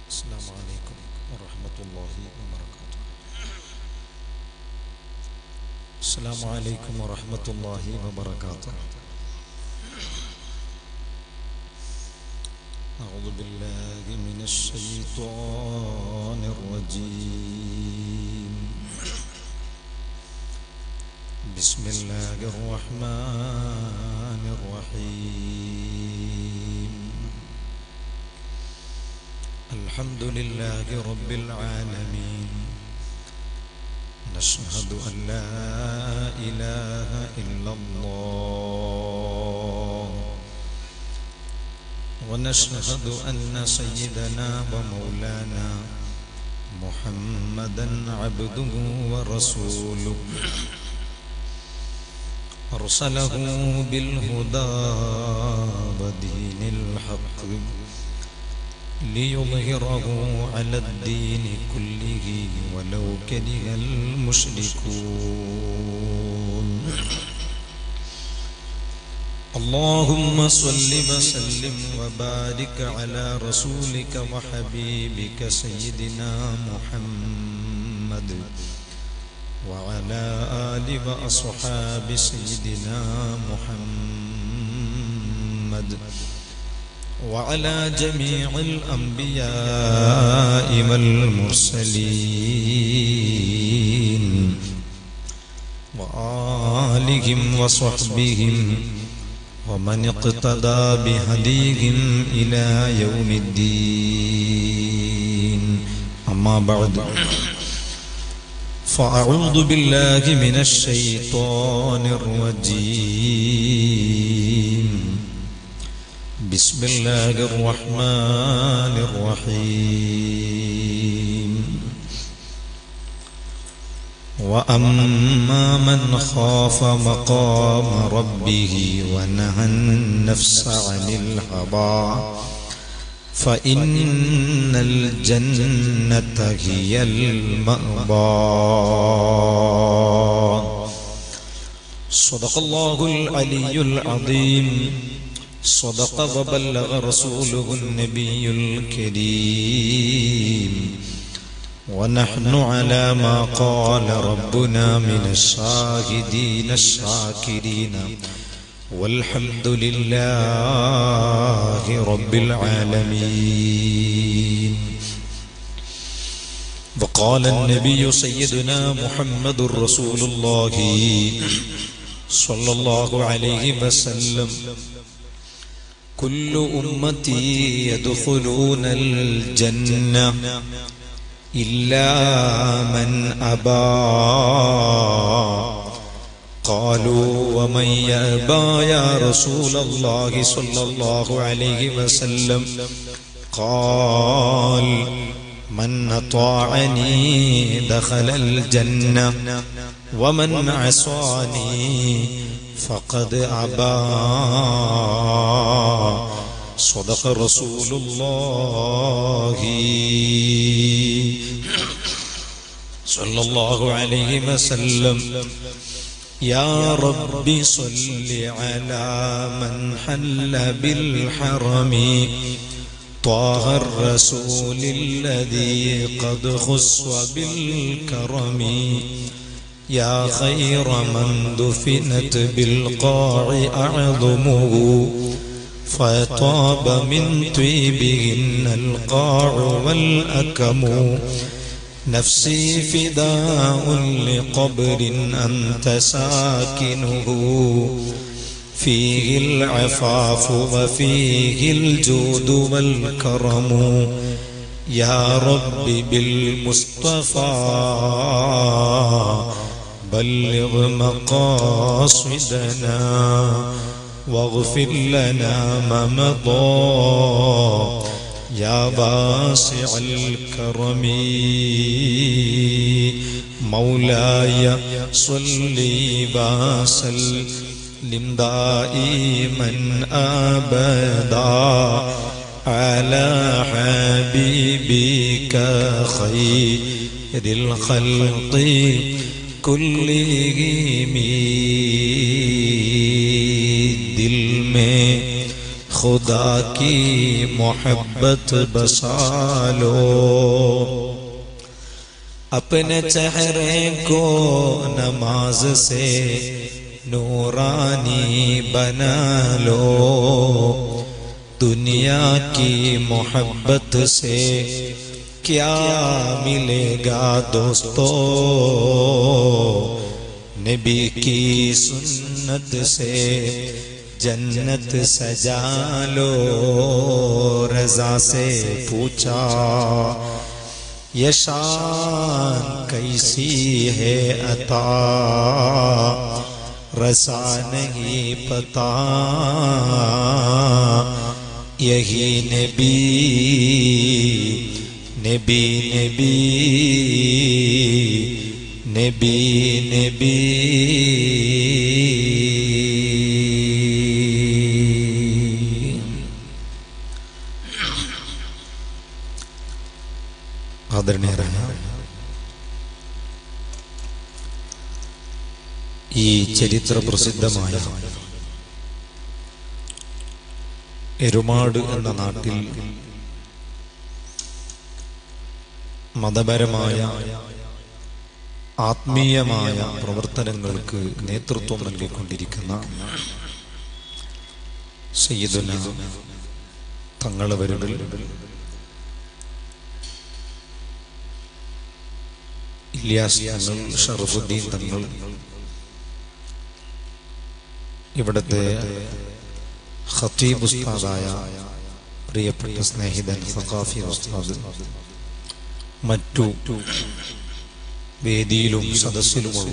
السلام عليكم ورحمة الله وبركاته السلام عليكم ورحمة الله وبركاته أعوذ بالله من الشيطان الرجيم بسم الله الرحمن الرحيم الحمد لله رب العالمين نشهد أن لا إله إلا الله ونشهد أن سيدنا ومولانا محمدا عبده ورسوله أرسله بالهدى ودين الحق ليظهره على الدين كله ولو كره المشركون اللهم صل وسلم وبارك على رسولك وحبيبك سيدنا محمد وعلى آل وأصحاب سيدنا محمد وعلى جميع الأنبياء والمرسلين وآلهم وصحبهم ومن اقتدى بهديهم إلى يوم الدين أما بعد فأعوذ بالله من الشيطان الرجيم بسم الله الرحمن الرحيم وأما من خاف مقام ربه ونهى النفس عن الهوى فإن الجنة هي المأوى صدق الله العلي العظيم صدق وبلغ رسوله النبي الكريم ونحن على ما قال ربنا من الشاهدين الشاكرين والحمد لله رب العالمين وقال النبي سيدنا محمد رسول الله صلى الله عليه وسلم كل أمتي يدخلون الجنة إلا من أبى قالوا ومن يأبى يا رسول الله صلى الله عليه وسلم قال من أطاعني دخل الجنة ومن عصاني فقد أبى صدق رسول الله صلى الله عليه وسلم يا رب صل على من حل بالحرم طه الرسول الذي قد خص بالكرم يا خير من دفنت بالقاع أعظمه فطاب من طيبهن القاع والأكم نفسي فداء لقبر أنت ساكنه فيه العفاف وفيه الجود والكرم يا رب بالمصطفى بلغ مقاصدنا واغفر لنا ما مضى يا واسع الكرم مولاي صل وسلم دائما ابدا على حبيبك خير الخلق كلهم दिल में खुदा की मोहब्बत बसा लो अपने चेहरे को नमाज से नूरानी बना लो दुनिया की मोहब्बत से क्या मिलेगा दोस्तों नबी की सुन्नत से जन्नत सजा लो रजा से पूछा ये शान कैसी है अता रसा नहीं पता यही नबी नबी नबी नबी नबी ആദരണീയരായ ഈ ചരിത്ര പ്രസിദ്ധമായ എരുമാട് എന്ന നാട്ടിൽ മതപരമായ ആത്മീയമായ പ്രവർത്തനങ്ങൾക്ക് നേതൃത്വം നൽകിക്കൊണ്ടിരിക്കുന്ന സയ്യിദുന തങ്ങളവരുകൾ ഇല്യാസ് തങ്ങൾ ഷറഫുദ്ദീൻ തങ്ങൾ ഇവിടുത്തെ ഖത്തീബ് ഉസ്താദായ പ്രിയപ്പെട്ട സ്നേഹിതൻ സഖാഫി ഉസ്താദ് മറ്റു വേദിയിലും സദസ്സിലുമുള്ള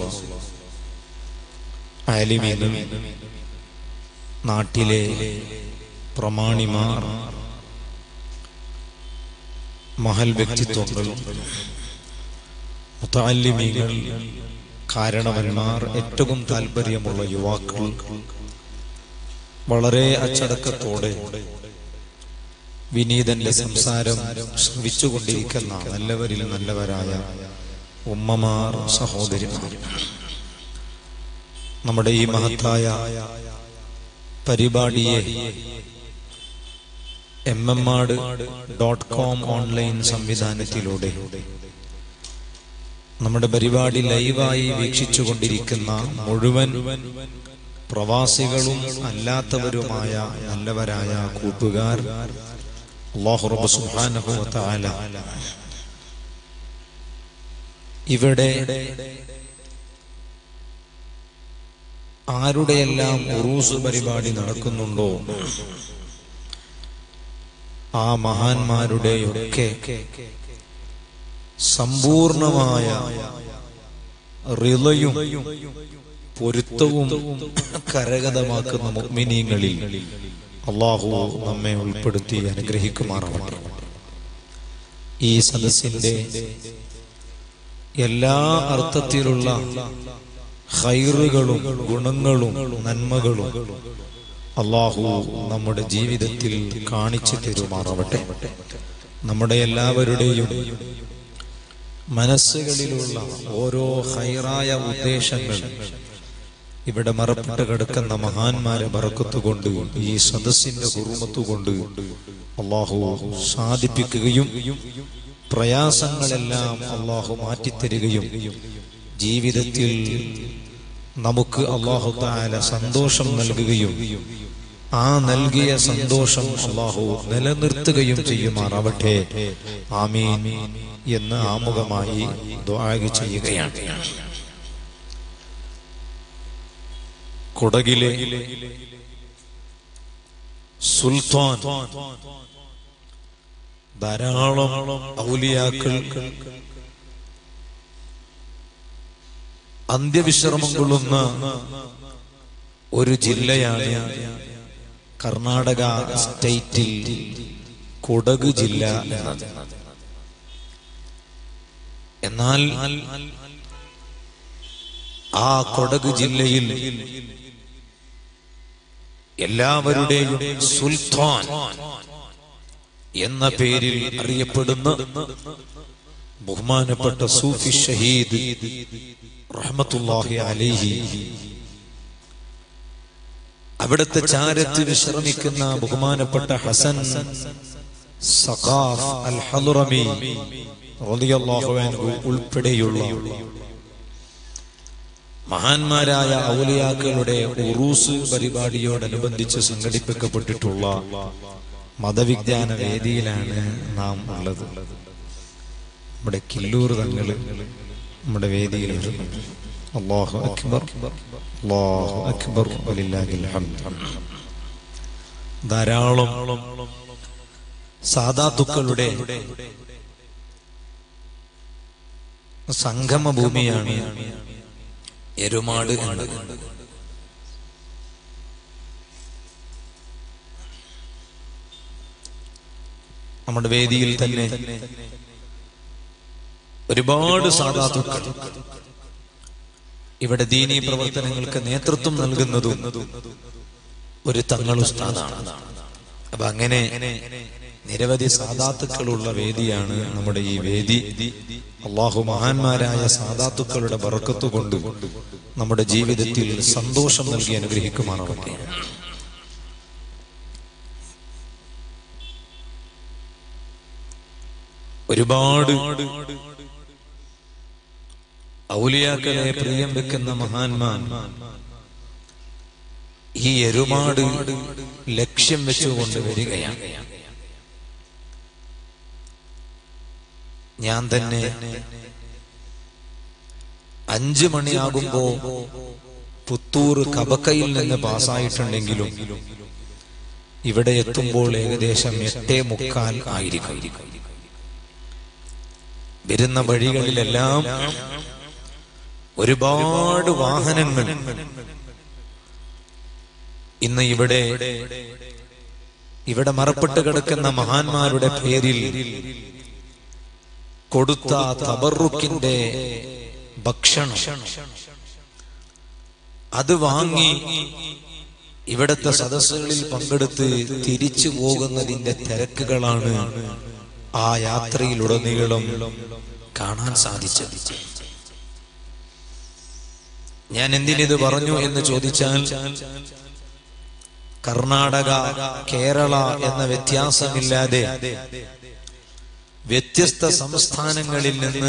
ആലിമീങ്ങൾ നാട്ടിലെ പ്രമാണിമാർ മഹൽ വ്യക്തിത്വങ്ങൾ മുത്താലിമീങ്ങൾ കാരണവന്മാർ ഏറ്റവും താല്പര്യമുള്ള യുവാക്കൾ വളരെ അച്ചടക്കത്തോടെ വിനീതന്റെ സംസാരം ശ്രവിച്ചുകൊണ്ടിരിക്കുന്ന നല്ലവരിൽ നല്ലവരായ ഉമ്മമാർ സഹോദരിമാർ നമ്മുടെ ഈ മഹത്തായ പരിപാടിയെ എം എം ആട് ഡോട്ട് കോം ഓൺലൈൻ സംവിധാനത്തിലൂടെ നമ്മുടെ പരിപാടി ലൈവായി വീക്ഷിച്ചുകൊണ്ടിരിക്കുന്ന മുഴുവൻ പ്രവാസികളും അല്ലാത്തവരുമായ നല്ലവരായ കൂട്ടുകാർ അല്ലാഹു റബ്ബ് സുബ്ഹാനഹു വ തആല ഇവിടെ ആരുടെയെല്ലാം ഉറൂസ് പരിപാടി നടക്കുന്നുണ്ടോ ആ മഹാന്മാരുടെയൊക്കെ സമ്പൂർണമായ റിളയും പൊരുത്തവും കരഗതമാക്കുന്ന മുഅ്മിനീങ്ങളിൽ അള്ളാഹു നമ്മെ ഉൾപ്പെടുത്തി അനുഗ്രഹിക്കുമാറാവട്ടെ ഈ സദസ്സിന്റെ എല്ലാ അർത്ഥത്തിലുള്ള ഹൈറുകളും ഗുണങ്ങളും നന്മകളും അള്ളാഹു നമ്മുടെ ജീവിതത്തിൽ കാണിച്ചു തരുമാറാവട്ടെ നമ്മുടെ എല്ലാവരുടെയും മനസ്സുകളിലുള്ള ഓരോ ഹൈറായ ഉദ്ദേശങ്ങൾ ഇവിടെ മറപ്പെട്ട് കിടക്കുന്ന മഹാന്മാരെ മറക്കത്തുകൊണ്ട് ഈ സദസ്സിന്റെ കുറുമത്തുകൊണ്ട് അള്ളാഹു സാധിപ്പിക്കുകയും പ്രയാസങ്ങളെല്ലാം അള്ളാഹു മാറ്റിത്തരികയും ജീവിതത്തിൽ നമുക്ക് അള്ളാഹു താല സന്തോഷം നൽകുകയും ആ നൽകിയ സന്തോഷം അള്ളാഹു നിലനിർത്തുകയും ചെയ്യുമാറാവട്ടെ ആമീൻ എന്ന് ആമുഖമായി ദ്വാഗ് ചെയ്യുകയാണ് കുടകിലെ സുൽത്താൻ ധാരാളം ഔലിയാക്കൾ അന്ത്യവിശ്രമം കൊള്ളുന്ന ഒരു ജില്ലയാണ് കർണാടക സ്റ്റേറ്റിൽ കുടക് ജില്ല എന്നത് എന്നാൽ ആ കൊടക് ജില്ലയിൽ എല്ലാവരുടെയും സുൽത്താൻ എന്ന പേരിൽ അറിയപ്പെടുന്ന ബഹുമാനപ്പെട്ട സൂഫി ഷഹീദ് റഹ്മത്തുല്ലാഹി അലൈഹി അവിടുത്തെ ചാരത്ത് വിശ്രമിക്കുന്ന ബഹുമാനപ്പെട്ട ഹസൻ സഖാഫ് അൽ ഹലുറമി റളിയല്ലാഹു അൻഹു ഉൾപ്പെടെയുള്ള മഹാന്മാരായ ഔലിയാക്കളുടെ ഉറൂസ് പരിപാടിയോടനുബന്ധിച്ച് സംഘടിപ്പിക്കപ്പെട്ടിട്ടുള്ള മതവിജ്ഞാന വേദിയിലാണ് നാം ഉള്ളത് നമ്മുടെ കില്ലൂർ തങ്ങള് നമ്മുടെ വേദിയിൽ വരുന്നുണ്ട് അല്ലാഹു അക്ബർ അല്ലാഹു അക്ബർ വലില്ലാഹിൽ ഹംദ് ധാരാളം സാധാത്തുക്കളുടെ സംഗമ ഭൂമിയാണ് എരുമാട് എന്നത് നമ്മുടെ വേദിയിൽ തന്നെ ഒരുപാട് സാധാത്തുക്കൾ ഇവിടെ ദീനീ പ്രവർത്തനങ്ങൾക്ക് നേതൃത്വം നൽകുന്നതും ഒരു തങ്ങൾ ഉസ്താദാണ് അപ്പൊ അങ്ങനെ നിരവധി സാധാത്തുക്കളുള്ള വേദിയാണ് നമ്മുടെ ഈ വേദി അള്ളാഹു മഹാന്മാരായ സാധാത്തുക്കളുടെ ബറക്കത്ത് കൊണ്ട് നമ്മുടെ ജീവിതത്തിൽ സന്തോഷം നൽകി അനുഗ്രഹിക്കുമാറാവട്ടെ ഒരുപാട് ഔലിയാക്കളെ പ്രിയം വെക്കുന്ന മഹാന്മാൻ ഈ എരുമാട് ലക്ഷ്യം വെച്ചുകൊണ്ട് വരികയാണ് ഞാൻ തന്നെ അഞ്ചു മണിയാകുമ്പോ പുത്തൂർ കബക്കയിൽ നിന്ന് പാസ്സായിട്ടുണ്ടെങ്കിലും ഇവിടെ എത്തുമ്പോൾ ഏകദേശം എട്ടേ മുക്കാൽ ആയിരിക്കും വരുന്ന വഴികളിലെല്ലാം ഒരുപാട് വാഹനങ്ങൾ ഇന്ന് ഇവിടെ ഇവിടെ മറപ്പെട്ട് കിടക്കുന്ന മഹാന്മാരുടെ പേരിൽ കൊടുത്ത തബറുക്കിന്റെ ഭക്ഷണം അത് വാങ്ങി ഇവിടത്തെ സദസ്സുകളിൽ പങ്കെടുത്ത് തിരിച്ചു പോകുന്നതിന്റെ തിരക്കുകളാണ് ആ യാത്രയിലുടനീളം കാണാൻ സാധിച്ചത് ഞാൻ എന്തിനിത് പറഞ്ഞു എന്ന് ചോദിച്ചാൽ കർണാടക കേരള എന്ന വ്യത്യാസമില്ലാതെ വ്യത്യസ്ത സംസ്ഥാനങ്ങളിൽ നിന്ന്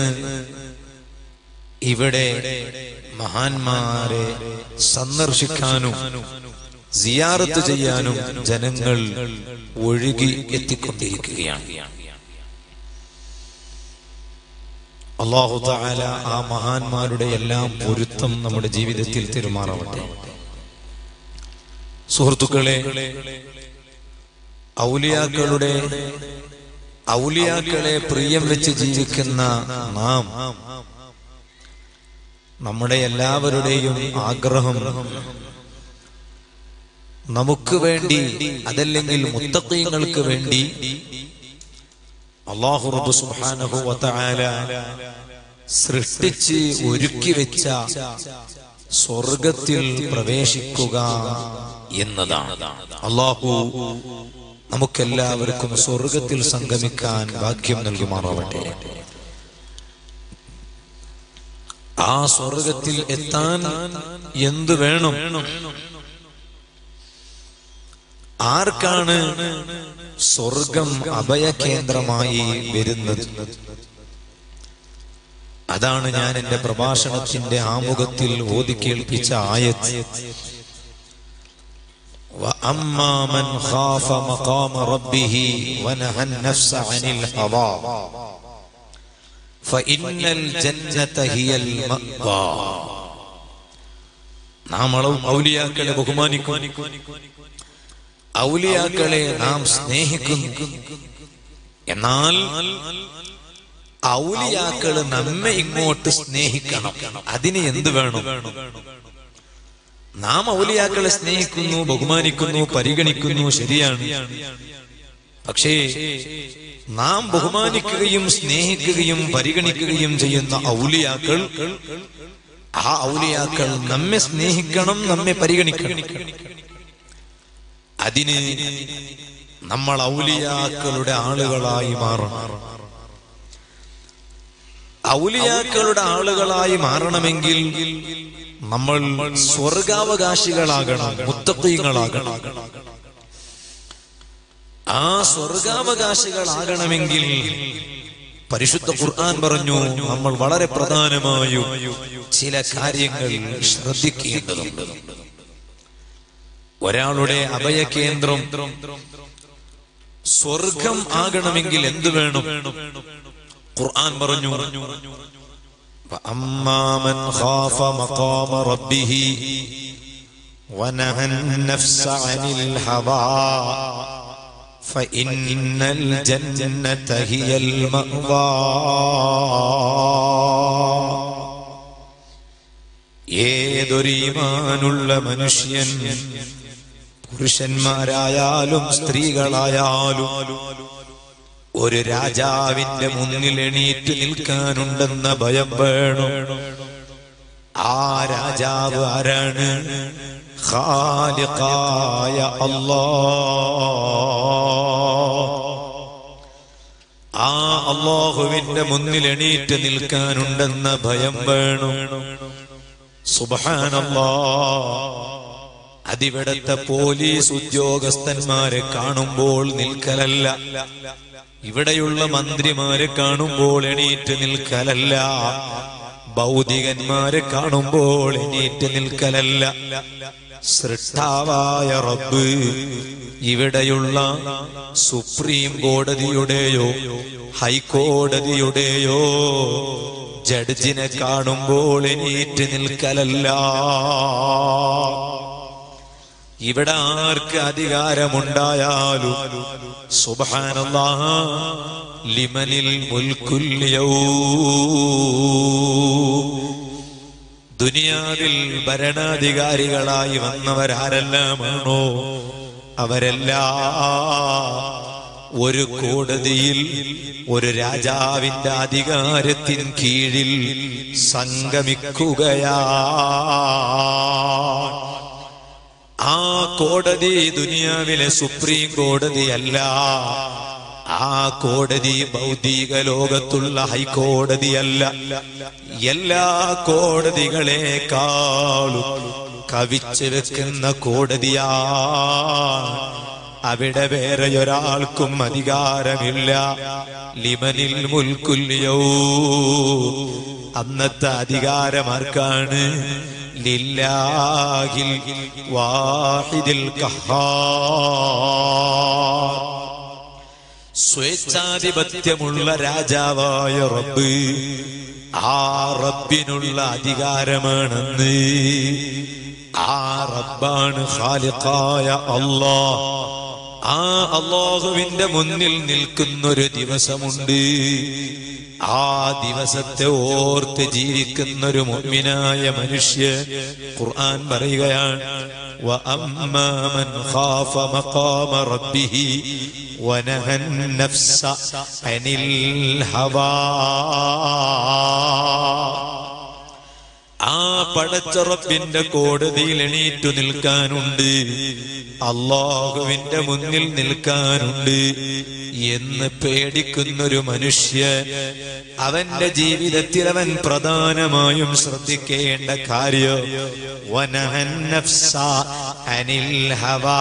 ഇവിടെ മഹാന്മാരെ സന്ദർശിക്കാനും സിയാറത്ത് ചെയ്യാനും ജനങ്ങൾ ഒഴുകി എത്തിക്കൊണ്ടിരിക്കുകയാണ് അള്ളാഹു താല ആ മഹാന്മാരുടെ എല്ലാം പൊരുത്തം നമ്മുടെ ജീവിതത്തിൽ തെരുമാറാവട്ടെ സുഹൃത്തുക്കളെ ഔലിയാക്കളുടെ ഔലിയാക്കളെ പ്രിയം വെച്ച് ജീവിക്കുന്ന നാം നമ്മുടെ എല്ലാവരുടെയും ആഗ്രഹം നമുക്ക് വേണ്ടി അതല്ലെങ്കിൽ മുത്തക്കീങ്ങൾക്ക് വേണ്ടി അള്ളാഹു റബ്ബ് സുബ്ഹാനഹു വതആല സൃഷ്ടിച്ച് ഒരുക്കി വെച്ച സ്വർഗത്തിൽ പ്രവേശിക്കുക എന്നതാണ് അള്ളാഹു നമുക്കെല്ലാവർക്കും സ്വർഗത്തിൽ സംഗമിക്കാൻ ഭാഗ്യം നൽകുമാറാവട്ടെ ആ സ്വർഗത്തിൽ എത്താൻ എന്തു വേണം ആർക്കാണ് സ്വർഗം അഭയകേന്ദ്രമായി വരുന്നത് അതാണ് ഞാൻ എന്റെ പ്രഭാഷണത്തിന്റെ ആമുഖത്തിൽ ഓതി കേൾപ്പിച്ച ആയത്ത് وأما من خاف مقام ربه ونهى النفس عن الهوى فإن الجنة هي المأوى നാം ഔലിയാക്കളെ ബഹുമാനിക്കും ഔലിയാക്കളെ നാം സ്നേഹിക്കുന്നു എന്നാൽ ഔലിയാക്കള് നമ്മെ ഇങ്ങോട്ട് സ്നേഹിക്കണം അതിന് എന്ത് വേണം നാം ഔലിയാക്കളെ സ്നേഹിക്കുന്നു ബഹുമാനിക്കുന്നു പരിഗണിക്കുന്നു ശരിയാണ് പക്ഷേ നാം ബഹുമാനിക്കുകയും സ്നേഹിക്കുകയും പരിഗണിക്കുകയും ചെയ്യുന്ന ഔലിയാക്കൾ ആ ഔലിയാക്കൾ നമ്മെ സ്നേഹിക്കണം നമ്മെ പരിഗണിക്കണം അതിന് നമ്മൾ ഔലിയാക്കളുടെ ആളുകളായി മാറണം ഔലിയാക്കളുടെ ആളുകളായി മാറണമെങ്കിൽ നമ്മൾ സ്വർഗാവകാശികളാകണം മുത്തത്വങ്ങളാകണം ആ സ്വർഗാവകാശികളാകണമെങ്കിൽ പരിശുദ്ധ ഖുർആൻ പറഞ്ഞു നമ്മൾ വളരെ പ്രധാനമായും ചില കാര്യങ്ങൾ ശ്രദ്ധിക്കേണ്ടതുണ്ട് ഒരാളുടെ അഭയകേന്ദ്രം സ്വർഗം ആകണമെങ്കിൽ എന്ത് വേണം ഖുർആൻ പറഞ്ഞു فأما من خاف مقام ربه ونهى النفس عن الهوى فإن الجنة هي المأوى ഏതൊരു ഈമാനുള്ള മനുഷ്യൻ പുരുഷന്മാരായാലും സ്ത്രീകളായാലും ഒരു രാജാവിന്റെ മുന്നിൽ എണീറ്റ് നിൽക്കാനുണ്ടെന്ന ഭയം വേണം ആ രാജാവ് ആരാണ് ഖാലിഖായ അല്ലാ ആ അള്ളാഹുവിന്റെ മുന്നിൽ എണീറ്റ് നിൽക്കാനുണ്ടെന്ന ഭയം വേണം സുബഹാനല്ലാ അതിവിടത്തെ പോലീസ് ഉദ്യോഗസ്ഥന്മാരെ കാണുമ്പോൾ നിൽക്കലല്ല ഇവിടെയുള്ള മന്ത്രിമാരെ കാണുമ്പോൾ എണീറ്റ് നിൽക്കലല്ല ഭൗതികന്മാരെ കാണുമ്പോൾ എണീറ്റ് നിൽക്കലല്ല സൃഷ്ടാവായ റബ്ബ് ഇവിടെയുള്ള സുപ്രീം കോടതിയുടെയോ ഹൈക്കോടതിയുടെയോ ജഡ്ജിനെ കാണുമ്പോൾ എണീറ്റ് നിൽക്കലല്ല ഇവിടെ ആർക്ക് അധികാരമുണ്ടായാലും സുബാനല്ലാ ലിമനിൽ മുൽക്കുല്യൗ ദുനിയാവിൽ ഭരണാധികാരികളായി വന്നവരാരെല്ലാമാണോ അവരെല്ലാം ഒരു കോടതിയിൽ ഒരു രാജാവിന്റെ അധികാരത്തിൻ കീഴിൽ സംഗമിക്കുകയാ ആ കോടതി ദുനിയാവിലെ സുപ്രീം കോടതിയല്ല ആ കോടതി ഭൗതിക ലോകത്തുള്ള ഹൈക്കോടതിയല്ല എല്ലാ കോടതികളെക്കാളും കവിച്ചു വെക്കുന്ന കോടതിയാ അവിടെ വേറെ ഒരാൾക്കും അധികാരമില്ല ലിമനിൽ മുൽക്കുല്യോ അന്നത്തെ അധികാരമാർക്കാണ് ലില്ലാഹിൽ വാഹിദിൽ കഹാർ സ്വേച്ഛാധിപത്യമുള്ള രാജാവായ റബ്ബ് ആ റബ്ബിനുള്ള അധികാരമാണെന്ന് ആ റബ്ബാണ് ഖാലിഖായ അല്ലാ ആ അള്ളാഹുവിന്റെ മുന്നിൽ നിൽക്കുന്നൊരു ദിവസമുണ്ട് ആ ദിവസത്തെ ഓർത്ത് ജീവിക്കുന്നൊരു മുഅ്മിനായ മനുഷ്യ ഖുർആൻ പറയുകയാണ് وأما من خاف مقام ربه ونهى النفس عن الهوى ആ പടച്ചറപ്പിന്റെ കോടതിയിൽ എണീറ്റു നിൽക്കാനുണ്ട് അള്ളാഹുവിന്റെ മുന്നിൽ നിൽക്കാനുണ്ട് എന്ന് പേടിക്കുന്നൊരു മനുഷ്യ അവന്റെ ജീവിതത്തിൽ അവൻ പ്രധാനമായും ശ്രദ്ധിക്കേണ്ട കാര്യം വനഹൻ നഫ്സ അനിൽ ഹവാ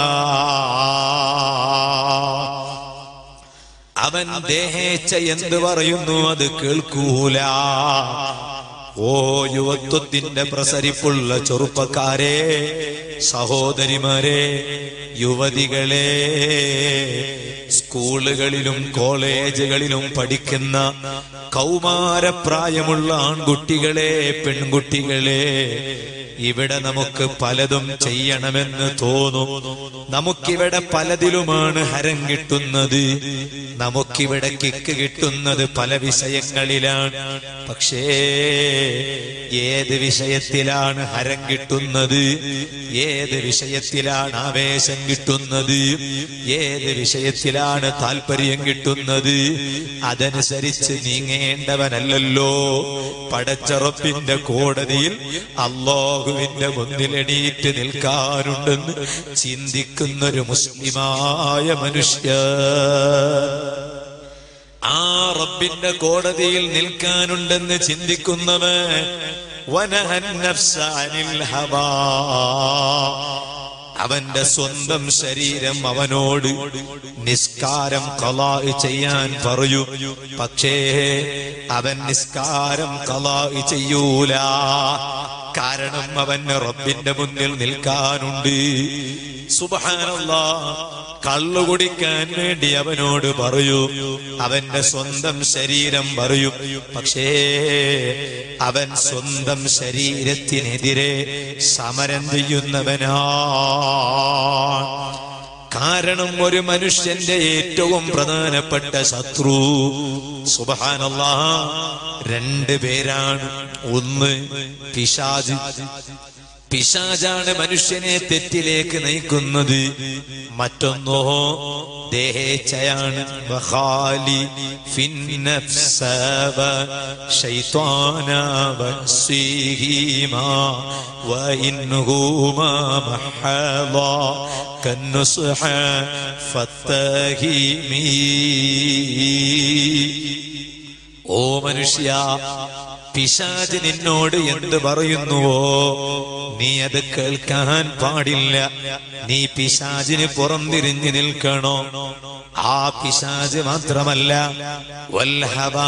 അവൻ ദേഹേച്ഛ എന്ത് പറയുന്നു അത് കേൾക്കൂല ഓ യുവത്വത്തിന്റെ പ്രസരിപ്പുള്ള ചെറുപ്പക്കാരെ സഹോദരിമാരെ യുവതികളെ സ്കൂളുകളിലും കോളേജുകളിലും പഠിക്കുന്ന കൗമാരപ്രായമുള്ള ആൺകുട്ടികളെ പെൺകുട്ടികളെ ഇവിടെ നമുക്ക് പലതും ചെയ്യണമെന്ന് തോന്നും നമുക്കിവിടെ പലതിലുമാണ് ഹരം കിട്ടുന്നത് നമുക്കിവിടെ കിക്ക് കിട്ടുന്നത് പല വിഷയങ്ങളിലാണ് പക്ഷേ ഏത് വിഷയത്തിലാണ് ഹരം കിട്ടുന്നത് ഏത് വിഷയത്തിലാണ് ആവേശം കിട്ടുന്നത് ഏത് വിഷയത്തിലാണ് താല്പര്യം കിട്ടുന്നത് അതനുസരിച്ച് നീങ്ങേണ്ടവനല്ലല്ലോ പടച്ചറപ്പിന്റെ കോടതിയിൽ അള്ളാഹുവിന്റെ മുന്നിൽ എണീറ്റ് നിൽക്കാനുണ്ടെന്ന് ചിന്തിക്കുന്നൊരു മുസ്ലിമായ മനുഷ്യ ആ റബ്ബിന്റെ കോടതിയിൽ നിൽക്കാനുണ്ടെന്ന് ചിന്തിക്കുന്നവൻ വനഹ النفس عن الهوى അവന്റെ സ്വന്തം ശരീരം അവനോട് നിസ്കാരം കലാ ചെയ്യാൻ പറയൂ പക്ഷേ അവൻ നിസ്കാരം കലാ ചെയ്യൂല കാരണം അവന് റബ്ബിന്റെ മുന്നിൽ നിൽക്കാനുണ്ട് സുബഹാനല്ലാ കള്ളു കുടിക്കാൻ വേണ്ടി അവനോട് പറയൂ അവന്റെ സ്വന്തം ശരീരം പറയൂ പക്ഷേ അവൻ സ്വന്തം ശരീരത്തിനെതിരെ സമരം ചെയ്യുന്നവനാ കാരണം ഒരു മനുഷ്യന്റെ ഏറ്റവും പ്രധാനപ്പെട്ട ശത്രു സുബഹാനല്ലാ രണ്ട് പേരാണ് ഒന്ന് പിശാജ് പിശാജാണ് മനുഷ്യനെ തെറ്റിലേക്ക് നയിക്കുന്നത് മറ്റൊന്നോ ദേഹേച്ഛയാണ് വഖാലി ഫിന്നഫ്സ വശൈത്വാന വസീഹിമാ വഇൻഹുമാ മഹളാ കന്നുസ്ഹ ഫത്തഹിമീ ഓ മനുഷ്യ പിശാജ് നിന്നോട് എന്ത് പറയുന്നുവോ നീ അത് കേൾക്കാൻ പാടില്ല നീ പിശാജിന് പുറംതിരിഞ്ഞു നിൽക്കണോ ആ പിശാജ് മാത്രമല്ല വല്ലഹവാ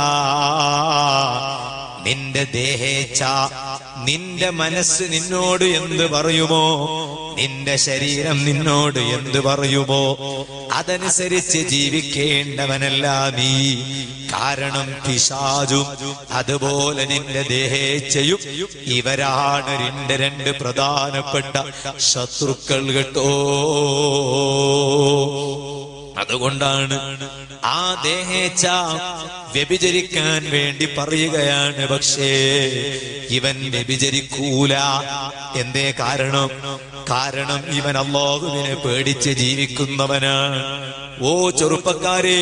നിന്റെ ദേഹേച്ഛ നിന്റെ മനസ്സ് നിന്നോട് എന്ത് പറയുമോ നിന്റെ ശരീരം നിന്നോട് എന്ത് പറയുമോ അതനുസരിച്ച് ജീവിക്കേണ്ടവനല്ല നീ കാരണം പിശാചും അതുപോലെ നിന്റെ ദേഹേച്ഛയും ഇവരാണ് രണ്ട് രണ്ട് പ്രധാനപ്പെട്ട ശത്രുക്കൾ കേട്ടോ അതുകൊണ്ടാണ് ആ ദേഹേച്ഛ വ്യഭിചരിക്കാൻ വേണ്ടി പറയുകയാണ് പക്ഷേ ഇവൻ വ്യഭിചരിക്കൂല എന്തേ കാരണം കാരണം ഇവൻ അള്ളാഹുവിനെ പേടിച്ച് ജീവിക്കുന്നവനാണ് ഓ ചെറുപ്പക്കാരേ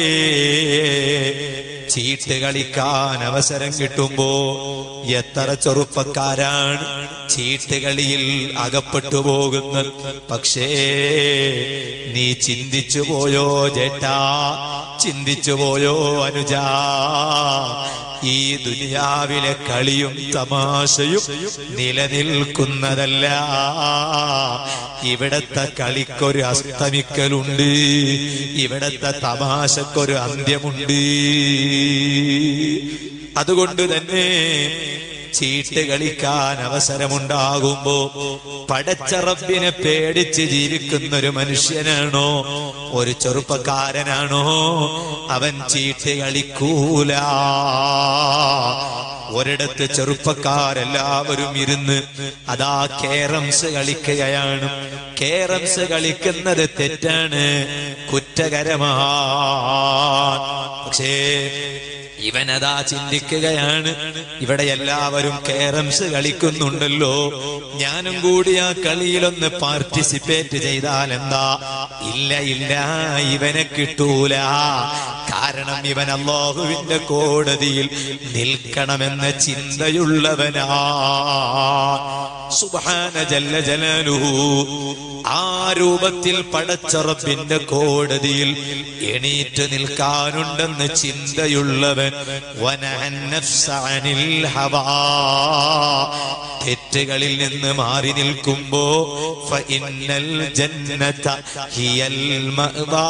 ചീട്ട് കളിക്കാൻ അവസരം കിട്ടുമ്പോ എത്ര ചെറുപ്പക്കാരാണ് ചീട്ടുകളിയിൽ അകപ്പെട്ടു പോകുന്നത് പക്ഷേ നീ ചിന്തിച്ചു പോയോ ജേട്ടാ ചിന്തിച്ചു പോയോ അനുജ ഈ ദുനിയാവിലെ കളിയും തമാശയും നിലനിൽക്കുന്നതല്ല ഇവിടത്തെ കളിക്കൊരു അസ്തമിക്കലുണ്ട് ഇവിടത്തെ തമാശക്കൊരു അന്ത്യമുണ്ട് അതുകൊണ്ട് തന്നെ ചീട്ട് കളിക്കാൻ അവസരമുണ്ടാകുമ്പോ പടച്ച റബ്ബിനെ പേടിച്ച് ജീവിക്കുന്ന ഒരു മനുഷ്യനാണോ ഒരു ചെറുപ്പക്കാരനാണോ അവൻ ചീട്ട് കളിക്കൂല ഒരിടത്ത് ചെറുപ്പക്കാരെല്ലാവരും ഇരുന്ന് അതാ കേറംസ് കളിക്കുകയാണ് കേറംസ് കളിക്കുന്നത് തെറ്റാണ് കുറ്റകരമാണ് പക്ഷേ ഇവനതാ ചിന്തിക്കുകയാണ് ഇവിടെ എല്ലാവരും കേറംസ് കളിക്കുന്നുണ്ടല്ലോ ഞാനും കൂടി ആ കളിയിലൊന്ന് പാർട്ടിസിപ്പേറ്റ് ചെയ്താൽ എന്താ ഇല്ല ഇല്ല ഇവനെ കിട്ടൂല കാരണം ഇവൻ അള്ളാഹുവിന്റെ കോടതിയിൽ നിൽക്കണമെന്ന ചിന്തയുള്ളവനാ സുബാന ജല്ല ജലാലുഹു ആ രൂപത്തിൽ പടച്ചറപ്പിന്റെ കോടതിയിൽ എണീറ്റ് നിൽക്കാനുണ്ടെന്ന് ചിന്തയുള്ളവൻ വനഹൻ നഫ്സ അനിൽ ഹവാ. തെറ്റുകളിൽ നിന്ന് മാറി നിൽക്കുമ്പോ ഫഇന്നൽ ജന്നത ഹിയൽ മഅവാ.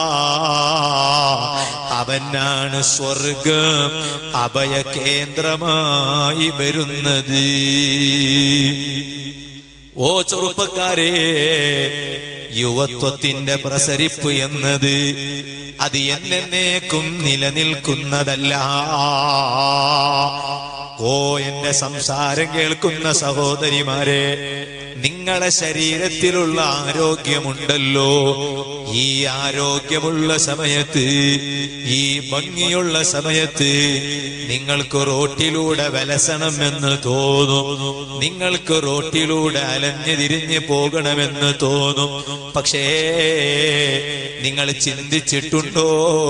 അവനാണ് സ്വർഗം അഭയ കേന്ദ്രമായി വരുന്നത് ഓ ചെറുപ്പക്കാരെ യുവത്വത്തിന്റെ പ്രസരിപ്പ് എന്നത് അത് എന്നേക്കും നിലനിൽക്കുന്നതല്ല ഓ എന്റെ സംസാരം കേൾക്കുന്ന സഹോദരിമാരെ നിങ്ങളെ ശരീരത്തിലുള്ള ആരോഗ്യമുണ്ടല്ലോ ഈ ആരോഗ്യമുള്ള സമയത്ത് ഈ ഭംഗിയുള്ള സമയത്ത് നിങ്ങൾക്ക് റോട്ടിലൂടെ വലസണം എന്ന് തോന്നും നിങ്ങൾക്ക് റോട്ടിലൂടെ അലഞ്ഞു തിരിഞ്ഞ് പോകണമെന്ന് തോന്നും പക്ഷേ നിങ്ങൾ ചിന്തിച്ചിട്ടുണ്ടോ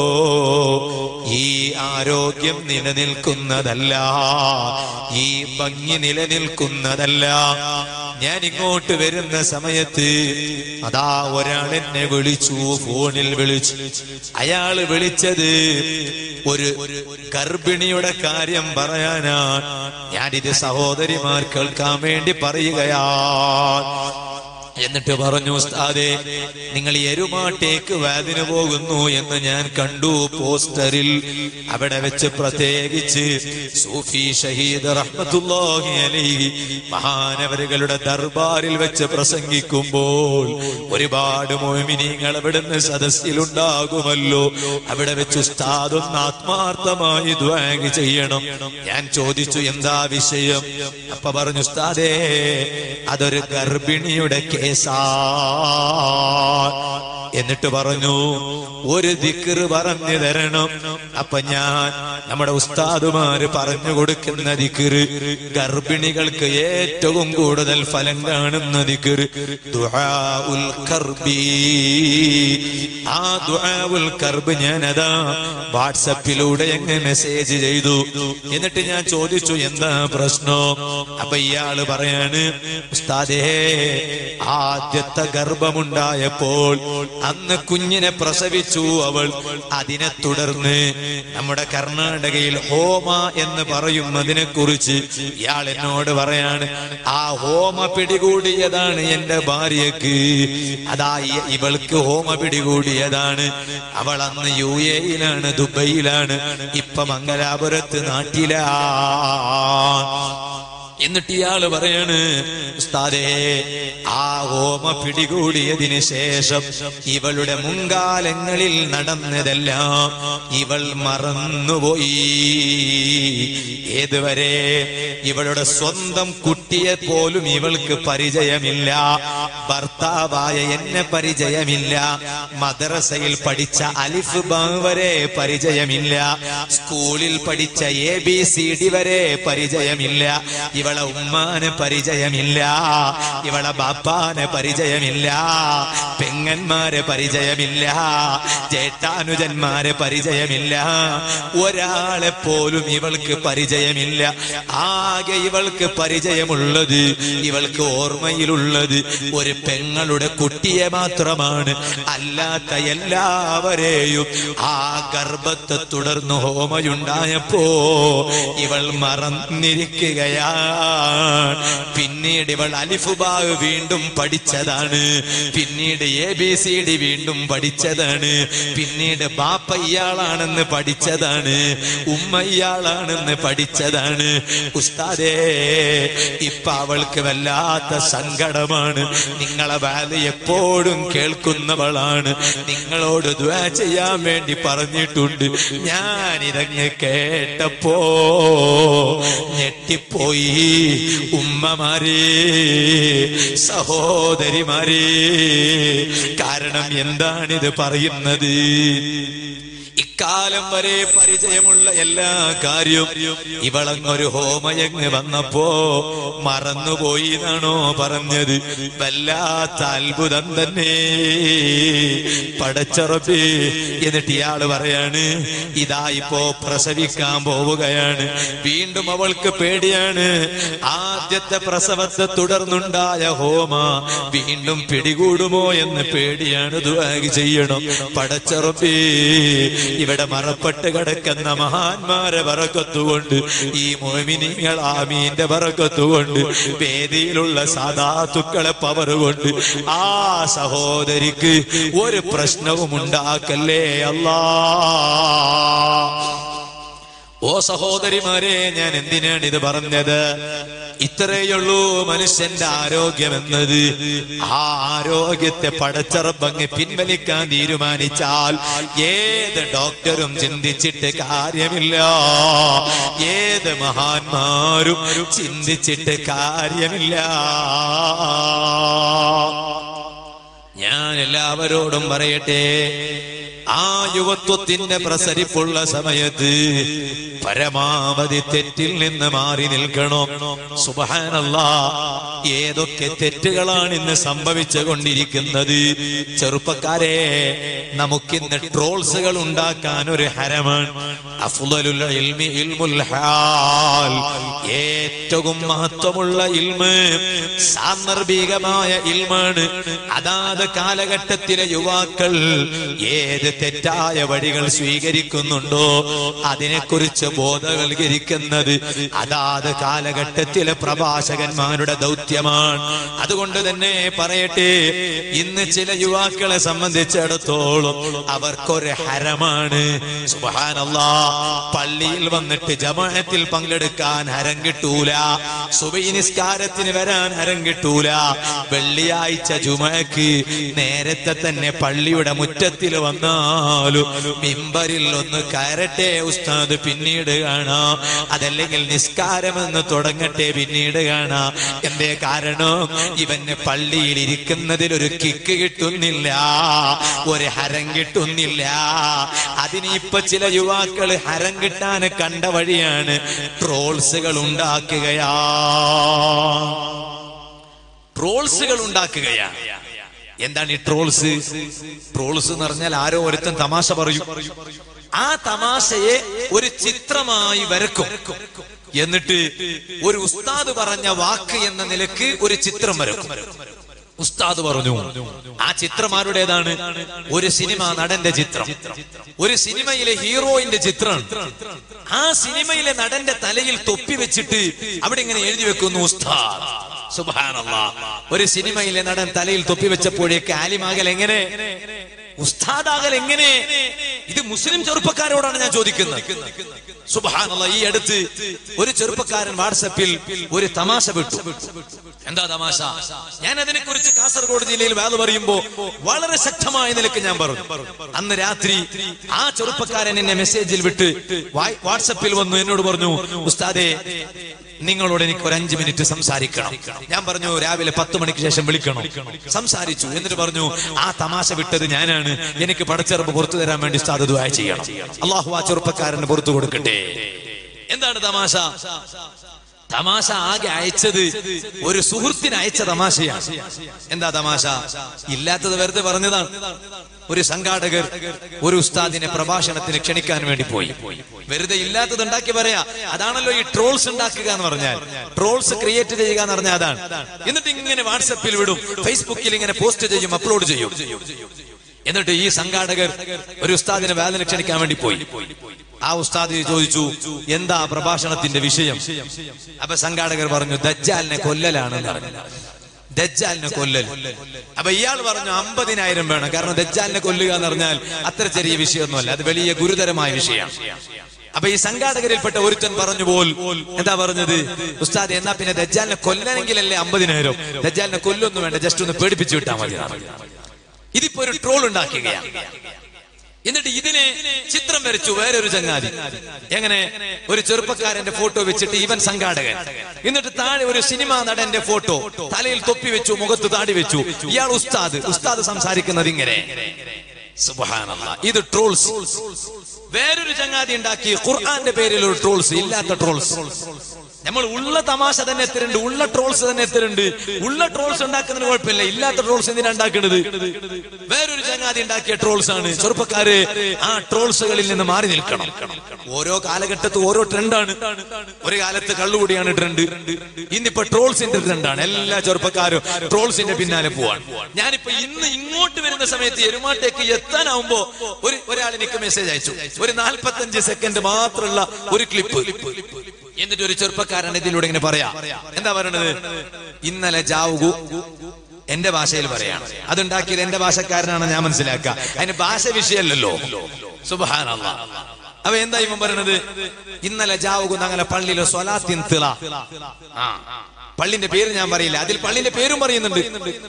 ഈ ആരോഗ്യം നിലനിൽക്കുന്നതല്ല ഈ ഭംഗി നിലനിൽക്കുന്നതല്ല ഞാൻ ഇങ്ങോട്ട് വരുന്ന സമയത്ത് അതാ ഒരാൾ എന്നെ വിളിച്ചു ഫോണിൽ വിളിച്ചു അയാള് വിളിച്ചത് ഒരു ഗർഭിണിയുടെ കാര്യം പറയാനാണ് ഞാനിത് സഹോദരിമാർ കേൾക്കാൻ വേണ്ടി പറയുകയാണ് എന്നിട്ട് പറഞ്ഞു ഉസ്താദെ നിങ്ങൾ എരുമാട്ടേക്ക് വാതിന് പോകുന്നു എന്ന് ഞാൻ കണ്ടു പോസ്റ്ററിൽ അവിടെ വെച്ച് പ്രത്യേകിച്ച് സൂഫി ഷഹീദ് റഹ്മത്തുല്ലാഹി അലൈഹി മഹാനവരുകളുടെ ദർബാറിൽ വെച്ച് പ്രസംഗിക്കുമ്പോൾ ഒരുപാട് മോമിനിങ്ങൾ അവിടുന്ന് സദസ്സിലുണ്ടാകുമല്ലോ അവിടെ വെച്ച് ഉസ്താദ് ഒന്ന് ആത്മാർത്ഥമായി ദ്വാഗ് ചെയ്യണം ഞാൻ ചോദിച്ചു എന്താ വിഷയം അപ്പൊ പറഞ്ഞു ഉസ്താദേ അതൊരു ഗർഭിണിയുടെ കേസാ എന്നിട്ട് പറഞ്ഞു ഒരു ദിക്കറ് പറഞ്ഞു തരണം അപ്പൊ ഞാൻ നമ്മുടെ ഉസ്താദുമാര് പറഞ്ഞു കൊടുക്കുന്ന ദിക്കറ് ഗർഭിണികൾക്ക് ഏറ്റവും കൂടുതൽ ഫലം കാണുന്ന ദിക്കറ് ദുആഉൽ കർബി ആ ദുആഉൽ കർബ് ഞാൻ അതാ വാട്സപ്പിലൂടെ എങ്ങനെ മെസ്സേജ് ചെയ്തു എന്നിട്ട് ഞാൻ ചോദിച്ചു എന്താ പ്രശ്നം അപ്പൊ ഇയാള് പറയാണ് ഉസ്താദേ ആദ്യത്തെ ഗർഭമുണ്ടായപ്പോൾ അന്ന് കുഞ്ഞിനെ പ്രസവിച്ചു അവൾ അതിനെ തുടർന്ന് നമ്മുടെ കർണാടകയിൽ ഹോമ എന്ന് പറയുന്നതിനെ കുറിച്ച് ഇയാൾ എന്നോട് പറയാണ് ആ ഹോമ പിടികൂടിയതാണ് എന്റെ ഭാര്യക്ക് അതാ ഇ- ഇവൾക്ക് ഹോമ പിടികൂടിയതാണ് അവൾ അന്ന് യു എയിലാണ് ദുബൈയിലാണ് ഇപ്പൊ മംഗലാപുരത്ത് നാട്ടിലാ എന്നിട്ട് ഇയാള് പറയാണ് ഉസ്താദേ ആ ഹോമ പിടികൂടിയതിന് ശേഷം ഇവളുടെ മുൻകാലങ്ങളിൽ നടന്നതെല്ലാം ഇവൾ മറന്നുപോയി ഏതുവരെ ഇവളുടെ സ്വന്തം കുട്ടിയെ പോലും ഇവൾക്ക് പരിചയമില്ല ഭർത്താവായ എന്നെ പരിചയമില്ല മദ്രസയിൽ പഠിച്ച അലിഫ് ബാ വരെ പരിചയമില്ല സ്കൂളിൽ പഠിച്ച എ ബി സി ഡി വരെ പരിചയമില്ല ഇവളെ ഉമ്മാനെ പരിചയമില്ല ഇവളെ ബാപ്പാനെ പരിചയമില്ല പെങ്ങന്മാരെ പരിചയമില്ല ജേഷ്ഠാനുജന്മാരെ പരിചയമില്ല ഒരാളെ പോലും ഇവൾക്ക് പരിചയമില്ല ആകെ ഇവൾക്ക് പരിചയമുള്ളത് ഇവൾക്ക് ഓർമ്മയിലുള്ളത് ഒരു പെങ്ങളുടെ കുട്ടിയെ മാത്രമാണ് അല്ലാത്ത എല്ലാവരെയും ആ ഗർഭത്തെ തുടർന്ന് ഹോമയുണ്ടായപ്പോ ഇവൾ മറന്നിരിക്കുകയാണ് പിന്നീട് ഇവൾ അലിഫുബാഗ് വീണ്ടും പഠിച്ചതാണ് പിന്നീട് എ ബി സി ഡി വീണ്ടും പഠിച്ചതാണ് പിന്നീട് ബാപ്പ ഇയാളാണെന്ന് പഠിച്ചതാണ് ഉമ്മ ഇയാളാണെന്ന് പഠിച്ചതാണ് ഉസ്താദേ ഇപ്പൊ അവൾക്ക് വല്ലാത്ത സങ്കടമാണ് നിങ്ങളെ വാല് എപ്പോഴും കേൾക്കുന്നവളാണ് നിങ്ങളോട് ദ്വാ ചെയ്യാൻ വേണ്ടി പറഞ്ഞിട്ടുണ്ട് ഞാൻ ഇതങ്ങ് കേട്ടപ്പോ ഞെട്ടിപ്പോയി ഉമ്മമാരെ സഹോദരിമാരെ കാരണം എന്താണിത് പറയുന്നത് ഇക്കാലം വരെ പരിചയമുള്ള എല്ലാ കാര്യവും ഇവളങ്ങൊരു ഹോമയങ്ങ് വന്നപ്പോ മറന്നുപോയി എന്നാണോ പറഞ്ഞത് വല്ലാത്ത അത്ഭുതം തന്നെ പടച്ചറപ്പി എന്നിട്ട് ഇയാള് പറയാണ് ഇതാ ഇപ്പോ പ്രസവിക്കാൻ പോവുകയാണ് വീണ്ടും അവൾക്ക് പേടിയാണ് ആദ്യത്തെ പ്രസവത്തെ തുടർന്നുണ്ടായ ഹോമ വീണ്ടും പിടികൂടുമോ എന്ന് പേടിയാണ് ദുആഗ് ചെയ്യണം പടച്ചറപ്പി ഇവിടെ മറപ്പെട്ട് കിടക്കുന്ന മഹാന്മാരെ വറക്കത്തുകൊണ്ട് ഈ മോമിനിങ്ങൾ ആമീന്റെ വറക്കത്തുകൊണ്ട് വേദിയിലുള്ള സാധാത്തുക്കളെ പവറുകൊണ്ട് ആ സഹോദരിക്ക് ഒരു പ്രശ്നവും ഉണ്ടാക്കല്ലേ അല്ലാ ഓ സഹോദരിമാരെ ഞാൻ എന്തിനാണ് ഇത് പറഞ്ഞത് ഇത്രയുള്ളൂ മനുഷ്യന്റെ ആരോഗ്യം എന്നത് ആ ആരോഗ്യത്തെ പടച്ചറപ്പങ്ങ് പിൻവലിക്കാൻ തീരുമാനിച്ചാൽ ഏത് ഡോക്ടറും ചിന്തിച്ചിട്ട് കാര്യമില്ല ഏത് മഹാന്മാരും ചിന്തിച്ചിട്ട് കാര്യമില്ല ഞാൻ എല്ലാവരോടും പറയട്ടെ ആ യുവത്വത്തിന്റെ പ്രസരിപ്പുള്ള സമയത്ത് പരമാവധി തെറ്റിൽ നിന്ന് മാറി നിൽക്കണം സുബഹാനല്ല ഏതൊക്കെ തെറ്റുകളാണ് ഇന്ന് സംഭവിച്ചു കൊണ്ടിരിക്കുന്നത് ചെറുപ്പക്കാരെ നമുക്കിന്ന് ട്രോൾസുകൾ ഉണ്ടാക്കാൻ ഒരു ഹരമാണ് അഫ്ളലുൽ ഇൽമി ഇൽമുൽ ഹാൽ ഏറ്റവും മഹത്വമുള്ള ഇൽമ് സാന്ദർഭികമായ ഇൽമാണ് അതാത് കാലഘട്ടത്തിലെ യുവാക്കൾ ഏത് തെറ്റായ വഴികൾ സ്വീകരിക്കുന്നുണ്ടോ അതിനെക്കുറിച്ച് ബോധവൽക്കരിക്കുന്നത് അതാത് കാലഘട്ടത്തിലെ പ്രഭാഷകന്മാരുടെ ദൗത്യമാണ് അതുകൊണ്ട് തന്നെ പറയട്ടെ ഇന്ന് ചില യുവാക്കളെ സംബന്ധിച്ചിടത്തോളം അവർക്കൊരു ഹരമാണ് സുബഹാനല്ലാ പള്ളിയിൽ വന്നിട്ട് ജമാഅത്തിൽ പങ്കെടുക്കാൻ ഹരം കിട്ടൂല സുബൈ നിസ്കാരത്തിന് വരാൻ ഹരം കിട്ടൂല വെള്ളിയാഴ്ച ജുമക്ക് നേരത്തെ തന്നെ പള്ളിയുടെ മുറ്റത്തിൽ വന്നാലും മിമ്പറിൽ ഒന്ന് കയറട്ടെ ഉസ്താദ് പിന്നീട് കാണാം അതല്ലെങ്കിൽ നിസ്കാരമെന്ന് തുടങ്ങട്ടെ പിന്നീട് കാണാം എന്തേ കാരണം ഇവന് പള്ളിയിൽ ഇരിക്കുന്നതിൽ ഒരു കിക്ക് കിട്ടുന്നില്ല ഒരു ഹരം കിട്ടുന്നില്ല അതിന് ഇപ്പൊ ചില യുവാക്കൾ ഹരം കിട്ടാൻ കണ്ട വഴിയാണ് ട്രോൾസുകൾ ഉണ്ടാക്കുകയാ ട്രോൾസുകൾ ഉണ്ടാക്കുകയാണ് എന്താണ് ഈ ട്രോൾസ് ട്രോൾസ് എന്ന് പറഞ്ഞാൽ ആരോ ഒരുത്തൻ തമാശ പറയും ആ തമാശയെ ഒരു ചിത്രമായി വരക്കും എന്നിട്ട് ഒരു ഉസ്താദ് പറഞ്ഞ വാക്ക് എന്ന നിലക്ക് ഒരു ചിത്രം വരക്കും ഉസ്താദ് പറഞ്ഞു ആ ചിത്രം ആരുടേതാണ് ഒരു സിനിമ നടന്റെ ചിത്രം ഒരു സിനിമയിലെ ഹീറോയിന്റെ ചിത്രം ആ സിനിമയിലെ നടന്റെ തലയിൽ തൊപ്പി വെച്ചിട്ട് അവിടെ ഇങ്ങനെ എഴുതി വെക്കുന്നു ഉസ്താദ് സുബാനല്ലാ ഒരു സിനിമയിലെ നടൻ തലയിൽ തൊപ്പി വെച്ചപ്പോഴേക്ക് ആലിമാകൽ എങ്ങനെ ഉസ്താദാകൽ എങ്ങനെ ഇത് മുസ്ലിം ചെറുപ്പക്കാരോടാണ് ഞാൻ ചോദിക്കുന്നത് സുബാനുള്ള ഈ അടുത്ത് ഒരു ചെറുപ്പക്കാരൻ വാട്സപ്പിൽ ഒരു തമാശ വിട്ടു എന്താ തമാശ ഞാൻ അതിനെ കുറിച്ച് കാസർഗോഡ് ജില്ലയിൽ വേല പറയുമ്പോ വളരെ ശക്തമായ നിലക്ക് ഞാൻ പറഞ്ഞു അന്ന് രാത്രി ആ ചെറുപ്പക്കാരൻ എന്നെ മെസ്സേജിൽ വിട്ട് വായ്- വാട്സപ്പിൽ വന്നു എന്നോട് പറഞ്ഞു ഉസ്താദെ നിങ്ങളോട് എനിക്ക് ഒരു അഞ്ച് മിനിറ്റ് സംസാരിക്കണം ഞാൻ പറഞ്ഞു രാവിലെ പത്ത് മണിക്ക് ശേഷം വിളിക്കണം സംസാരിച്ചു എന്നിട്ട് പറഞ്ഞു ആ തമാശ വിട്ടത് ഞാനാണ് എനിക്ക് പടച്ചെറുപ്പ് പുറത്തു തരാൻ വേണ്ടി ഉസ്താദ് ദുആ ചെയ്യണം അള്ളാഹു ആ ചെറുപ്പക്കാരന് പുറത്തു കൊടുക്കട്ടെ എന്താണ് തമാശ തമാശ ആകെ അയച്ചത് ഒരു സുഹൃത്തിന് അയച്ച തമാശയാണ് എന്താ തമാശ ഇല്ലാത്തത് വെറുതെ പറഞ്ഞതാണ് ഒരു സംഘാടകർ ഒരു ഉസ്താദിനെ പ്രഭാഷണത്തിന് ക്ഷണിക്കാൻ വേണ്ടി പോയി വെറുതെ ഇല്ലാത്തത് ഉണ്ടാക്കി പറയാ അതാണല്ലോ ഈ ട്രോൾസ് ഉണ്ടാക്കുക എന്ന് പറഞ്ഞാൽ ട്രോൾസ് ക്രിയേറ്റ് ചെയ്യുക എന്ന് പറഞ്ഞാൽ അതാണ് എന്നിട്ട് ഇങ്ങനെ വാട്സപ്പിൽ വിടും ഫേസ്ബുക്കിൽ ഇങ്ങനെ പോസ്റ്റ് ചെയ്യും അപ്ലോഡ് ചെയ്യും എന്നിട്ട് ഈ സംഘാടകർ ഒരു ഉസ്താദിനെ വേദന ക്ഷണിക്കാൻ വേണ്ടി പോയി ആ ഉസ്താദ് ചോദിച്ചു എന്താ പ്രഭാഷണത്തിന്റെ വിഷയം അപ്പൊ സംഘാടകർ പറഞ്ഞു ദജ്ജാലിനെ കൊല്ലലാണെന്ന് പറഞ്ഞു ദജ്ജാലിനെ കൊല്ലൽ അപ്പൊ ഇയാൾ പറഞ്ഞു അമ്പതിനായിരം വേണം കാരണം ദജ്ജാലിനെ കൊല്ലുക എന്ന് പറഞ്ഞാൽ അത്ര ചെറിയ വിഷയമൊന്നുമല്ല അത് വലിയ ഗുരുതരമായ വിഷയമാണ് അപ്പൊ ഈ സംഘാടകരിൽപ്പെട്ട ഒരുത്തൻ പറഞ്ഞു പോൽ എന്താ പറഞ്ഞത് ഉസ്താദ് എന്നാ പിന്നെ ദജ്ജാലിനെ കൊല്ലണമെങ്കിലല്ലേ അമ്പതിനായിരം ദജ്ജാലിനെ കൊല്ലൊന്നും വേണ്ട ജസ്റ്റ് ഒന്ന് പേടിപ്പിച്ചു വിട്ടാൽ മതി ഇതിപ്പോ ഒരു ട്രോൾ ഉണ്ടാക്കുകയാണ് എന്നിട്ട് ഇതിനെ ചിത്രം വരച്ചു വേറൊരു ചങ്ങാതി എങ്ങനെ ഒരു ചെറുപ്പക്കാരന്റെ ഫോട്ടോ വെച്ചിട്ട് ഇവൻ സംഘാടകൻ എന്നിട്ട് താഴെ ഒരു സിനിമാ നടന്റെ ഫോട്ടോ തലയിൽ തൊപ്പി വെച്ചു മുഖത്ത് താടി വെച്ചു ഇയാൾ ഉസ്താദ് ഉസ്താദ് സംസാരിക്കുന്നത് ഇങ്ങനെ സുബ്ഹാനല്ലാഹ്. ഇത് ട്രോൾസ് വേറൊരു ചങ്ങാതി ഉണ്ടാക്കി ഖുർആന്റെ പേരിൽ ഒരു ട്രോൾസ് ഇല്ലാത്ത ട്രോൾസ് നമ്മൾ ഉള്ള തമാശ തന്നെ എത്തരുണ്ട് ഉള്ള ട്രോൾസ് തന്നെ എത്തരുണ്ട് ഉള്ള ട്രോൾസ് ഉണ്ടാക്കുന്നതിന് കുഴപ്പമില്ല ഇല്ലാത്ത ട്രോൾസ് എന്തിനാ ഉണ്ടാക്കുന്നത് വേറൊരു ചങ്ങാതി ഉണ്ടാക്കിയ ട്രോൾസ് ആണ് ചെറുപ്പക്കാര് ആ ട്രോൾസുകളിൽ നിന്ന് മാറി നിൽക്കണം ഓരോ കാലഘട്ടത്ത് ഓരോ ട്രെൻഡാണ് ഒരു കാലത്ത് കള്ളുകൂടിയാണ് ട്രെൻഡ് ഇന്നിപ്പോ ട്രോൾസിന്റെ ട്രെൻഡാണ് എല്ലാ ചെറുപ്പക്കാരും ട്രോൾസിന്റെ പിന്നാലെ പോവാണ് ഞാനിപ്പോ ഇന്ന് ഇങ്ങോട്ട് വരുന്ന സമയത്ത് എരുമാട്ടേക്ക് എത്താനാവുമ്പോ ഒരു ഒരാൾ എനിക്ക് മെസ്സേജ് അയച്ചു ഒരു നാൽപ്പത്തഞ്ച് സെക്കൻഡ് മാത്രമുള്ള ഒരു ക്ലിപ്പ് എന്നിട്ട് ഒരു ചെറുപ്പക്കാരൻ ഇതിലൂടെ ഇങ്ങനെ പറയാ എന്താ പറയണത് ഇന്നലെ ജാവുകു എന്റെ ഭാഷയിൽ പറയാണ് അതുണ്ടാക്കിയത് എന്റെ ഭാഷക്കാരനാണ് ഞാൻ മനസ്സിലാക്കുക അതിന് ഭാഷ വിഷയമല്ലല്ലോ സുബാനല്ല അപ്പൊ എന്താ ഇവൻ പറയണത് ഇന്നലെ ജാവുകു ഞങ്ങളെ പള്ളിയിലെ സ്വലാത്തിൻ തിള ആ പള്ളിന്റെ പേര് ഞാൻ പറയില്ല അതിൽ പള്ളിന്റെ പേരും പറയുന്നുണ്ട്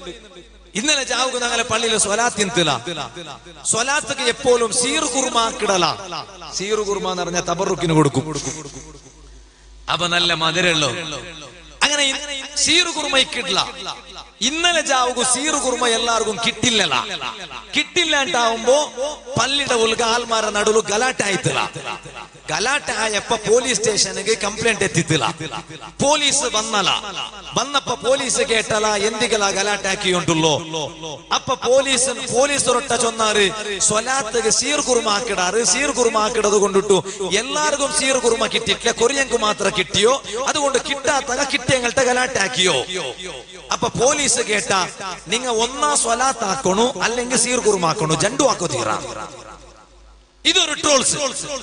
ഇന്നലെ ജാവുക ഞങ്ങളെ പള്ളിയിലെ സ്വലാത്തിൻ തിള സ്വലാത്തക്ക് എപ്പോഴും സീർ കുർമാക്കിടല സീർ കുർമ എന്ന് പറഞ്ഞാൽ തബറുക്കിന് കൊടുക്കും അപ്പൊ നല്ല മധുരമുള്ളൂ അങ്ങനെ സീർ കുർമയ്ക്കില്ല ഇന്നലെ ജാവുകു സീർ കുർമ എല്ലാവർക്കും കിട്ടില്ലല കിട്ടില്ലാണ്ടാവുമ്പോ പള്ളിയുടെ ഉൽക ആൽമാര നടുಲು ಗಲಾಟೆ ಆಯ್ತಲ್ಲ ಗಲಾಟೆ ಆಯಪ್ಪ ಪೊಲೀಸ್ ಸ್ಟೇಷನ್ಗೆ ಕಂಪ್ಲೇಂಟ್ ಎತ್ತಿತ್ತಿಲ್ಲ ಪೊಲೀಸ್ ಬನ್ನಲ ಬನ್ನಪ್ಪ ಪೊಲೀಸ್ ಕೇಟಲ ಎಂದಿಗಲ ಗಲಾಟೆ ಹಾಕಿಯುಂಟುಲ್ಲೋ ಅಪ್ಪ ಪೊಲೀಸ್ ಪೊಲೀಸ್ ರೊಟ್ಟ ചൊന്നാറ് സ്വലാത്തക്ക് സീർ കുറുമ ആക്കിടാറ് സീർ കുറുമ ആക്കിടത് കൊണ്ടിട്ടു എല്ലാവർക്കും സീർ കുറുമ കിട്ടിയിട്ടില്ല കൊറിയങ്ക് മാത്രം കിട്ടിയോ അതുകൊണ്ട് കിട്ടാത്തക കിട്ടിയങ്ങളുടെ ഗലാട്ട ആക്കിയോ അപ്പൊ പോലീസ് കേട്ട നിങ്ങ ഒന്നാ സ്വലാത്താക്കണു അല്ലെങ്കിൽ സീർ കുറുമാക്കണു ജണ്ടു ആക്കോ തീറാ ഇതൊരു ട്രോൾസ്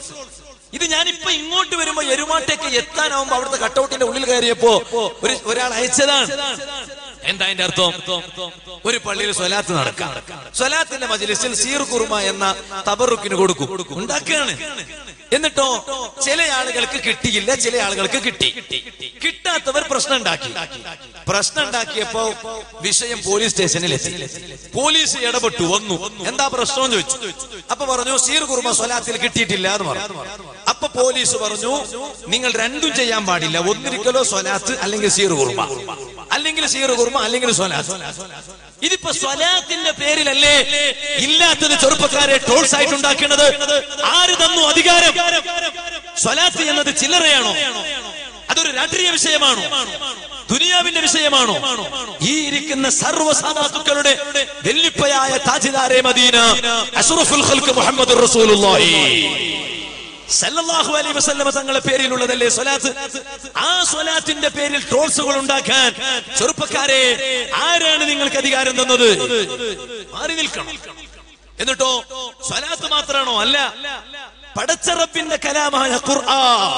ഇത് ഞാനിപ്പോ ഇങ്ങോട്ട് വരുമ്പോ എരുമാട്ടേക്ക് എത്താനാവുമ്പോ അവിടുത്തെ കട്ടൗട്ടിന്റെ ഉള്ളിൽ കയറിയപ്പോ ഒരു ഒരാൾ അയച്ചതാണ് എന്താ അതിന്റെ അർത്ഥം ഒരു പള്ളിയിൽ സ്വലാത്ത് നടക്കാം സ്വലാത്തിന്റെ മജിലിസിൽ സീർ കുറുമ എന്ന തബറുക്കിന് കൊടുക്കും ഉണ്ടാക്കുകയാണ് എന്നിട്ടോ ചില ആളുകൾക്ക് കിട്ടിയില്ല ചില ആളുകൾക്ക് കിട്ടി കിട്ടാത്തവർ പ്രശ്നം ഉണ്ടാക്കി പ്രശ്നം ഉണ്ടാക്കിയപ്പോ വിഷയം പോലീസ് സ്റ്റേഷനിൽ എത്തി പോലീസ് ഇടപെട്ടു വന്നു എന്താ പ്രശ്നം എന്ന് ചോദിച്ചു അപ്പൊ പറഞ്ഞു സീർ കുറുമ സ്വലാത്തിൽ കിട്ടിയിട്ടില്ല എന്ന് പറഞ്ഞു അപ്പൊ പോലീസ് പറഞ്ഞു നിങ്ങൾ രണ്ടും ചെയ്യാൻ പാടില്ല ഒന്നിരിക്കലോ സ്വലാത്ത് അല്ലെങ്കിൽ സീർ കുറുമ അല്ലെങ്കിൽ സീർ കുറുമ അല്ലെങ്കിൽ സ്വലാത്ത് ഇതിപ്പോ സ്വലാത്തിന്റെ പേരിലല്ലേ ഇല്ലാത്തത് ചെറുപ്പക്കാരെ ടോൾസ് ആയിട്ട് ഉണ്ടാക്കുന്നത് ആര് തന്നു അധികാരം സ്വലാത്ത് എന്നത് ചില്ലറയാണോ അതൊരു രാഷ്ട്രീയ വിഷയമാണോ ദുനിയാവിന്റെ വിഷയമാണോ ഈ ഇരിക്കുന്ന സർവ്വസാധാത്തുക്കളുടെ വെല്ലിപ്പയായ താജിദാരെ മദീന അഷ്റഫുൽ ഖൽഖ് മുഹമ്മദ് റസൂലുള്ളാഹി സല്ലല്ലാഹു അലൈഹി വസല്ലമ തങ്ങളെ പേരിലുള്ളതല്ലേ സ്വലാത്ത് ആ സ്വലാത്തിന്റെ പേരിൽ ട്രോൾസുകൾ ഉണ്ടാക്കാൻ ചെറുപ്പക്കാരെ ആരാണ് നിങ്ങൾക്ക് അധികാരം തന്നത് മാറി നിൽക്കണം എന്നിട്ടോ സ്വലാത്ത് മാത്രമാണോ അല്ല പടച്ചറപ്പിന്റെ കലാമായ ഖുർആൻ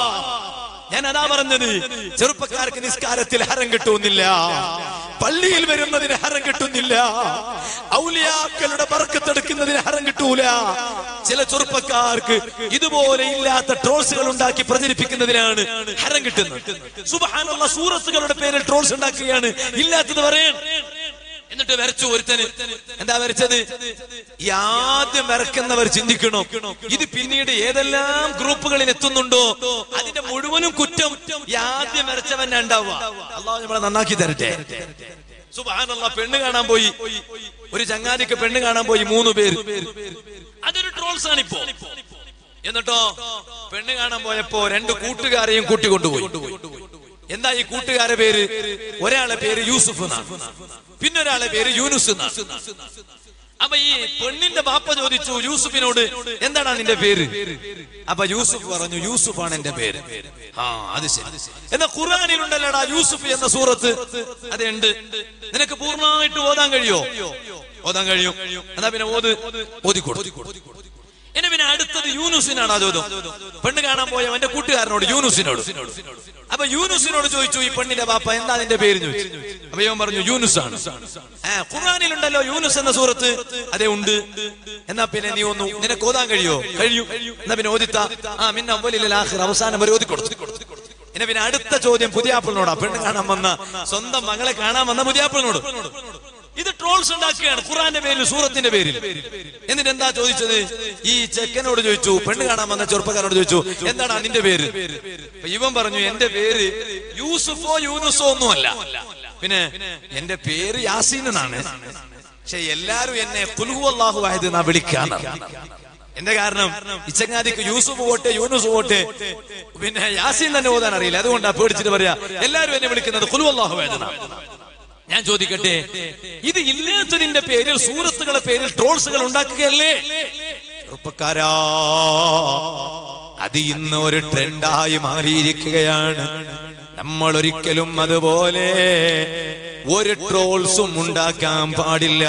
ഞാൻ അതാ പറഞ്ഞത് ചെറുപ്പക്കാർക്ക് നിസ്കാരത്തിൽ ഹരം കിട്ടുന്നില്ല പള്ളിയിൽ വരുന്നതിന് ഹരം കിട്ടുന്നില്ല ഔലിയാക്കളുടെ പറക്കത്തെടുക്കുന്നതിന് ഹരം കിട്ടൂല ചില ചെറുപ്പക്കാർക്ക് ഇതുപോലെ ഇല്ലാത്ത ട്രോൾസുകൾ ഉണ്ടാക്കി പ്രചരിപ്പിക്കുന്നതിനാണ് ഹരം കിട്ടുന്നത് സുബഹാനുള്ള സൂറത്തുകളുടെ പേരിൽ ട്രോൾസ് ഉണ്ടാക്കുകയാണ് ഇല്ലാത്തത് പറയാൻ എന്നിട്ട് വരച്ചു ഒരുത്തന് എന്താ വരച്ചത് ഈ ആദ്യം വരക്കുന്നവർ ചിന്തിക്കണം ഇത് പിന്നീട് ഏതെല്ലാം ഗ്രൂപ്പുകളിൽ എത്തുന്നുണ്ടോ അതിന്റെ മുഴുവനും കുറ്റം ഈ ആദ്യം വരച്ചവൻ ഉണ്ടാവുക അള്ളാഹു നമ്മളെ നന്നാക്കി തരട്ടെ സുബാനുള്ള പെണ്ണ് കാണാൻ പോയി ഒരു ചങ്ങാതിക്ക് പെണ്ണ് കാണാൻ പോയി മൂന്ന് പേര് അതൊരു ട്രോൾസ് ആണിപ്പോ എന്നിട്ടോ പെണ്ണ് കാണാൻ പോയപ്പോ രണ്ട് കൂട്ടുകാരെയും കൂട്ടിക്കൊണ്ടുപോയി എന്താ ഈ കൂട്ടുകാരെ പേര് ഒരാളെ പേര് യൂസുഫ് എന്നാണ് പിന്നെ ഒരാളെ പേര് യൂനുസ് എന്നാണ് അപ്പൊ ഈ പെണ്ണിന്റെ ബാപ്പ ചോദിച്ചു യൂസുഫിനോട് എന്താണ് നിന്റെ പേര് അപ്പൊ യൂസുഫ് പറഞ്ഞു യൂസുഫാണ് എന്റെ പേര് ആ അത് ശരി എന്നാ ഖുറാനിലുണ്ടല്ലടാ യൂസുഫ് എന്ന സൂറത്ത് അതുണ്ട് നിനക്ക് പൂർണ്ണമായിട്ട് ഓതാൻ കഴിയോ ഓതാൻ കഴിയും എന്നാ പിന്നെ ഓത് ഓതിക്കൊടു എന്നെ പിന്നെ അടുത്തത് യൂനുസിനാണ് ആ ചോദ്യം പെണ്ണ് കാണാൻ പോയ അവന്റെ കൂട്ടുകാരനോട് യൂനുസിനോട് അപ്പൊ യൂനുസിനോട് ചോദിച്ചു ഈ പെണ്ണിന്റെ ബാപ്പ എന്താ നിന്റെ പേര് ചോദിച്ചു അപ്പൊ ഇവൻ പറഞ്ഞു യൂനുസ് ആണ് ആ ഖുർആനിലുണ്ടല്ലോ യൂനുസ് എന്ന സൂറത്ത് അതെ ഉണ്ട് എന്നാ പിന്നെ നീ ഒന്ന് നിനക്ക് ഓതാൻ കഴിയോ കഴിയും എന്നാ പിന്നെ ഓദിത്ത ആ മിന്ന അവലിൽ ആഖിർ അവസാനം വരെ ഓതി കൊടുത്തു എന്നെ പിന്നെ അടുത്ത ചോദ്യം പുതിയാപ്പിളിനോടാ പെണ്ണ് കാണാൻ വന്ന സ്വന്തം മകളെ കാണാൻ വന്ന പുതിയാപ്പിളിനോട് ഇത് ട്രോൾസ് ഉണ്ടാക്കുകയാണ് ഖുറാന്റെ പേരിൽ സൂറത്തിന്റെ പേരിൽ എന്നിട്ട് എന്താ ചോദിച്ചത് ഈ ചെക്കനോട് ചോദിച്ചു പെണ്ണ് കാണാൻ വന്ന ചെറുപ്പക്കാരോട് ചോദിച്ചു എന്താണ് നിന്റെ പേര് അപ്പൊ ഇവൻ പറഞ്ഞു എന്റെ പേര് യൂസുഫോ യൂനുസോ ഒന്നുമല്ല പിന്നെ എന്റെ പേര് യാസീൻ എന്നാണ് പക്ഷെ എല്ലാരും എന്നെ കുൽഹു അള്ളാഹു ആയത് എന്നാ വിളിക്കാന്ന് എന്റെ കാരണം ഇച്ചങ്ങാതിക്ക് യൂസുഫ് പോട്ടെ യൂനുസ് പോട്ടെ പിന്നെ യാസീൻ തന്നെ ഓതാൻ അറിയില്ല അതുകൊണ്ടാ പേടിച്ചിട്ട് പറയാ എല്ലാരും എന്നെ വിളിക്കുന്നത് കുലു അള്ളാഹു ആയതെന്നാണ് ഞാൻ ചോദിക്കട്ടെ ഇത് ഇല്ലാത്തതിന്റെ പേരിൽ സൂറത്തുകളെ പേരിൽ ട്രോൾസുകൾ ഉണ്ടാക്കുകയല്ലേ ചെറുപ്പക്കാരാ അത് ഇന്ന് ഒരു ട്രെൻഡായി മാറിയിരിക്കുകയാണ് നമ്മൾ ഒരിക്കലും അതുപോലെ ഒരു ട്രോൾസും ഉണ്ടാക്കാൻ പാടില്ല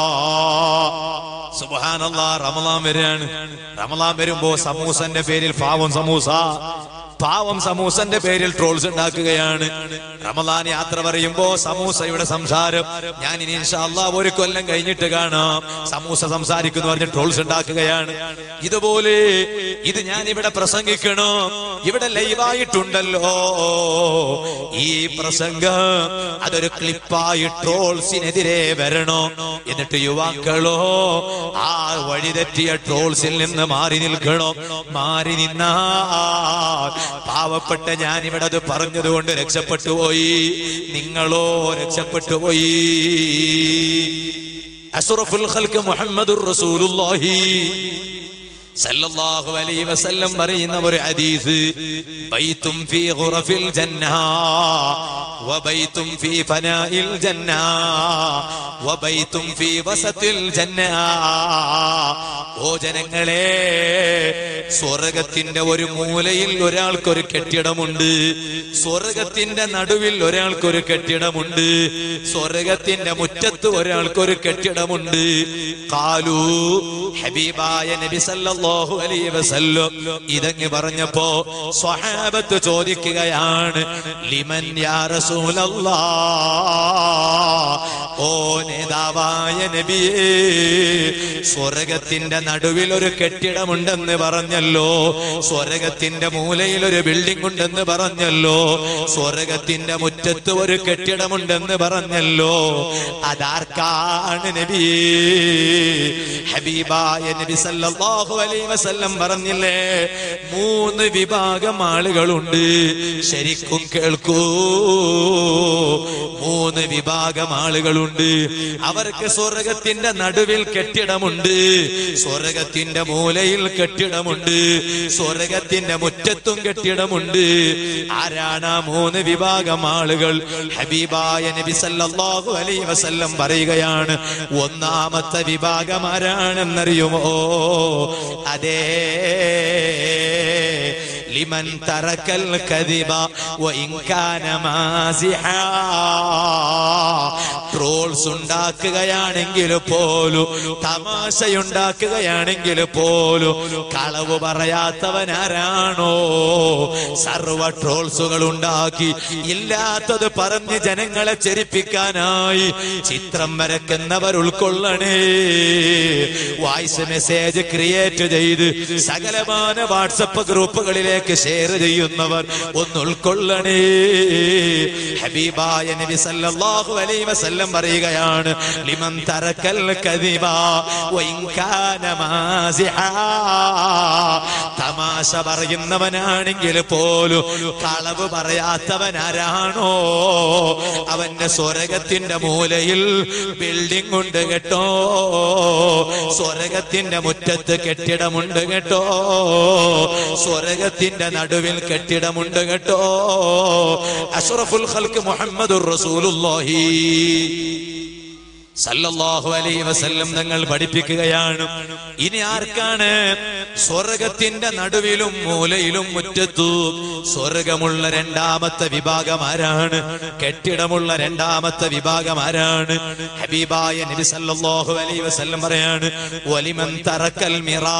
സുബാനല്ല റമലാൻ വരാണ് റമലാൻ വരുമ്പോ സമൂസന്റെ പേരിൽ പാവം സമൂസ പാവം സമൂസന്റെ പേരിൽ ട്രോൾസ് ഉണ്ടാക്കുകയാണ് റമലാൻ യാത്ര പറയുമ്പോ സമൂസയുടെ സംസാരം ഞാൻ ഇനി ഇൻഷാല്ല ഒരു കൊല്ലം കഴിഞ്ഞിട്ട് കാണാം സമൂസ സംസാരിക്കുന്നു പറഞ്ഞ് ട്രോൾസ് ഉണ്ടാക്കുകയാണ് ഇതുപോലെ ഇത് ഞാൻ ഇവിടെ പ്രസംഗിക്കണോ ഇവിടെ ലൈവായിട്ടുണ്ടല്ലോ ഈ പ്രസംഗം അതൊരു ക്ലിപ്പായി ട്രോൾസിനെതിരെ വരണോ എന്നിട്ട് യുവാക്കളോ ആ വഴിതെറ്റിയ ട്രോൾസിൽ നിന്ന് മാറി നിൽക്കണോ മാറി നിന്നാൽ പാവപ്പെട്ട ഞാൻ ഇവിടെ അത് പറഞ്ഞതുകൊണ്ട് രക്ഷപ്പെട്ടു പോയി നിങ്ങളോ രക്ഷപ്പെട്ടു പോയി അഷ്റഫുൽ ഖൽക്ക് മുഹമ്മദുർ റസൂലുള്ളാഹി സല്ലല്ലാഹു അലൈഹി വസല്ലം പറയുന്ന ഒരു ഹദീസ് ബൈത്തും ഫീ ഖുറഫിൽ ജന്ന വബൈത്തും ഫീ ഫനാഇൽ ജന്ന വബൈത്തും ഫീ വസത്തിൽ ജന്ന ഓ ജനങ്ങളെ സ്വർഗത്തിന്റെ ഒരു മൂലയിൽ ഒരാൾക്കൊരു കെട്ടിടമുണ്ട് സ്വർഗത്തിന്റെ നടുവിൽ ഒരാൾക്കൊരു കെട്ടിടമുണ്ട് സ്വർഗത്തിന്റെ മുറ്റത്ത് ഒരാൾക്കൊരു കെട്ടിടമുണ്ട് കാലു ഹബീബായ നബി സല്ലല്ലാഹു അലൈഹി വസല്ലം ഇതങ്ങ് പറഞ്ഞപ്പോ സ്വഹാബത്ത് ചോദിക്കുകയാണ് ലിമൻ യാ റസൂലല്ലാ ഓ നേതാവായ നബിയേ സ്വർഗത്തിന്റെ നടുവിൽ ഒരു കെട്ടിടമുണ്ടെന്ന് പറഞ്ഞല്ലോ സ്വർഗത്തിന്റെ മൂലയിൽ ഒരു ബിൽഡിംഗ് ഉണ്ടെന്ന് പറഞ്ഞല്ലോ സ്വർഗത്തിന്റെ മുറ്റത്ത് ഒരു കെട്ടിടമുണ്ടെന്ന് പറഞ്ഞല്ലോ അതാർക്കാണ് നബിയേ ഹബീബായ നബി സല്ലല്ലാഹു അലൈഹി വസല്ലം പറഞ്ഞില്ലേ മൂന്ന് വിഭാഗം ആളുകളുണ്ട് ശരിക്കും കേൾക്കൂ മൂന്ന് വിഭാഗം ആളുകളുണ്ട് അവർക്ക് സ്വർഗത്തിന്റെ നടുവിൽ കെട്ടിടമുണ്ട് സ്വർഗത്തിന്റെ മൂലയിൽ കെട്ടിടമുണ്ട് സ്വർഗത്തിന്റെ മുറ്റത്തും കെട്ടിടമുണ്ട് ആരാണ് ആ മൂന്ന് വിഭാഗം ആളുകൾ ഹബീബായ നബി സല്ലല്ലാഹു അലൈഹി വസല്ലം പറയുകയാണ് ഒന്നാമത്തെ വിഭാഗം ആരാണെന്നറിയുമോ അതേ ലിമൻ തറക്കൽ കദിബ വഇൻ കാന മാസിഹാ ട്രോൾസ് ഉണ്ടാക്കുകയാണെങ്കിൽ പോലും തമാശയുണ്ടാക്കുകയാണെങ്കിൽ പോലും കളവ് പറയാത്തവനാരാണോ സർവ ട്രോൾസുകൾ ഉണ്ടാക്കി ഇല്ലാത്തത് പറഞ്ഞ് ജനങ്ങളെ ചെരിപ്പിക്കാനായി ചിത്രം വരക്കുന്നവർ ഉൾക്കൊള്ളണേ വോയിസ് മെസ്സേജ് ക്രിയേറ്റ് ചെയ്ത് സകലമാന വാട്സപ്പ് ഗ്രൂപ്പുകളിലേക്ക് ഷെയർ ചെയ്യുന്നവർ ഒന്ന് ഉൾക്കൊള്ളണേ ഹബീബായ നബി സല്ലല്ലാഹു അലൈഹി വസല്ലം പറയുകയാണ് ലിമൻ തറക്കൽ കദിബ വഇൻ കാന മാസിഹാ തമാശ പറയുന്നവനാണെങ്കിൽ പോലും കളവ് പറയാത്തവനാരാണോ അവന്റെ സ്വർഗത്തിന്റെ മൂലയിൽ ബിൽഡിംഗ് ഉണ്ട് കേട്ടോ സ്വർഗത്തിന്റെ മുറ്റത്ത് കെട്ടിടമുണ്ട് കേട്ടോ സ്വർഗത്തിന്റെ നടുവിൽ കെട്ടിടമുണ്ട് കേട്ടോ അഷ്റഫുൽ ഖൽക്ക് മുഹമ്മദുർ റസൂലുള്ളാഹി സല്ലല്ലാഹു അലൈഹി വസല്ലം തങ്ങൾ പഠിപ്പിക്കുകയാണ് ഇനി ആർക്കാണ് സ്വർഗത്തിന്റെ നടുവിലും മൂലയിലും മുറ്റത്തു സ്വർഗമുള്ള രണ്ടാമത്തെ വിഭാഗം ആരാണ് കെട്ടിടമുള്ള രണ്ടാമത്തെ വിഭാഗം ആരാണ് ഹബീബായ നബി സല്ലല്ലാഹു അലൈഹി വസല്ലം പറയാണ് വലിമൻ തറക്കൽ മിറാ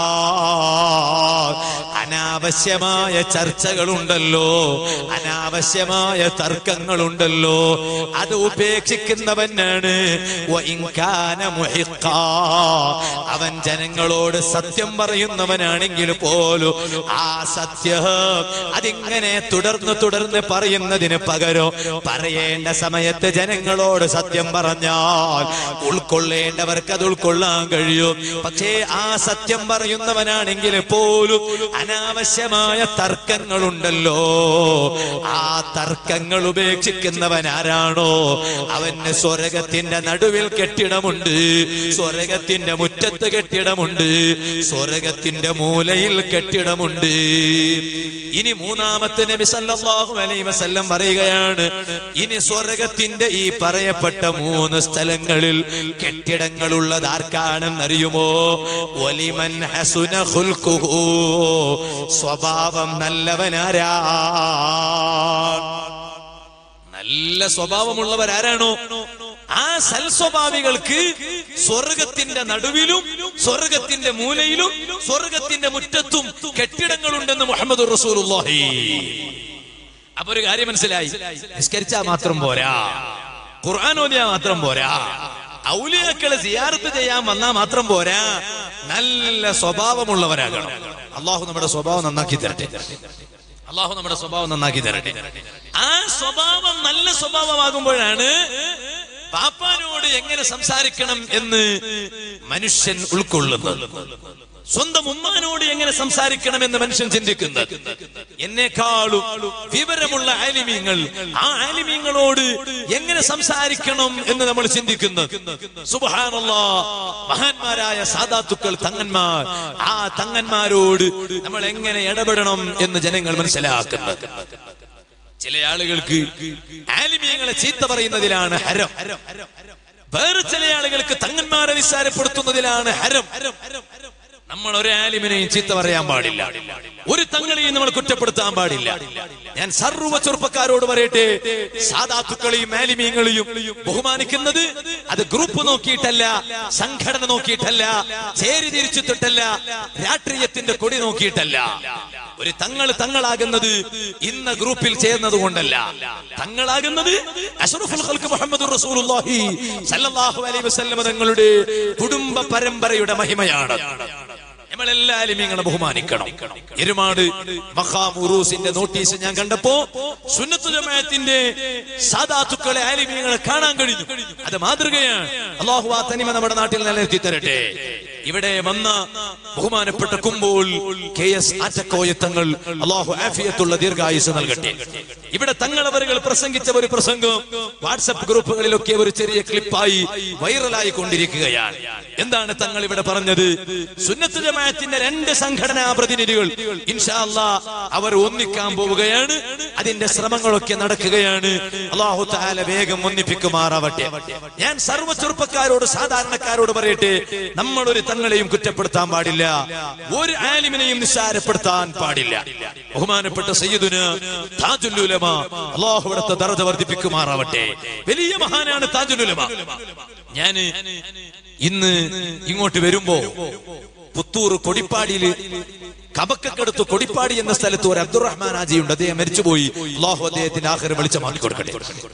അനാവശ്യമായ ചർച്ചകളുണ്ടല്ലോ അനാവശ്യമായ തർക്കങ്ങളുണ്ടല്ലോ അത് ഉപേക്ഷിക്കുന്നവനാണ് വഇൻ കാന മുഹിഖാ. അവൻ ജനങ്ങളോട് സത്യം പറയുന്നവനാണെങ്കിൽ പോലും ആ സത്യം അതിങ്ങനെ തുടർന്ന് തുടർന്ന് പറയുന്നതിന് പകരം പറയേണ്ട സമയത്ത് ജനങ്ങളോട് സത്യം പറഞ്ഞാൽ ഉൾക്കൊള്ളേണ്ടവർക്ക് അത് ഉൾക്കൊള്ളാൻ കഴിയും പക്ഷേ ആ സത്യം പറയുന്നവനാണെങ്കിൽ പോലും അനാവശ്യമായ തർക്കങ്ങളുണ്ടല്ലോ ആ തർക്കങ്ങൾ ഉപേക്ഷിക്കുന്നവൻ ആരാണോ അവന് സ്വർഗത്തിന്റെ നടുവിൽ കെട്ടിടമുണ്ട് സ്വർഗത്തിന്റെ മുറ്റത്ത് കെട്ടിടമുണ്ട് സ്വർഗത്തിന്റെ മൂലയിൽ കെട്ടിടമുണ്ട് ഇനി മൂന്നാമത്തെ നബി സല്ലല്ലാഹു അലൈഹി വസല്ലം പറയുകയാണ് ഇനി സ്വർഗത്തിന്റെ ഈ പറയപ്പെട്ട മൂന്ന് സ്ഥലങ്ങളിൽ കെട്ടിടങ്ങളുള്ളത് ആർക്കാണെന്നറിയുമോ വലിമൻ ഹസുന ഖുൽഖുഹു സ്വഭാവം നല്ലവനാരാ നല്ല സ്വഭാവമുള്ളവരാരാണോ ആ സൽസ്വഭാവികൾക്ക് സ്വർഗത്തിന്റെ നടുവിലും സ്വർഗത്തിന്റെ മൂലയിലും സ്വർഗത്തിന്റെ മുറ്റത്തും കെട്ടിടങ്ങളുണ്ടെന്ന് മുഹമ്മദ് റസൂലുള്ളാഹി അപ്പൊ ഒരു കാര്യം മനസ്സിലായി നിസ്കരിച്ചാ മാത്രം പോരാ ഖുർആൻ ഓതിയാ മാത്രം പോരാ ഔലിയാക്കളെ സിയാറത്ത് ചെയ്യാൻ വന്നാ മാത്രം പോരാ നല്ല സ്വഭാവമുള്ളവരാകണം അള്ളാഹു നമ്മുടെ സ്വഭാവം നന്നാക്കി തരട്ടെ അള്ളാഹു നമ്മുടെ സ്വഭാവം നന്നാക്കി തരട്ടെ ആ സ്വഭാവം നല്ല സ്വഭാവമാകുമ്പോഴാണ് പാപ്പാനോട് എങ്ങനെ സംസാരിക്കണം എന്ന് മനുഷ്യൻ ഉൾക്കൊള്ളുന്നത് സ്വന്തം ഉമ്മാനോട് എങ്ങനെ സംസാരിക്കണം എന്ന് മനുഷ്യൻ ചിന്തിക്കുന്നത് എന്നെക്കാളും വിവരമുള്ള ആലിമീങ്ങൾ ആ ആലിമീങ്ങളോട് എങ്ങനെ സംസാരിക്കണം എന്ന് നമ്മൾ ചിന്തിക്കുന്നത് സുബഹാനല്ലാ മഹാന്മാരായ സാധാത്തുക്കൾ തങ്ങന്മാർ ആ തങ്ങന്മാരോട് നമ്മൾ എങ്ങനെ ഇടപെടണം എന്ന് ജനങ്ങൾ മനസ്സിലാക്കുന്നത് ചില ആളുകൾക്ക് ആലിമീങ്ങളെ ചീത്ത പറയുന്നതിലാണ് ഹരം വേറെ ചില ആളുകൾക്ക് തങ്ങന്മാരെ നിസ്സാരപ്പെടുത്തുന്നതിലാണ് ഹരം നമ്മൾ ഒരു ആലിമിനെയും ചീത്ത പറയാൻ പാടില്ല ഒരു തങ്ങളെയും നമ്മൾ കുറ്റപ്പെടുത്താൻ പാടില്ല ഞാൻ സർവ്വ ചെറുപ്പക്കാരോട് പറയട്ടെ സാധാത്തുക്കളെയും ആലിമീങ്ങളെയും ബഹുമാനിക്കുന്നത് അത് ഗ്രൂപ്പ് നോക്കിയിട്ടല്ല സംഘടന നോക്കിയിട്ടല്ല ചേരി തിരിച്ചിട്ടിട്ടല്ല രാഷ്ട്രീയത്തിന്റെ കൊടി നോക്കിയിട്ടല്ല ഒരു തങ്ങൾ തങ്ങളാകുന്നത് ഇന്ന ഗ്രൂപ്പിൽ ചേർന്നത് കൊണ്ടല്ല തങ്ങളാകുന്നത് അഷ്റഫുൽ ഖൽഖ് മുഹമ്മദ് റസൂലുള്ളാഹി സല്ലല്ലാഹു അലൈഹി വസല്ലം തങ്ങളുടെ കുടുംബ പരമ്പരയുടെ മഹിമയാണ് നമ്മളെല്ലാ ആലിമീങ്ങളെ ബഹുമാനിക്കണം എരുമാട് മഖാം ഉറൂസിന്റെ നോട്ടീസ് ഞാൻ കണ്ടപ്പോ സുന്നത്തു ജമാഅത്തിന്റെ സാദാത്തുക്കളെ ആലിമീങ്ങളെ കാണാൻ കഴിഞ്ഞു അത് മാതൃകയാണ് അള്ളാഹു ആ തനിമ നമ്മുടെ നാട്ടിൽ നിലനിർത്തി തരട്ടെ ഇവിടെ വന്ന ബഹുമാനപ്പെട്ട കുമ്പോൾ കെ എസ് ആറ്റക്കോയത്തങ്ങൾ അള്ളാഹു ആഫിയത്തുള്ള ദീർഘായുസ് നൽകട്ടെ ഇവിടെ തങ്ങളവരുകൾ പ്രസംഗിച്ച ഒരു പ്രസംഗം വാട്സപ്പ് ഗ്രൂപ്പുകളിലൊക്കെ ഒരു ചെറിയ ക്ലിപ്പായി വൈറലായി കൊണ്ടിരിക്കുകയാണ് എന്താണ് തങ്ങൾ ഇവിടെ പറഞ്ഞത് സുന്നത്ത് ജമാഅത്തിന്റെ രണ്ട് സംഘടനാ പ്രതിനിധികൾ ഇൻഷാ അല്ലാ അവർ ഒന്നിക്കാൻ പോവുകയാണ് അതിന്റെ ശ്രമങ്ങളൊക്കെ നടക്കുകയാണ് അള്ളാഹു താല വേഗം ഒന്നിപ്പിക്കുമാറാവട്ടെ ഞാൻ സർവ്വ ചെറുപ്പക്കാരോട് സാധാരണക്കാരോട് പറയട്ടെ നമ്മൾ ഒരു തങ്ങളെയും കുറ്റപ്പെടുത്താൻ പാടില്ല ഒരു ആലിമിനെയും നിസ്സാരപ്പെടുത്താൻ പാടില്ല ബഹുമാനപ്പെട്ട സയ്യിദുന് താജുല്ലുലമ അള്ളാഹു ഇവിടുത്തെ ദറജ വർദ്ധിപ്പിക്കുമാറാവട്ടെ വലിയ മഹാനാണ് താജുല്ലുലമ ഞാന് ഇന്ന് ഇങ്ങോട്ട് വരുമ്പോ പുത്തൂർ കൊടിപ്പാടിയില് കബക്കടുത്ത് കൊടിപ്പാടി എന്ന സ്ഥലത്ത് ഒരു അബ്ദുറഹ്മാൻ ആജിയുണ്ട് അദ്ദേഹം മരിച്ചുപോയി അള്ളാഹു അദ്ദേഹത്തിന്റെ ആഹാരം വെളിച്ചമാക്കി കൊടുക്കട്ടെ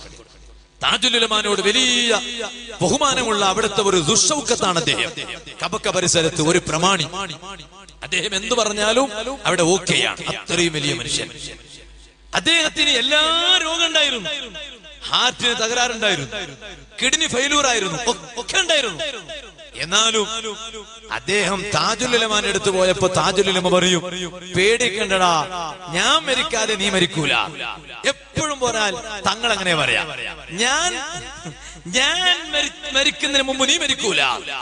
താജുലുലമാനോട് വലിയ ബഹുമാനമുള്ള അവിടുത്തെ ഒരു ദുഷൗക്കത്താണ് അദ്ദേഹം കബക്ക പരിസരത്ത് ഒരു പ്രമാണി അദ്ദേഹം എന്തു പറഞ്ഞാലും അവിടെ ഓക്കെയാണ് അത്രയും വലിയ മനുഷ്യൻ അദ്ദേഹത്തിന് എല്ലാ രോഗം ഉണ്ടായിരുന്നു ഹാർട്ടിന് തകരാറുണ്ടായിരുന്നു കിഡ്നി ഫെയിലൂർ ആയിരുന്നു ഒ- ഒക്കെ ഉണ്ടായിരുന്നു എന്നാലും അദ്ദേഹം താജുലുലമാൻ എടുത്തു പോയപ്പോ താജുലുലമ പറയും പേടിക്കണ്ടടാ ഞാൻ മരിക്കാതെ നീ മരിക്കൂല എപ്പോഴും പോരാൽ തങ്ങൾ അങ്ങനെ പറയാം ഞാൻ ഞാൻ മരി- മരിക്കുന്നതിന് മുമ്പ് നീ മരിക്കൂല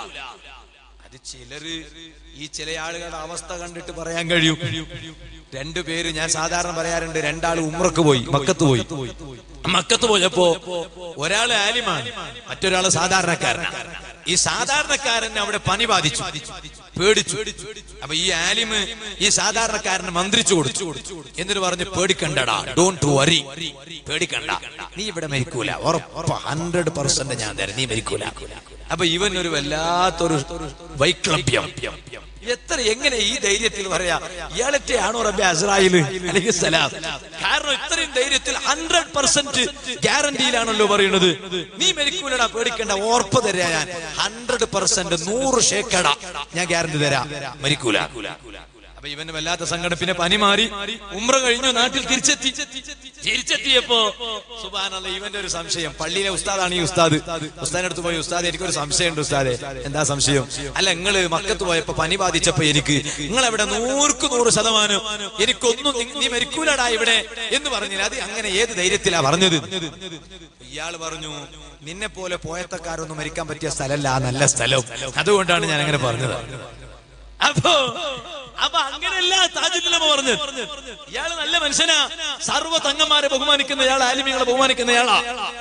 അത് ചിലര് ഈ ചില ആളുകളുടെ അവസ്ഥ കണ്ടിട്ട് പറയാൻ കഴിയും രണ്ടുപേര് ഞാൻ സാധാരണ പറയാറുണ്ട് രണ്ടാൾ ഉമ്രക്ക് പോയി മക്കത്ത് പോയി മക്കത്ത് പോയപ്പോ ഒരാള് ആലിമാണ് മറ്റൊരാള് സാധാരണക്കാരനാണ് ഈ സാധാരണക്കാരന് അവിടെ പനി ബാധിച്ചു പേടിച്ചു അപ്പൊ ഈ ആലിമ് ഈ സാധാരണക്കാരന് മന്ത്രിച്ചു കൊടുത്തു എന്നിട്ട് പറഞ്ഞു പേടിക്കണ്ടടാ ഡോണ്ട് വറി പേടിക്കണ്ട നീ ഇവിടെ മരിക്കൂല ഉറപ്പ് ഹൺഡ്രഡ് പെർസെന്റ് ഞാൻ തരാം നീ മരിക്കൂല അപ്പൊ ഇവൻ ഒരു വല്ലാത്തൊരു വൈക്ലഭ്യം എത്ര എങ്ങനെ ഈ ധൈര്യത്തിൽ പറയാ ഇയാളത്തെ ആണോ റബ്ബെ അസ്രായില് അല്ലെങ്കിൽ സലാം കാരണം ഇത്രയും ധൈര്യത്തിൽ ഹൺഡ്രഡ് പെർസെന്റ് ഗ്യാരണ്ടിയിലാണല്ലോ പറയുന്നത് നീ മരിക്കൂലടാ പേടിക്കണ്ട ഓർപ്പ് തരാ ഞാൻ ഹൺഡ്രഡ് പെർസെന്റ് നൂറ് ഷേക്കട ഞാൻ ഗ്യാരണ്ടി തരാം മരിക്കൂല അപ്പൊ ഇവന് വല്ലാത്ത സങ്കടം പിന്നെ പനി മാറി ഉമ്ര കഴിഞ്ഞു നാട്ടിൽ തിരിച്ചെത്തി തിരിച്ചെത്തിയപ്പോ സുബാനല്ല ഇവന്റെ ഒരു സംശയം പള്ളിയിലെ ഉസ്താദാണ് ഈ ഉസ്താദ് ഉസ്താദിന്റെ അടുത്ത് പോയി ഉസ്താദ് എനിക്കൊരു സംശയമുണ്ട് ഉസ്താദെ എന്താ സംശയം അല്ല നിങ്ങള് മക്കത്ത് പോയപ്പോ പനി ബാധിച്ചപ്പോ എനിക്ക് നിങ്ങൾ അവിടെ നൂർക്ക് നൂറ് ശതമാനം എനിക്കൊന്നും നി- നീ മരിക്കൂലടാ ഇവിടെ എന്ന് പറഞ്ഞില്ല അത് അങ്ങനെ ഏത് ധൈര്യത്തിലാ പറഞ്ഞത് ഇയാൾ പറഞ്ഞു നിന്നെ പോലെ പോയത്തക്കാരൊന്നും മരിക്കാൻ പറ്റിയ സ്ഥലമല്ല ആ നല്ല സ്ഥലം അതുകൊണ്ടാണ് ഞാൻ അങ്ങനെ പറഞ്ഞത് അപ്പോ അപ്പൊ അങ്ങനെയല്ല താജുല്ലമ പറഞ്ഞു ഇയാള് നല്ല മനുഷ്യനാ സർവ്വ തങ്ങന്മാരെ ബഹുമാനിക്കുന്ന ഇയാൾ ആലിമികളെ ബഹുമാനിക്കുന്ന ഇയാളാ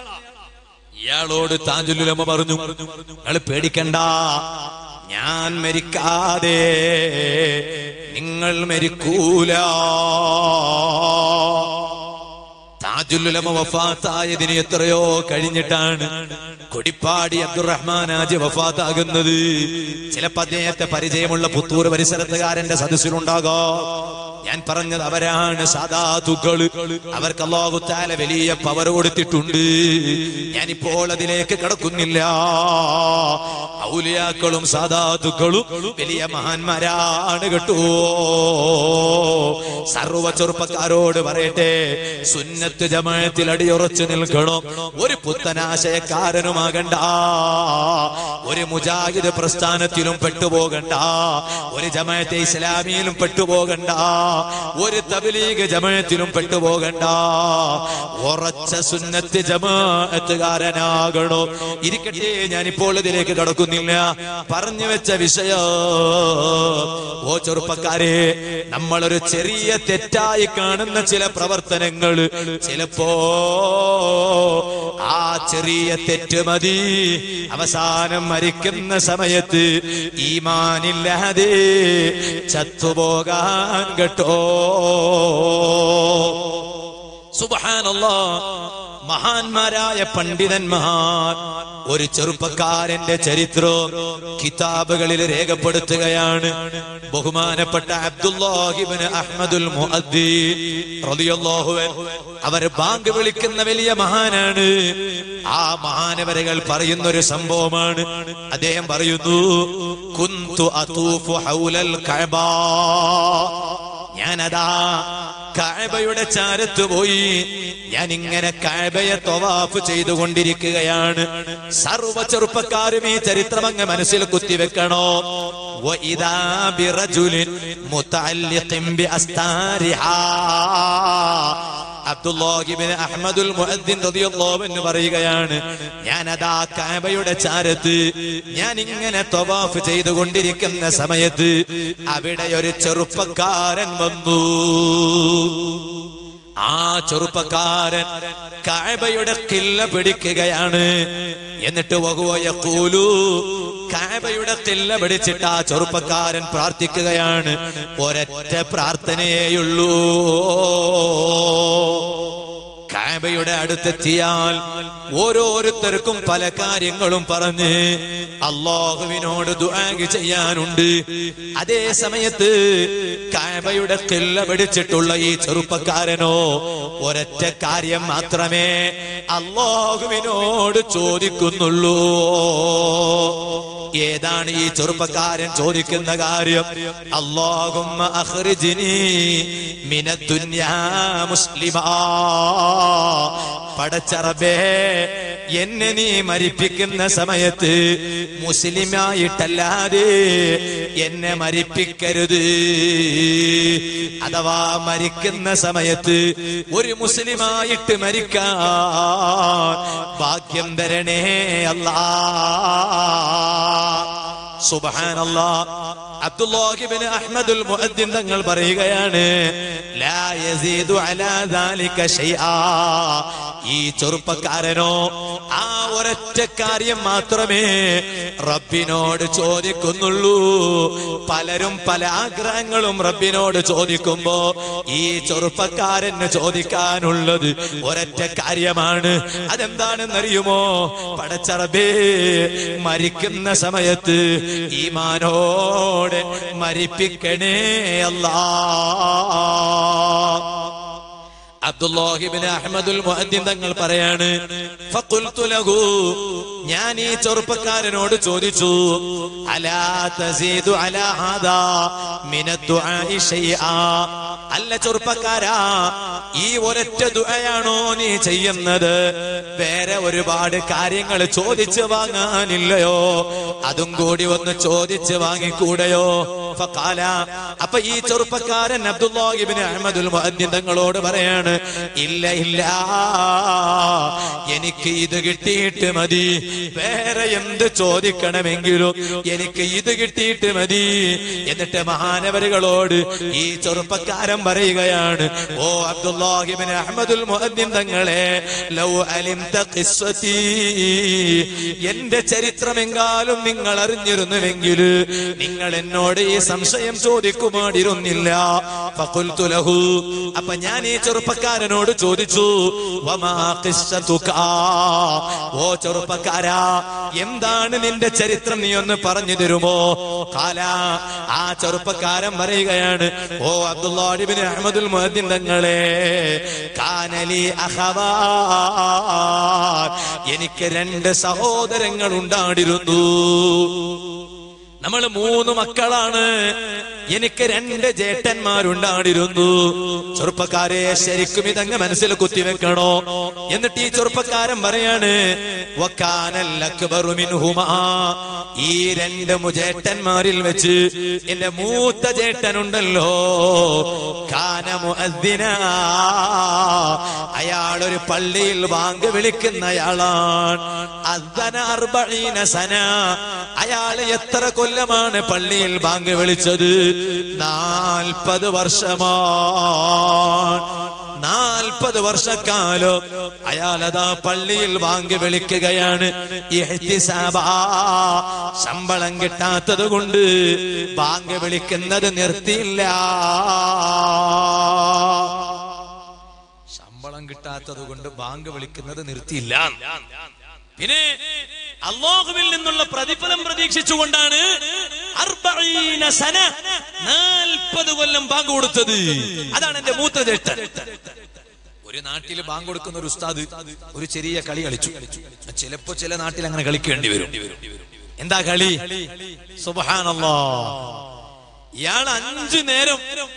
ഇയാളോട് താജുല്ലുലമ പറഞ്ഞു ഇയാള് പേടിക്കണ്ട ഞാൻ മരിക്കാതെ നിങ്ങൾ മരിക്കൂല താജുല്ലുലമ വഫാത്തായതിന് എത്രയോ കഴിഞ്ഞിട്ടാണ് കൊടിപ്പാടി അബ്ദുറഹ്മാൻ ആജി വഫാത്താകുന്നത് ചിലപ്പോ അദ്ദേഹത്തെ പരിചയമുള്ള പുത്തൂർ പരിസരത്തുകാരന്റെ സദസ്സിലുണ്ടാകാം ഞാൻ പറഞ്ഞത് അവരാണ് സാധാതുക്കള് അവർക്ക് അള്ളാഹുത്താല വലിയ പവർ കൊടുത്തിട്ടുണ്ട് ഞാനിപ്പോൾ അതിലേക്ക് കടക്കുന്നില്ല ഔലിയാക്കളും സാധാതുക്കളും വലിയ മഹാന്മാരാണ് കേട്ടോ സർവ ചെറുപ്പക്കാരോട് പറയട്ടെ സുന്നത്ത് ജമാഅത്തിൽ അടിയുറച്ചു നിൽക്കണം ഒരു പുത്തനാശയക്കാരനുമാകണ്ട ഒരു മുജാഹിദ് പ്രസ്ഥാനത്തിലും പെട്ടുപോകണ്ട ഒരു ജമാഅത്തെ ഇസ്ലാമിയിലും പെട്ടുപോകണ്ട ഒരു തബ്ലീഗ് ജമാഅത്തിലും പെട്ടുപോകണ്ട ഉറച്ച സുന്നത്ത് ജമാഅത്തുകാരനാകണോ ഇരിക്കട്ടെ ഞാനിപ്പോൾ ഇതിലേക്ക് കടക്കുന്നില്ല പറഞ്ഞു വെച്ച വിഷയം ഓ ചെറുപ്പക്കാരെ നമ്മളൊരു ചെറിയ തെറ്റായി കാണുന്ന ചില പ്രവർത്തനങ്ങൾ ചിലപ്പോ ആ ചെറിയ തെറ്റ് മതി അവസാനം മരിക്കുന്ന സമയത്ത് ഈമാനില്ലാതെ ചത്തുപോകാൻ കേട്ടോ സുബഹാനല്ലാ മഹാന്മാരായ പണ്ഡിതന്മാർ ഒരു ചെറുപ്പക്കാരന്റെ ചരിത്രം കിതാബുകളിൽ രേഖപ്പെടുത്തുകയാണ് ബഹുമാനപ്പെട്ട അബ്ദുല്ലാഹിബിന് അഹ്മദുൽ മുഅദ്ദീൻ റളിയല്ലാഹു അൻഹു അവർ ബാങ്ക് വിളിക്കുന്ന വലിയ മഹാനാണ് ആ മഹാനവരകൾ പറയുന്ന ഒരു സംഭവമാണ് അദ്ദേഹം പറയുന്നു കുന്തു അതൂഫു ഹൗലൽ കഅബ ഞാനതാ കാഴ്ബയുടെ ചാരത്ത് പോയി ഞാൻ ഇങ്ങനെ കാഴ്ബയെ തൊവാഫ് ചെയ്തുകൊണ്ടിരിക്കുകയാണ് സർവ ചെറുപ്പക്കാരും ഈ ചരിത്രം അങ്ങ് മനസ്സിൽ കുത്തിവെക്കണോ وإذا برجل متعلق بأستارها അബ്ദുല്ലാഹിബിന് അഹമ്മദുൽ മുഅദ്ദിൻ റളിയല്ലാഹു അൻഹു പറയുകയാണ് ഞാൻ അതാ കാബയുടെ ചാരത്ത് ഞാൻ ഇങ്ങനെ തവാഫ് ചെയ്തുകൊണ്ടിരിക്കുന്ന സമയത്ത് അവിടെ ഒരു ചെറുപ്പക്കാരൻ വന്നു ആ ചെറുപ്പക്കാരൻ കാബയുടെ കില്ല പിടിക്കുകയാണ് എന്നിട്ട് വഹുവയക്കൂലു കാബയുടെ കില്ല പിടിച്ചിട്ട് ആ ചെറുപ്പക്കാരൻ പ്രാർത്ഥിക്കുകയാണ് ഒരൊറ്റ പ്രാർത്ഥനയേയുള്ളൂ കാബയുടെ അടുത്തെത്തിയാൽ ഓരോരുത്തർക്കും പല കാര്യങ്ങളും പറഞ്ഞ് അള്ളാഹുവിനോട് ദുആഗ് ചെയ്യാനുണ്ട് അതേ സമയത്ത് കാബയുടെ കില്ല പിടിച്ചിട്ടുള്ള ഈ ചെറുപ്പക്കാരനോ ഒരൊറ്റ കാര്യം മാത്രമേ അള്ളാഹുവിനോട് ചോദിക്കുന്നുള്ളൂ ഏതാണ് ഈ ചെറുപ്പക്കാരൻ ചോദിക്കുന്ന കാര്യം അള്ളാഹുമ്മ അഖ്റിജ്നി മിനദ്ദുന്യാ മുസ്ലിമാ പടച്ചറബേ എന്നെ നീ മരിപ്പിക്കുന്ന സമയത്ത് മുസ്ലിമായിട്ടല്ലാതെ എന്നെ മരിപ്പിക്കരുത് അഥവാ മരിക്കുന്ന സമയത്ത് ഒരു മുസ്ലിമായിട്ട് മരിക്കാൻ ഭാഗ്യം തരണേ അല്ലാ സുബ്ഹാനല്ലാ അബ്ദുല്ലാഹിബ്നു അഹ്മദുൽ മുഅദ്ദിൻ തങ്ങൾ പറയുകയാണ് ലാ യസീദു അലാ ദാലിക ഷൈആ ഈ ചെറുപ്പക്കാരനോ ആ ഒരൊറ്റ കാര്യം മാത്രമേ റബ്ബിനോട് ചോദിക്കുന്നുള്ളൂ പലരും പല ആഗ്രഹങ്ങളും റബ്ബിനോട് ചോദിക്കുമ്പോ ഈ ചെറുപ്പക്കാരന് ചോദിക്കാനുള്ളത് ഒരൊറ്റ കാര്യമാണ് അതെന്താണെന്നറിയുമോ പടച്ചറബേ മരിക്കുന്ന സമയത്ത് ഈമാനോടെ മരിപ്പിക്കണേ അല്ലാ അബ്ദുല്ലാഹിബിൻ അഹമ്മദുൽ മുഅദ്ദിൻ തങ്ങൾ പറയാണ് ഫഖുൽതു ലഹു ഞാൻ ഈ ചെറുപ്പക്കാരനോട് ചോദിച്ചു അലാ തസീദു അലാ ഹാദാ മിനദ്ദുആഇ ഷൈആ അല്ല ചെറുപ്പക്കാരാ ഈ ഒരൊറ്റ ദുആയാണോ നീ ചെയ്യുന്നത് വേറെ ഒരുപാട് കാര്യങ്ങൾ ചോദിച്ചു വാങ്ങാനില്ലയോ അതും കൂടി ഒന്ന് ചോദിച്ചു വാങ്ങിക്കൂടെയോ ഫഖാല അപ്പൊ ഈ ചെറുപ്പക്കാരൻ അബ്ദുല്ലാഹിബിൻ അഹമ്മദുൽ മുഅദ്ദിൻ തങ്ങളോട് പറയാണ് ഇല്ല ഇല്ല എനിക്ക് ഇത് കിട്ടിയിട്ട് മതി വേറെ എന്ത് ചോദിക്കണമെങ്കിലും എനിക്ക് ഇത് കിട്ടിയിട്ട് മതി എന്നിട്ട് മഹാനവരുകളോട് ഈ ചെറുപ്പക്കാരൻ പറയുകയാണ് ഓ അബ്ദുല്ലാഹിബിൻ അഹമ്മദുൽ മുഅദ്ദിൻ തങ്ങളെ ലൗ അലിംത ഖിസ്വതി എന്റെ ചരിത്രമെങ്കാലും നിങ്ങൾ അറിഞ്ഞിരുന്നുവെങ്കിൽ നിങ്ങൾ എന്നോട് ഈ സംശയം ചോദിക്കുമായിരുന്നില്ല ഫഖുൽതു ലഹു അപ്പൊ ഞാൻ ഈ ചെറുപ്പക്കാരനോട് ചോദിച്ചു വമാ ഖിസ്സതുക ഓ ചെറുപ്പക്കാരാ എന്താണ് നിന്റെ ചരിത്രം നീ ഒന്ന് പറഞ്ഞു തരുമോ കാല ആ ചെറുപ്പക്കാരൻ പറയുകയാണ് ഓ അബ്ദുല്ലാഹിബിൻ ഇബ്നു അഹ്മദുൽ മുഅദ്ദിൻ തങ്ങളെ കാനലി അഖവാ എനിക്ക് രണ്ട് സഹോദരങ്ങൾ ഉണ്ടായിരുന്നു നമ്മൾ മൂന്ന് മക്കളാണ് എനിക്ക് രണ്ട് ജേട്ടന്മാരുണ്ടായിരുന്നു ചെറുപ്പക്കാരെ ശരിക്കും ഇതങ്ങ് മനസ്സിൽ കുത്തിവെക്കണോ എന്നിട്ട് ഈ ചെറുപ്പക്കാരൻ പറയാണ് വക്കാനൽ അക്ബറു മിൻഹുമാ. ഈ രണ്ട് മുജേട്ടന്മാരിൽ വെച്ച് എന്റെ മൂത്ത ചേട്ടനുണ്ടല്ലോ കാന മുഅദ്ദിന അയാൾ ഒരു പള്ളിയിൽ വാങ്ക് വിളിക്കുന്നയാളാണ് അദ്ദന അർബഈന സന അയാൾ എത്ര കൊല്ലമാണ് പള്ളിയിൽ ബാങ്ക് വിളിച്ചത് നാൽപ്പത് വർഷമാണ് നാൽപ്പത് വർഷക്കാലം അയാൾ അതാ പള്ളിയിൽ ബാങ്ക് വിളിക്കുകയാണ് ഇഹ്തിസാബാ. ശമ്പളം കിട്ടാത്തത് കൊണ്ട് ബാങ്ക് വിളിക്കുന്നത് നിർത്തിയില്ല ശമ്പളം കിട്ടാത്തത് കൊണ്ട് ബാങ്ക് വിളിക്കുന്നത് നിർത്തിയില്ല പിന്നെ അള്ളാഹുവിൽ നിന്നുള്ള പ്രതിഫലം പ്രതീക്ഷിച്ചുകൊണ്ടാണ് അർബഈന സന നാൽപ്പത് കൊല്ലം ബാങ്ക് കൊടുത്തത് അതാണ് എന്റെ മൂത്ത ജ്യേഷ്ഠൻ ഒരു നാട്ടിൽ ബാങ്ക് കൊടുക്കുന്ന ഒരു ഉസ്താദ് ഒരു ചെറിയ കളി കളിച്ചു ചിലപ്പോ ചില നാട്ടിൽ അങ്ങനെ കളിക്കേണ്ടി വരും എന്താ കളി സുബഹാനല്ലാ ഇയാൾ അഞ്ചു നേരം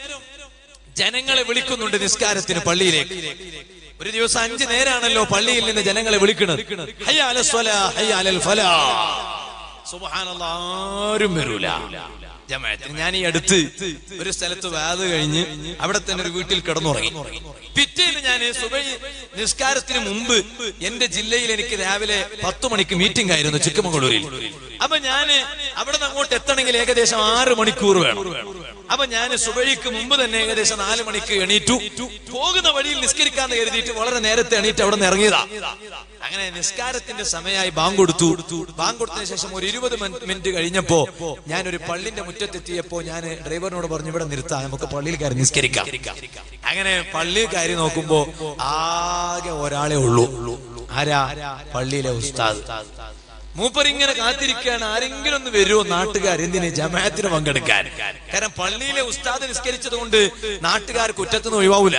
ജനങ്ങളെ വിളിക്കുന്നുണ്ട് നിസ്കാരത്തിന് പള്ളിയിലേക്ക് ഒരു ദിവസം അഞ്ചു നേരാണല്ലോ പള്ളിയിൽ നിന്ന് ജനങ്ങളെ വിളിക്കുന്നത് ഹയ്യ അലൽ സ്വലാ, ഹയ്യ അലൽ ഫലാ. സുബ്ഹാനല്ലാ, ആരും വരൂല ജമാഅത്തിന് ഞാൻ ഈ അടുത്ത് ഒരു സ്ഥലത്ത് വാത് കഴിഞ്ഞ് അവിടെ തന്നെ ഒരു വീട്ടിൽ കിടന്നുറങ്ങി പിറ്റേന്ന് ഞാൻ സുബൈ നിസ്കാരത്തിന് മുമ്പ് എന്റെ ജില്ലയിൽ എനിക്ക് രാവിലെ പത്ത് മണിക്ക് മീറ്റിംഗ് ആയിരുന്നു ചിക്കമംഗളൂരിൽ അപ്പൊ ഞാന് അവിടെ നിന്ന് അങ്ങോട്ട് എത്തണമെങ്കിൽ ഏകദേശം ആറ് മണിക്കൂർ വേണം അപ്പൊ ഞാൻ സുബൈക്ക് മുമ്പ് തന്നെ ഏകദേശം നാല് മണിക്ക് എണീറ്റു പോകുന്ന വഴിയിൽ നിസ്കരിക്കാന്ന് കരുതിയിട്ട് വളരെ നേരത്തെ എണീറ്റ് അവിടെ നിന്ന് ഇറങ്ങിയതാ അങ്ങനെ നിസ്കാരത്തിന്റെ സമയമായി ബാങ്ക് കൊടുത്തു ബാങ്ക് കൊടുത്തതിന് ശേഷം ഒരു ഇരുപത് മിനിറ്റ് കഴിഞ്ഞപ്പോ ഞാൻ ഒരു പള്ളിന്റെ മുറ്റത്തെത്തിയപ്പോ ഞാൻ ഡ്രൈവറിനോട് പറഞ്ഞു ഇവിടെ നിർത്താം നമുക്ക് പള്ളിയിൽ കയറി നിസ്കരിക്കാം അങ്ങനെ പള്ളിയിൽ കയറി നോക്കുമ്പോ ആകെ ഒരാളെ ഉള്ളൂ ആരാ പള്ളിയിലെ ഉസ്താദ് മൂപ്പർ ഇങ്ങനെ കാത്തിരിക്കുകയാണ് ആരെങ്കിലും ഒന്ന് വരുമോ നാട്ടുകാർ എന്തിന് ജമാഅത്തിന് പങ്കെടുക്കാൻ കാരണം പള്ളിയിലെ ഉസ്താദ് നിസ്കരിച്ചത് കൊണ്ട് നാട്ടുകാർ കുറ്റത്തുനിന്ന് ഒഴിവാവൂല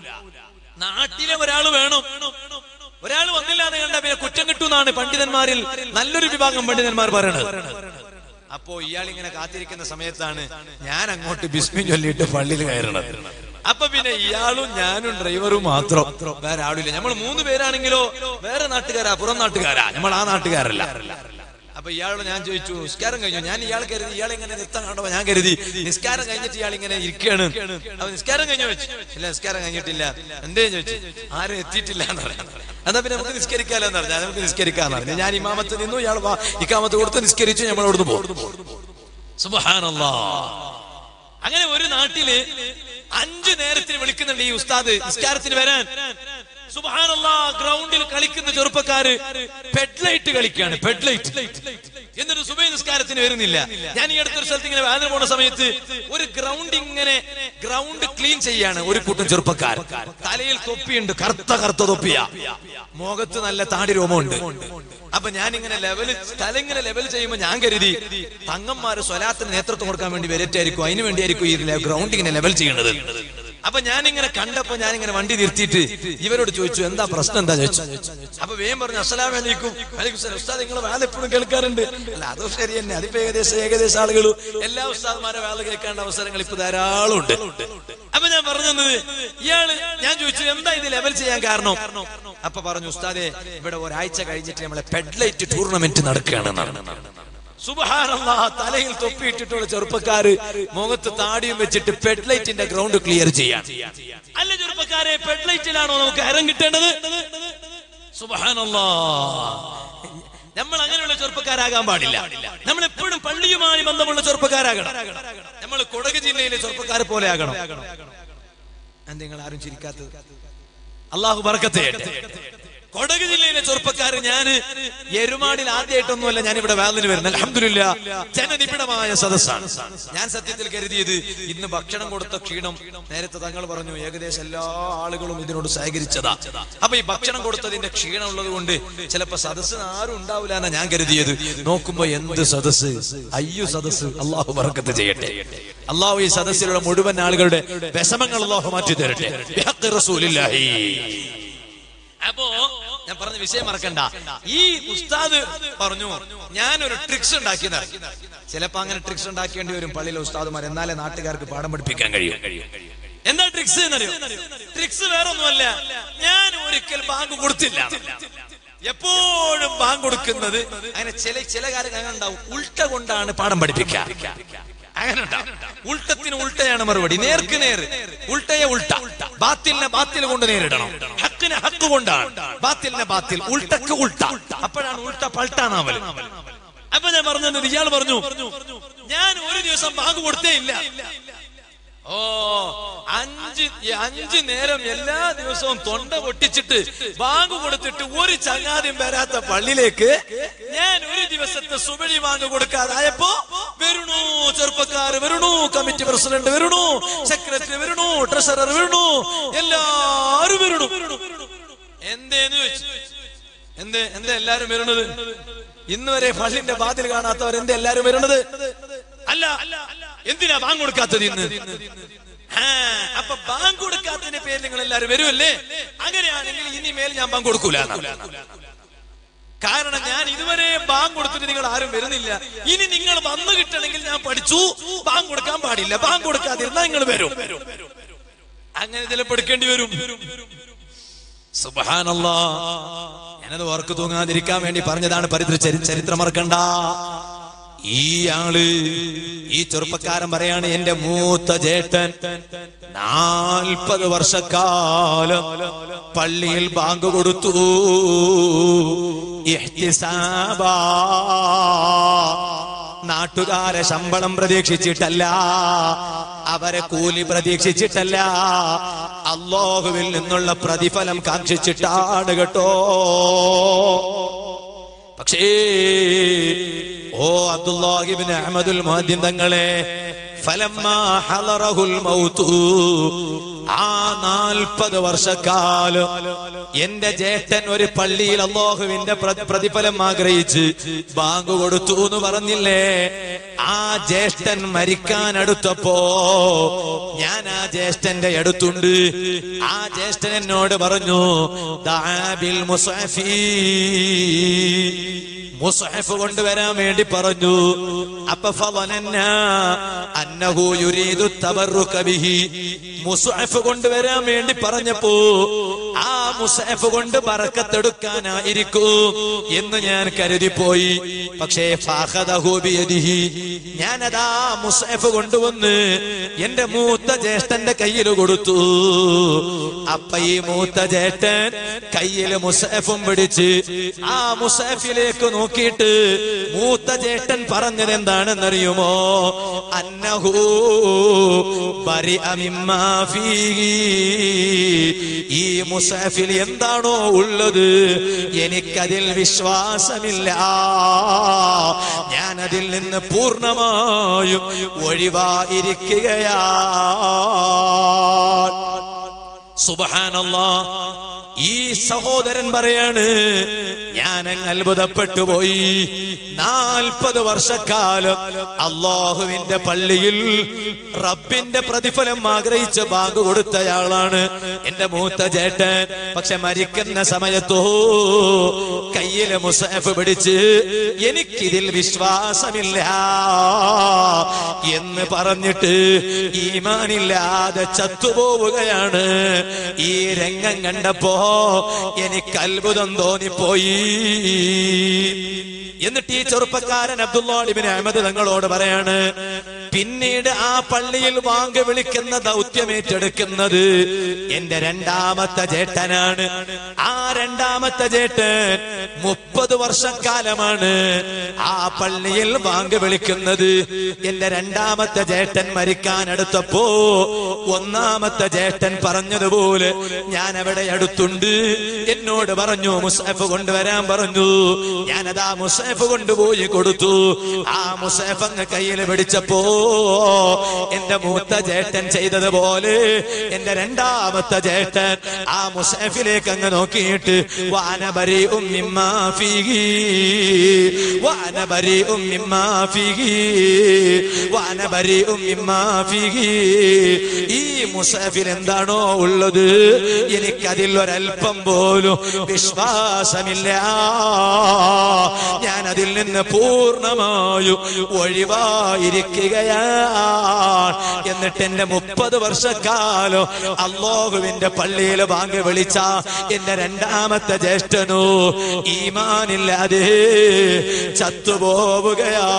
നാട്ടിലെ ഒരാൾ വേണം ഒരാൾ വന്നില്ല എന്ന് കണ്ട പിന്നെ കുറ്റം കിട്ടുമെന്നാണ് പണ്ഡിതന്മാരിൽ നല്ലൊരു വിഭാഗം പണ്ഡിതന്മാർ പറയണത് അപ്പോ ഇയാൾ ഇങ്ങനെ കാത്തിരിക്കുന്ന സമയത്താണ് ഞാൻ അങ്ങോട്ട് ബിസ്മി ചൊല്ലിയിട്ട് പള്ളിയിൽ കയറണത് അപ്പൊ പിന്നെ ഇയാളും ഞാനും ഡ്രൈവറും മാത്രം വേറെ ആളില്ല നമ്മൾ മൂന്ന് പേരാണെങ്കിലോ വേറെ നാട്ടുകാരാ പുറം നാട്ടുകാരാ നമ്മൾ ആ നാട്ടുകാരല്ല അപ്പൊ ഇയാളോട് ഞാൻ ചോദിച്ചു നിസ്കാരം കഴിഞ്ഞു ഞാൻ ഇയാൾ കരുതി ഇയാൾ ഇങ്ങനെ നിർത്താൻ കണ്ടപ്പോ ഞാൻ കരുതി നിസ്കാരം കഴിഞ്ഞിട്ട് ഇയാൾ ഇങ്ങനെ ഇരിക്കുകയാണ് അപ്പൊ നിസ്കാരം കഴിഞ്ഞു വെച്ചു ഇല്ല നിസ്കാരം കഴിഞ്ഞിട്ടില്ല എന്തേ ചോദിച്ചു ആരും എത്തിയിട്ടില്ല എന്ന് പറയാം എന്നാ പിന്നെ നമുക്ക് നിസ്കരിക്കാലോ എന്ന് പറഞ്ഞാൽ നമുക്ക് നിസ്കരിക്കാന്ന് പറഞ്ഞു ഞാൻ ഇമാമത്ത് നിന്നു ഇയാൾ വാ- ഇക്കാമത്ത് കൊടുത്ത് നിസ്കരിച്ചു നമ്മൾ അവിടുന്ന് പോകും സുബഹാനല്ലാ അങ്ങനെ ഒരു നാട്ടില് അഞ്ചു നേരത്തിന് വിളിക്കുന്നുണ്ട് ഈ ഉസ്താദ് നിസ്കാരത്തിന് വരാൻ സുബഹാനല്ലാ ഗ്രൗണ്ടിൽ കളിക്കുന്ന ചെറുപ്പക്കാര് പെഡ്ലൈറ്റ് കളിക്കാണ് പെഡ്ലൈറ്റ് എന്നിട്ട് സുബൈ നിസ്കാരത്തിന് വരുന്നില്ല ഞാൻ ഈ അടുത്തൊരു സ്ഥലത്ത് ഇങ്ങനെ വേദന പോണ സമയത്ത് ഒരു ഗ്രൗണ്ട് ഇങ്ങനെ ഗ്രൗണ്ട് ക്ലീൻ ചെയ്യാണ് ഒരു കൂട്ടം ചെറുപ്പക്കാർ തലയിൽ തൊപ്പിയുണ്ട് കറുത്ത കറുത്ത തൊപ്പിയ മുഖത്ത് നല്ല താടി രോമമുണ്ട് അപ്പൊ ഞാൻ ഇങ്ങനെ ലെവൽ തല ഇങ്ങനെ ലെവൽ ചെയ്യുമ്പോൾ ഞാൻ കരുതി തങ്ങന്മാര് സ്വലാത്തിന് നേതൃത്വം കൊടുക്കാൻ വേണ്ടി വരറ്റായിരിക്കും അതിനു വേണ്ടിയായിരിക്കും ഈ ഗ്രൗണ്ട് ഇങ്ങനെ ലെവൽ ചെയ്യേണ്ടത് അപ്പൊ ഞാനിങ്ങനെ കണ്ടപ്പോ ഞാനിങ്ങനെ വണ്ടി നിർത്തിയിട്ട് ഇവരോട് ചോദിച്ചു എന്താ പ്രശ്നം എന്താ ചോദിച്ചു അപ്പൊ വേഗം പറഞ്ഞു അസ്സലാം വലൈക്കും വലൈക്കും സലാം ഉസ്താദ് നിങ്ങളെ വേല എപ്പോഴും കേൾക്കാറുണ്ട് അല്ല അതും ശരി തന്നെ അതിപ്പോ ഏകദേശം ഏകദേശം ആളുകൾ എല്ലാ ഉസ്താദ്മാരെ വേല കേൾക്കേണ്ട അവസരങ്ങൾ ഇപ്പൊ ധാരാളം ഉണ്ട് അപ്പൊ ഞാൻ പറഞ്ഞു തന്നത് ഇയാള് ഞാൻ ചോദിച്ചു എന്താ ഇത് ലെവൽ ചെയ്യാൻ കാരണം അപ്പൊ പറഞ്ഞു ഉസ്താദെ ഇവിടെ ഒരാഴ്ച കഴിഞ്ഞിട്ട് നമ്മളെ പെഡ്ലൈറ്റ് ടൂർണമെന്റ് നടക്കുകയാണെന്നാണ് സുബഹാനല്ലാ തലയിൽ തൊപ്പിയിട്ടിട്ടുള്ള ചെറുപ്പക്കാര് മുഖത്ത് താടിയും വെച്ചിട്ട് പെഡ്ലൈറ്റിന്റെ ഗ്രൗണ്ട് ക്ലിയർ ചെയ്യാൻ അല്ല ചെറുപ്പക്കാരെ പെഡ്ലൈറ്റിലാണോ നമുക്ക് അരം കിട്ടേണ്ടത് സുബഹാനല്ലാ നമ്മൾ അങ്ങനെയുള്ള ചെറുപ്പക്കാരാകാൻ പാടില്ല നമ്മൾ എപ്പോഴും പള്ളിയുമായി ബന്ധമുള്ള ചെറുപ്പക്കാരാകണം നമ്മൾ കൊടക് ജില്ലയിലെ ചെറുപ്പക്കാരെ പോലെ ആകണം എന്താ നിങ്ങൾ ആരും ചിരിക്കാത്തത് അള്ളാഹു ബർക്കത്ത് ചെയ്യട്ടെ കൊടക് ജില്ലയിലെ ചെറുപ്പക്കാർ ഞാൻ എരുമാടിൽ ആദ്യമായിട്ടൊന്നുമല്ല ഞാൻ ഇവിടെ വേദന വരുന്നത് അലഹമില്ല ജനനിബിഡമായ സദസ്സാണ് ഞാൻ സത്യത്തിൽ കരുതിയത് ഇന്ന് ഭക്ഷണം കൊടുത്ത ക്ഷീണം നേരത്തെ തങ്ങൾ പറഞ്ഞു ഏകദേശം എല്ലാ ആളുകളും ഇതിനോട് സഹകരിച്ചതാ അപ്പൊ ഈ ഭക്ഷണം കൊടുത്തതിന്റെ ക്ഷീണം ഉള്ളത് കൊണ്ട് ചിലപ്പോ സദസ്സിന് ആരും ഉണ്ടാവില്ല എന്നാ ഞാൻ കരുതിയത് നോക്കുമ്പോ എന്ത് സദസ്സ് അയ്യോ സദസ്സ് അള്ളാഹു ബർക്കത്ത് ചെയ്യട്ടെ അള്ളാഹു ഈ സദസ്സിലുള്ള മുഴുവൻ ആളുകളുടെ വിഷമങ്ങൾ അള്ളാഹു മാറ്റി തരട്ടെ ബിഹഖ് റസൂലില്ലാഹി. അപ്പോ ഞാൻ പറഞ്ഞ വിഷയം മറക്കണ്ട ഈ ഉസ്താദ് പറഞ്ഞു ഞാനൊരു ട്രിക്സ് ഉണ്ടാക്കിയതാണ് ചിലപ്പോ അങ്ങനെ ട്രിക്സ് ഉണ്ടാക്കേണ്ടി വരും പള്ളിയിലെ ഉസ്താദുമാർ എന്നാലേ നാട്ടുകാർക്ക് പാഠം പഠിപ്പിക്കാൻ കഴിയും എന്താ ട്രിക്സ് എന്നറിയോ ട്രിക്സ് വേറെ ഒന്നുമല്ല ഞാൻ ഒരിക്കൽ ബാങ്ക് കൊടുത്തില്ല എപ്പോഴും ബാങ്ക് കൊടുക്കുന്നത് അങ്ങനെ ചില ചില കാര്യങ്ങൾ അങ്ങനെ ഉണ്ടാവും ഉൾട്ട കൊണ്ടാണ് പാഠം പഠിപ്പിക്കുക അങ്ങനെ ഉണ്ടാവും ഉൾട്ടത്തിന് ഉൾട്ടയാണ് മറുപടി നേർക്ക് നേർ ഉൾട്ടയെ ഉൾട്ട ബാത്തിലിനെ ബാത്തിൽ കൊണ്ട് നേരിടണം ഹക്കിനെ ഹക്ക് കൊണ്ടാണ് ബാത്തിലിനെ ബാത്തിൽ ഉൾട്ടക്ക് ഉൾട്ട അപ്പോഴാണ് ഉൾട്ട പൾട്ടാണാവൽ അപ്പൊ ഞാൻ പറഞ്ഞത് ഇയാൾ പറഞ്ഞു ഞാൻ ഒരു ദിവസം ബാങ്ക് കൊടുത്തേ ഇല്ല ഓ അഞ്ച് ഈ അഞ്ച് നേരം എല്ലാ ദിവസവും തൊണ്ട പൊട്ടിച്ചിട്ട് ബാങ്ക് കൊടുത്തിട്ട് ഒരു ചങ്ങാതിയും വരാത്ത പള്ളിയിലേക്ക് ഞാൻ ഒരു ദിവസത്തെ സുബഴി ബാങ്ക് കൊടുക്കാതായപ്പോ വരണു ചെറുപ്പക്കാര് വരണു കമ്മിറ്റി പ്രസിഡന്റ് വരണു സെക്രട്ടറി വരണു ട്രഷറർ വരണു എല്ലാരും വരണു എന്തേന്ന് ചോദിച്ചു എന്ത് എന്താ എല്ലാരും വരണത് ഇന്ന് വരെ പള്ളിന്റെ വാതിൽ കാണാത്തവർ എന്താ എല്ലാരും വരണത് അല്ല എന്തിനാ ബാങ്ക് കൊടുക്കാത്തത് ഇന്ന് ആ, അപ്പൊ ബാങ്ക് കൊടുക്കാത്തതിന്റെ പേര് നിങ്ങൾ എല്ലാരും വരുമല്ലേ അങ്ങനെയാണെങ്കിൽ ഇനി മേൽ ഞാൻ ബാങ്ക് കൊടുക്കൂല കാരണം ഞാൻ ഇതുവരെ ബാങ്ക് കൊടുത്തിട്ട് നിങ്ങൾ ആരും വരുന്നില്ല ഇനി നിങ്ങൾ വന്നു കിട്ടണമെങ്കിൽ ഞാൻ പഠിച്ചു ബാങ്ക് കൊടുക്കാൻ പാടില്ല ബാങ്ക് കൊടുക്കാതിരുന്നാ നിങ്ങൾ വരും അങ്ങനെ ചിലപ്പോൾ എടുക്കേണ്ടി വരും സുബഹാനല്ലാ ഞാനത് ഓർക്ക് തൂങ്ങാതിരിക്കാൻ വേണ്ടി പറഞ്ഞതാണ് പരിതൃ ചരി- ചരിത്രം മറക്കണ്ട ഈ ആള് ഈ ചെറുപ്പക്കാരൻ പറയാണ് എന്റെ മൂത്ത ജേട്ടൻ നാൽപ്പത് വർഷക്കാലം പള്ളിയിൽ ബാങ്ക് കൊടുത്തു ഇഹ്തിസാബാ. നാട്ടുകാരെ ശമ്പളം പ്രതീക്ഷിച്ചിട്ടല്ല അവരെ കൂലി പ്രതീക്ഷിച്ചിട്ടല്ല അള്ളാഹുവിൽ നിന്നുള്ള പ്രതിഫലം കാക്ഷിച്ചിട്ടാണ് കേട്ടോ പക്ഷേ ഓ അബ്ദുല്ലാഹിബിൻ അഹമ്മദുൽ മുഹദ്ദിൻ തങ്ങളെ ഫലമ്മാ ഹളറഹുൽ മൗതു ആ നാൽപ്പത് വർഷക്കാലം എന്റെ ജ്യേഷ്ഠൻ ഒരു പള്ളിയിൽ അള്ളാഹുവിന്റെ പ്ര- പ്രതിഫലം ആഗ്രഹിച്ച് ബാങ്ക് കൊടുത്തു എന്ന് പറഞ്ഞില്ലേ ആ ജ്യേഷ്ഠൻ മരിക്കാൻ അടുത്തപ്പോ ഞാൻ ആ ജ്യേഷ്ഠന്റെ അടുത്തുണ്ട് ആ ജ്യേഷ്ഠൻ എന്നോട് പറഞ്ഞു ദാബിൽ മുസാഫി മുസ്ഹഫ് കൊണ്ടുവരാൻ വേണ്ടി പറഞ്ഞു അപ്പൊ ഫളനന്ന അന്നഹു യുരീദു തബറുക ബിഹി മുസ്ഹഫ് കൊണ്ടുവരാൻ വേണ്ടി പറഞ്ഞപ്പോ ആ മുസ്ഹഫ് കൊണ്ട് ബറക്കത്തെടുക്കാനായിരിക്കും എന്ന് ഞാൻ കരുതി പോയി പക്ഷേ ഫാഖദഹു ബിയദിഹി ഞാനതാ മുസ്ഹഫ് കൊണ്ടുവന്ന് എന്റെ മൂത്ത ജ്യേഷ്ഠന്റെ കയ്യിൽ കൊടുത്തു അപ്പ ഈ മൂത്ത ജ്യേഷ്ഠൻ കയ്യില് മുസഫും പിടിച്ച് ആ മുസഫിലേക്ക് നോക്കിയിട്ട് മൂത്ത ചേട്ടൻ പറഞ്ഞത് എന്താണെന്നറിയുമോ അന്നഹു ബരി ഈ മുസഫിൽ എന്താണോ ഉള്ളത് എനിക്കതിൽ വിശ്വാസമില്ല ഞാനതിൽ നിന്ന് പൂർണ്ണമായും ഒഴിവായിരിക്കുകയാ സുബഹാനല്ലാ ഈ സഹോദരൻ പറയാണ് ഞാൻ അങ്ങ് അത്ഭുതപ്പെട്ടു പോയി നാൽപ്പത് വർഷക്കാലം അള്ളാഹുവിന്റെ പള്ളിയിൽ റബ്ബിന്റെ പ്രതിഫലം ആഗ്രഹിച്ച് ബാങ്ക് കൊടുത്തയാളാണ് എന്റെ മൂത്ത ചേട്ടൻ പക്ഷെ മരിക്കുന്ന സമയത്തോ കയ്യില് മുസാഫ് പിടിച്ച് എനിക്കിതിൽ വിശ്വാസമില്ല എന്ന് പറഞ്ഞിട്ട് ഈമാനില്ലാതെ ചത്തുപോവുകയാണ് ഈ രംഗം കണ്ടപ്പോ എനിക്ക് അത്ഭുതം തോന്നിപ്പോയി എന്നിട്ട് ഈ ചെറുപ്പക്കാരൻ അബ്ദുല്ലാലിബിൻ അഹമ്മദ് തങ്ങളോട് പറയാണ് പിന്നീട് ആ പള്ളിയിൽ വാങ്ക് വിളിക്കുന്ന ദൗത്യം ഏറ്റെടുക്കുന്നത് എന്റെ രണ്ടാമത്തെ ചേട്ടനാണ് ആ രണ്ടാമത്തെ ചേട്ടൻ മുപ്പത് വർഷക്കാലമാണ് ആ പള്ളിയിൽ വാങ്ക് വിളിക്കുന്നത് എന്റെ രണ്ടാമത്തെ ചേട്ടൻ മരിക്കാൻ അടുത്തപ്പോ ഒന്നാമത്തെ ചേട്ടൻ പറഞ്ഞതുപോലെ ഞാൻ അവിടെ അടുത്തുണ്ട് എന്നോട് പറഞ്ഞു മുസാഫ് കൊണ്ടുവരാൻ പറഞ്ഞു ഞാനതാ മുസാഫ് കൊണ്ടുപോയി കൊടുത്തു ആ മുസാഫ് അങ്ങ് കയ്യിൽ പിടിച്ചപ്പോ എന്റെ മൂത്ത ചേട്ടൻ ചെയ്തതുപോലെ എന്റെ രണ്ടാമത്തെ ചേട്ടൻ ആ മുസഫിലേക്ക് അങ്ങ് നോക്കിയിട്ട് വാനബരി ഉമ്മിമാഫിഹി വാനബരി ഉമ്മിമാഫിഹി വാനബരി ഉമ്മിമാഫിഹി ഈ മുസഫിൽ എന്താണോ ഉള്ളത് എനിക്കതിൽ ഒരല്പം പോലും വിശ്വാസമില്ല ഞാൻ അതിൽ നിന്ന് പൂർണ്ണമായും ഒഴിവായിരിക്കുകയാണ് എന്നിട്ട് എന്റെ മുപ്പത് വർഷക്കാലം അള്ളാഹുവിന്റെ പള്ളിയിൽ ബാങ്ക് വിളിച്ച എന്റെ രണ്ടാമത്തെ ജ്യേഷ്ഠനു ഈമാനില്ലാതെ ചത്തുപോവുകയാ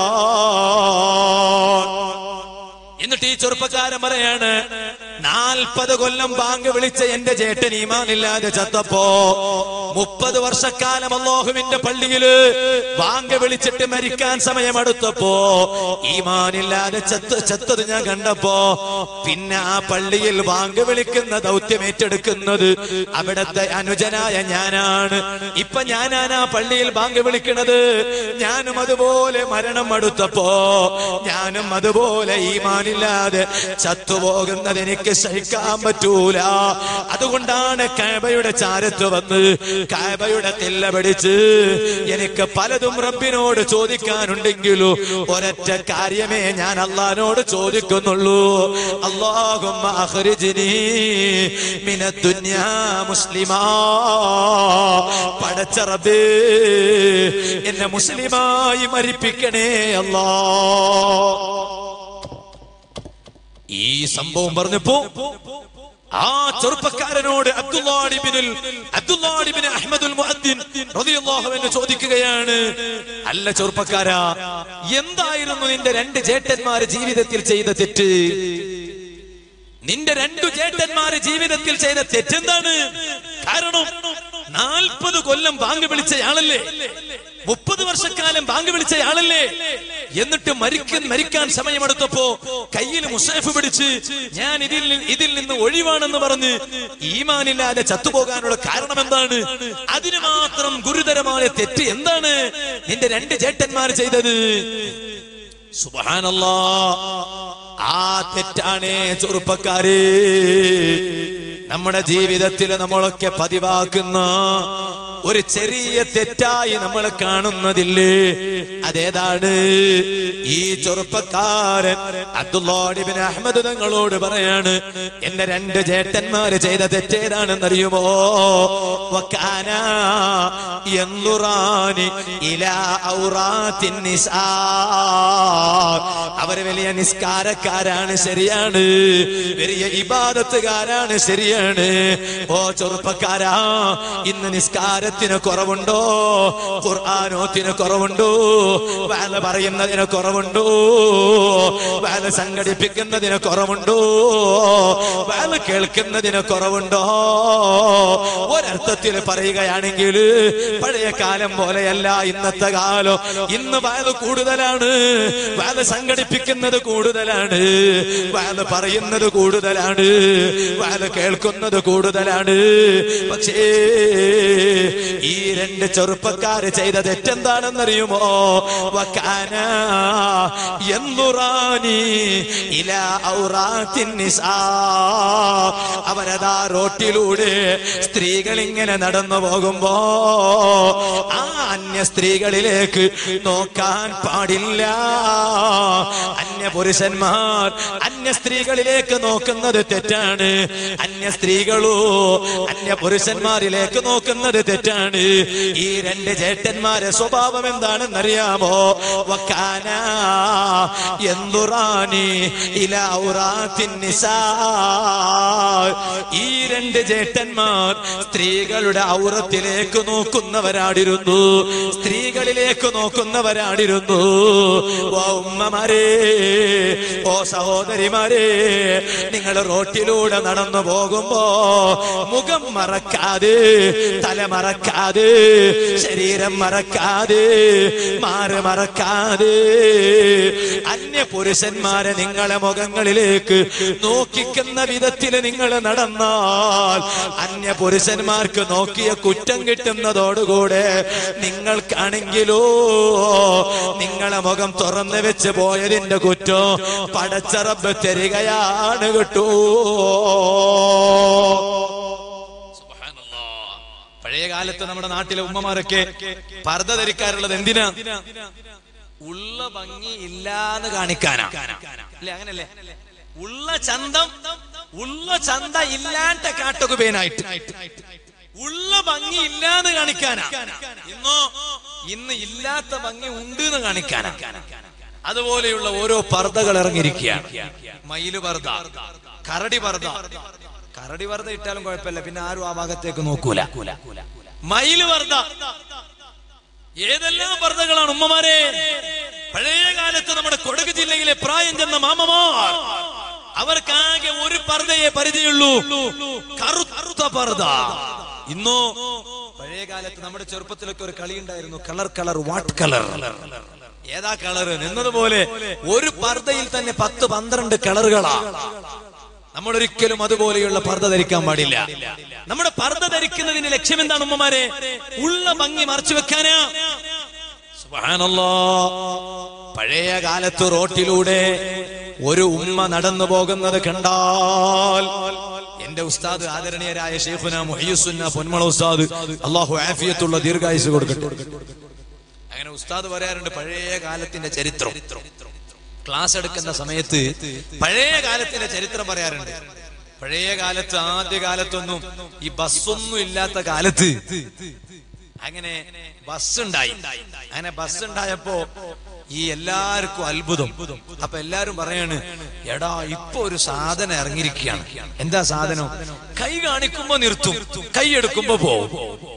എന്നിട്ട് ഈ ചെറുപ്പക്കാരൻ പറയാണ് നാൽപ്പത് കൊല്ലം ബാങ്ക് വിളിച്ച എന്റെ ചേട്ടൻ ഈമാനില്ലാതെ ചത്തപ്പോ മുപ്പത് വർഷക്കാലം അള്ളാഹുവിന്റെ പള്ളിയില് ബാങ്ക് വിളിച്ചിട്ട് മരിക്കാൻ സമയമെടുത്തപ്പോ ഈമാനില്ലാതെ ചത്ത് ചത്തത് ഞാൻ കണ്ടപ്പോ പിന്നെ ആ പള്ളിയിൽ ബാങ്ക് വിളിക്കുന്ന ദൗത്യം ഏറ്റെടുക്കുന്നത് അവിടത്തെ അനുജനായ ഞാനാണ് ഇപ്പൊ ഞാനാണ് ആ പള്ളിയിൽ ബാങ്ക് വിളിക്കുന്നത് ഞാനും അതുപോലെ മരണം അടുത്തപ്പോ ഞാനും അതുപോലെ ഈമാനില്ലാതെ ചത്തുപോകുന്നത് എനിക്ക് സഹിക്കാൻ പറ്റൂല അതുകൊണ്ടാണ് കാബയുടെ ചാരത്ത് വന്ന് കാബയുടെ തില്ല പിടിച്ച് എനിക്ക് പലതും റബ്ബിനോട് ചോദിക്കാനുണ്ടെങ്കിലും ഒരൊറ്റ കാര്യമേ ഞാൻ അള്ളഹാനോട് ചോദിക്കുന്നുള്ളൂ അള്ളാഹും മുസ്ലിമാ പടച്ച റബ്ബേ എന്നെ മുസ്ലിമായി മരിപ്പിക്കണേ അല്ലാ ഈ സംഭവം പറഞ്ഞപ്പോ ആ ചെറുപ്പക്കാരനോട് അബ്ദുല്ലാഡിബിനിൽ അബ്ദുല്ലാഡിബിൻ അഹമ്മദുൽ മുഅദ്ദിൻ റളിയല്ലാഹു അൻഹു ചോദിക്കുകയാണ് അല്ല ചെറുപ്പക്കാരാ എന്തായിരുന്നു നിന്റെ രണ്ട് ചേട്ടന്മാര് ജീവിതത്തിൽ ചെയ്ത തെറ്റ് നിന്റെ രണ്ടു ചേട്ടന്മാര് ജീവിതത്തിൽ ചെയ്ത തെറ്റെന്താണ് കാരണം നാൽപ്പത് കൊല്ലം ബാങ്ക് വിളിച്ചയാളല്ലേ മുപ്പത് വർഷക്കാലം ബാങ്ക് വിളിച്ചയാളല്ലേ എന്നിട്ട് മരിക്കാൻ മരിക്കാൻ സമയമെടുത്തപ്പോ കയ്യിൽ മുസാഫ് പിടിച്ച് ഞാൻ ഇതിൽ നി- ഇതിൽ നിന്ന് ഒഴിവാണെന്ന് പറഞ്ഞ് ഈമാനില്ലാതെ ചത്തുപോകാനുള്ള കാരണം എന്താണ് അതിന് മാത്രം ഗുരുതരമായ തെറ്റ് എന്താണ് നിന്റെ രണ്ട് ചേട്ടന്മാർ ചെയ്തത് സുബാനല്ലാ ആ തെറ്റാണ് ചെറുപ്പക്കാരെ നമ്മുടെ ജീവിതത്തിൽ നമ്മളൊക്കെ പതിവാക്കുന്ന ഒരു ചെറിയ തെറ്റായി നമ്മൾ കാണുന്നതില്ലേ അതേതാണ് ഈ ചെറുപ്പക്കാരൻ അബ്ദുല്ലാഡിബിൻ അഹമ്മദ് തങ്ങളോട് പറയാണ് എന്റെ രണ്ട് ചേട്ടന്മാര് ചെയ്ത തെറ്റേതാണെന്നറിയുമോ വക്കാന യൻദുറാനി ഇലാ ഔറാത്തിൻ നിസാ അവര് വലിയ നിസ്കാരക്കാരാണ് ശരിയാണ് വലിയ ഇബാദത്തുകാരാണ് ശരിയാണ് ഓ ചെറുപ്പക്കാരാ ഇന്ന് നിസ്കാരത്തിന് കുറവുണ്ടോ ഖുർആാനോത്തിന് കുറവുണ്ടോ വേല പറയുന്നതിന് കുറവുണ്ടോ വേല സംഘടിപ്പിക്കുന്നതിന് കുറവുണ്ടോ വേല കേൾക്കുന്നതിന് കുറവുണ്ടോ ഒരർത്ഥത്തിൽ പറയുകയാണെങ്കിൽ പഴയ കാലം പോലെയല്ല ഇന്നത്തെ കാലം ഇന്ന് വയത് കൂടുതലാണ് വയത് സംഘടിപ്പിക്കുന്നത് കൂടുതലാണ് വയത് പറയുന്നത് കൂടുതലാണ് വയത് കേൾക്കുന്നത് കൂടുതലാണ് പക്ഷേ ഈ രണ്ട് ചെറുപ്പക്കാര് ചെയ്ത തെറ്റെന്താണെന്നറിയുമോ വക്കാന എന്നുറാനി ഇല ഔറാത്തിൻ നിസാ അവരതാ റോട്ടിലൂടെ സ്ത്രീകൾ ഇങ്ങനെ നടന്നു പോകുമ്പോ ആ അന്യ സ്ത്രീകളിലേക്ക് നോക്കാൻ പാടില്ല അന്യ പുരുഷന്മാർ അന്യ സ്ത്രീകളിലേക്ക് നോക്കുന്നത് തെറ്റാണ് അന്യ സ്ത്രീകളോ അന്യ പുരുഷന്മാരിലേക്ക് നോക്കുന്നത് തെറ്റാണ് ഈ രണ്ട് ചേട്ടന്മാരെ സ്വഭാവം എന്താണെന്നറിയാമോ വക്കാന എന്തുറാനി ഇലൗറാത്തിൻ നിസാ ഈ രണ്ട് ചേട്ടന്മാർ സ്ത്രീകളുടെ ഔറത്തിലേക്ക് നോക്കുന്നവരാടിരുന്നു സ്ത്രീകളിലേക്ക് നോക്കുന്നവരാടിരുന്നു ഓ ഉമ്മമാരെ ഓ സഹോദരിമാരെ നിങ്ങൾ റോട്ടിലൂടെ നടന്നു പോകുമ്പോ മുഖം മറക്കാതെ തല മറക്കാതെ ശരീരം മറക്കാതെ മാറ് മറക്കാതെ അന്യ അന്യ പുരുഷന്മാരെ നിങ്ങളെ മുഖങ്ങളിലേക്ക് നോക്കിക്കുന്ന വിധത്തിൽ നിങ്ങൾ നടന്നാൽ അന്യ പുരുഷന്മാർക്ക് നോക്കിയ കുറ്റം കിട്ടുന്നതോടുകൂടെ നിങ്ങൾക്കാണെങ്കിലോ നിങ്ങളെ മുഖം തുറന്നു വെച്ച് പോയതിന്റെ കുറ്റം പടച്ചറബ് തരികയാണ് കിട്ടൂ പഴയ കാലത്ത് നമ്മുടെ നാട്ടിലെ ഉമ്മമാരൊക്കെ പർദ്ദ ധരിക്കാറുള്ളത് എന്തിനാ ഉള്ള ഭംഗി ഇല്ലാന്ന് കാണിക്കാനാ അല്ലേ അങ്ങനല്ലേ ഉള്ള ചന്തം ഉള്ള ചന്ത ഇല്ലാണ്ട കാട്ടുകുബേനായിട്ട് ഉള്ള ഭംഗി ഇല്ലാന്ന് കാണിക്കാനാ ഇന്നോ ഇന്ന് ഇല്ലാത്ത ഭംഗി ഉണ്ട് എന്ന് കാണിക്കാനാ അതുപോലെയുള്ള ഓരോ പർദ്ദകൾ ഇറങ്ങിയിരിക്കുകയാണ് മയില് പർദ്ദ കരടി പർദ്ദ കരടി പർദ്ദ ഇട്ടാലും കുഴപ്പമില്ല പിന്നെ ആരും ആ ഭാഗത്തേക്ക് നോക്കൂല മയില് പർദ്ദ ഏതെല്ലാം പർദ്ദകളാണ് ഉമ്മമാരെ പഴയ കാലത്ത് നമ്മുടെ കൊടക് ജില്ലയിലെ പ്രായം ചെന്ന മാമമാർ അവർക്കാകെ ഒരു പർദ്ദയെ പരിചയമുള്ളൂ കറുത്ത പർദ്ദ ഇന്നോ പഴയ കാലത്ത് നമ്മുടെ ചെറുപ്പത്തിലൊക്കെ ഒരു കളി ഉണ്ടായിരുന്നു കളർ കളർ വാട്ട് കളർ ഏതാ കളർ എന്നതുപോലെ ഒരു പർദ്ദയിൽ തന്നെ പത്ത് പന്ത്രണ്ട് കളറുകളാ നമ്മൾ ഒരിക്കലും അതുപോലെയുള്ള പർദ്ദ ധരിക്കാൻ പാടില്ല നമ്മുടെ പർദ്ദ ധരിക്കുന്നതിന്റെ ലക്ഷ്യം എന്താണ് ഉമ്മമാരെ ഉള്ള ഭംഗി മറച്ചു വെക്കാനാ സുബ്ഹാനല്ലാ. പഴയ കാലത്ത് റോട്ടിലൂടെ ഒരു ഉമ്മ നടന്നു പോകുന്നത് കണ്ടാൽ എന്റെ ഉസ്താദ് ആദരണീയരായ ഷെയ്ഖുന മുഹയ്യുസുന്ന പൊന്മള ഉസ്താദ് അള്ളാഹു ആഫിയത്തുള്ള ദീർഘായുസ് കൊടുക്കട്ടെ അങ്ങനെ ഉസ്താദ് പറയാറുണ്ട് പഴയ കാലത്തിന്റെ ചരിത്രം ക്ലാസ് എടുക്കുന്ന സമയത്ത് പഴയ കാലത്തിന്റെ ചരിത്രം പറയാറുണ്ട് പഴയ കാലത്ത് ആദ്യ കാലത്തൊന്നും ഈ ബസ്സൊന്നും ഇല്ലാത്ത കാലത്ത് അങ്ങനെ ബസ് ഉണ്ടായി അങ്ങനെ ബസ് ഉണ്ടായപ്പോ ഈ എല്ലാവർക്കും അത്ഭുതം അപ്പൊ എല്ലാരും പറയാണ് എടാ ഇപ്പൊ ഒരു സാധനം ഇറങ്ങിയിരിക്കുകയാണ് എന്താ സാധനം കൈ കാണിക്കുമ്പോ നിർത്തും കൈ എടുക്കുമ്പോ പോവും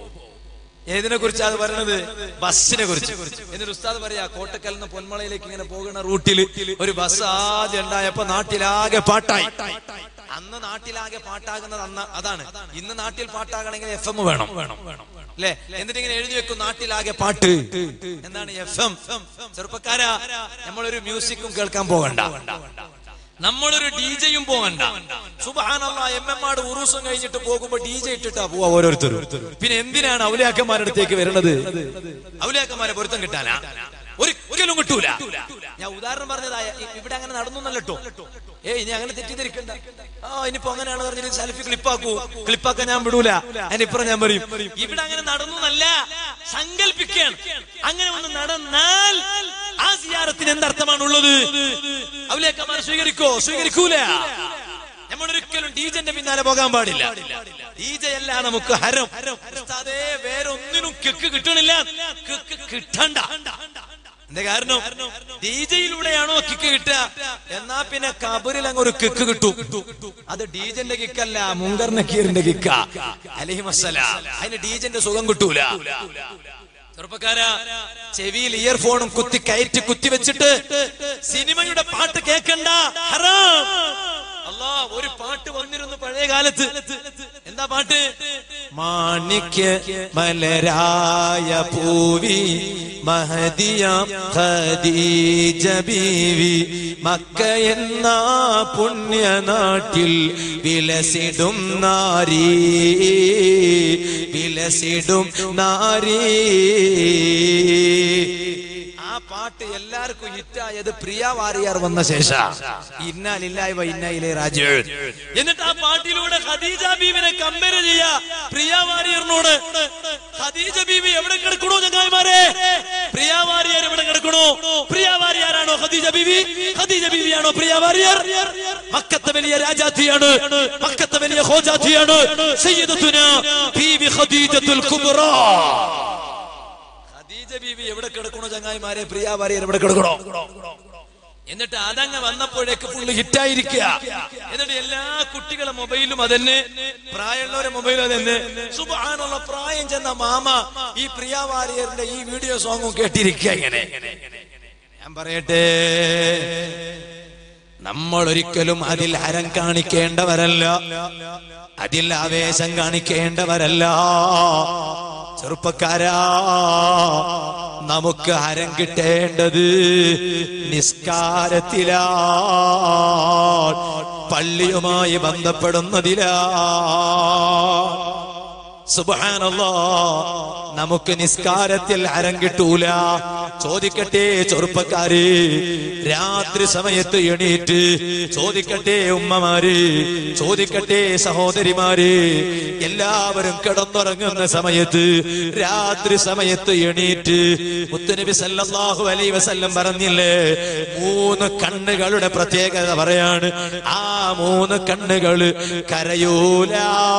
ഏതിനെ കുറിച്ചാ അത് പറയുന്നത് ബസ്സിനെ കുറിച്ച് എന്നിട്ട് ഉസ്താദ് പറയാ കോട്ടക്കൽ നിന്ന് പൊന്മളയിലേക്ക് ഇങ്ങനെ പോകുന്ന റൂട്ടിൽ ഒരു ബസ് ആദ്യം ഉണ്ടായപ്പോ നാട്ടിലാകെ പാട്ടായി അന്ന് നാട്ടിലാകെ പാട്ടാകുന്നത് അന്ന് അതാണ് ഇന്ന് നാട്ടിൽ പാട്ടാകണമെങ്കിൽ എഫ് എം വേണം അല്ലെ എന്നിട്ട് ഇങ്ങനെ എഴുതി വെക്കും നാട്ടിലാകെ പാട്ട് എന്താണ് എഫ് എം ചെറുപ്പക്കാരാ നമ്മളൊരു മ്യൂസിക്കും കേൾക്കാൻ പോകണ്ട നമ്മളൊരു ഡി ജെയും പോകണ്ട സുബഹാനല്ല എം എം ആട് ഉറൂസം കഴിഞ്ഞിട്ട് പോകുമ്പോ ഡി ജെ ഇട്ടിട്ടാ പോവാ ഓരോരുത്തരും പിന്നെ എന്തിനാണ് ഔലിയാക്കന്മാരുടെ അടുത്തേക്ക് വരുന്നത് ഔലിയാക്കന്മാരെ പൊരുത്തം കിട്ടാനാ ഒരിക്കലും കിട്ടൂല ഞാൻ ഉദാഹരണം പറഞ്ഞതായ ഇ- ഇവിടെ അങ്ങനെ നടന്നു എന്നല്ലോ ഏ ഇനി അങ്ങനെ തെറ്റിദ്ധരിക്കണ്ട ആ ഇനിയിപ്പോ അങ്ങനെയാണ് പറഞ്ഞിട്ട് സെൽഫി ക്ലിപ്പാക്കൂ ക്ലിപ്പാക്കാൻ ഞാൻ വിടൂല അതിനിപ്പുറം ഞാൻ പറയും ഇവിടെ അങ്ങനെ നടന്നു എന്നല്ല സങ്കല്പിക്കാൻ അങ്ങനെ ഒന്ന് നടന്നാൽ ആ സിയാറത്തിന് എന്തർത്ഥമാണുള്ളത് അവലേക്കന്മാർ സ്വീകരിക്കോ സ്വീകരിക്കൂല നമ്മൾ ഒരിക്കലും ഡീജന്റെ പിന്നാലെ പോകാൻ പാടില്ല ഡീജ അല്ല നമുക്ക് ഹരം ഉസ്താദേ, വേറെ ഒന്നിനും കിക്ക് കിട്ടണില്ല കിക്ക് കിട്ടണ്ട എന്താ കാരണം ഡിജയിലൂടെയാണോ കിക്ക് കിട്ടുക എന്നാ പിന്നെ കബറിൽ അങ്ങ് ഒരു കിക്ക് കിട്ടും അത് ഡീജന്റെ കിക്കല്ല മുങ്കർ നക്കീറിന്റെ കിക്ക അലഹി മസല അതിന് ഡീജന്റെ സുഖം കിട്ടൂല ചെറുപ്പക്കാരാ ചെവിയിൽ ഇയർഫോണും കുത്തി കയറ്റി കുത്തി വെച്ചിട്ട് സിനിമയുടെ പാട്ട് കേക്കണ്ട ഹറാം അല്ലാ ഒരു പാട്ട് വന്നിരുന്നു പഴയ കാലത്ത് എന്താ പാട്ട് മാണിക്യ മലരായ പൂവി മഹദിയാം ഖദീജ ബീവി മക്ക എന്ന പുണ്യനാട്ടിൽ വിലസിടും നാരീ വിലസിടും നാരീ ആ പാട്ട് എല്ലാവർക്കും ഹിറ്റായത് പ്രിയ വാരിയാർ വന്ന ശേഷം ഇന്നാലില്ലായ്മ ഇന്നയിലെ രാജു എന്നിട്ട് ആ പാട്ടിലൂടെ ഖദീജ ബീവിനെ കമ്പയർ ചെയ്യാ പ്രിയ വാരിയറിനോട് ഖദീജ ബീവി എവിടെ കിടക്കണോ ചങ്ങായിമാരെ പ്രിയ വാരിയർ എവിടെ കിടക്കണോ പ്രിയ വാരിയാരാണോ ഖദീജ ബീവി ഖദീജ ബീവിയാണോ പ്രിയ വാരിയർ മക്കത്തെ വലിയ രാജാത്തിയാണ് മക്കത്തെ വലിയ ഹോജാത്തിയാണ് സയ്യിദത്തുന ബീവി ഖദീജത്തുൽ കുബ്ര ഖദീജ ബീവി എവിടെ കിടക്കണോ ചങ്ങായിമാരെ പ്രിയ ഭാര്യർ എവിടെ കിടക്കണോ എന്നിട്ട് അതങ്ങ് വന്നപ്പോഴേക്ക് ഫുള്ള് ഹിറ്റായിരിക്കുക എന്നിട്ട് എല്ലാ കുട്ടികളെ മൊബൈലും അതന്നെ പ്രായമുള്ളവരെ മൊബൈലും അതന്നെ സുബാനുള്ള പ്രായം ചെന്ന മാമ ഈ പ്രിയ വാരിയറിന്റെ ഈ വീഡിയോ സോങ്ങും കേട്ടിരിക്കുക ഇങ്ങനെ ഞാൻ പറയട്ടെ നമ്മൾ ഒരിക്കലും അതിൽ ഹരം കാണിക്കേണ്ടവരല്ല അതിൽ ആവേശം കാണിക്കേണ്ടവരല്ല ചെറുപ്പക്കാരാ നമുക്ക് ഹരം കിട്ടേണ്ടത് നിസ്കാരത്തിലാ പള്ളിയുമായി ബന്ധപ്പെടുന്നതിലാ സുബാനല്ലോ നമുക്ക് നിസ്കാരത്തിൽ ഹരം കിട്ടൂല ചോദിക്കട്ടെ ചെറുപ്പക്കാര് രാത്രി സമയത്ത് എണീറ്റ് ചോദിക്കട്ടെ ഉമ്മമാര് ചോദിക്കട്ടെ സഹോദരിമാര് എല്ലാവരും കിടന്നുറങ്ങുന്ന സമയത്ത് രാത്രി സമയത്ത് എണീറ്റ് മുത്തുനബി സല്ലല്ലാഹു അലൈഹി വസല്ലം പറഞ്ഞില്ലേ മൂന്ന് കണ്ണുകളുടെ പ്രത്യേകത പറയാണ് ആ മൂന്ന് കണ്ണുകള് കരയൂല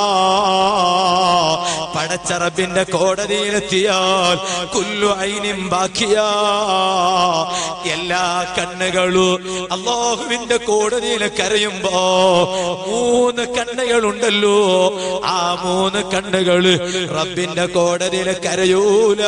പടച്ചറബിന്റെ കോടതിയിലെത്തിയാൽ കുല്ലു ഐനും ബാക്കിയാ എല്ലാ കണ്ണുകളും അള്ളാഹുവിന്റെ കോടതിയിൽ കരയുമ്പോ മൂന്ന് കണ്ണുകളുണ്ടല്ലോ ആ മൂന്ന് കണ്ണുകള് റബ്ബിന്റെ കോടതിയിൽ കരയൂല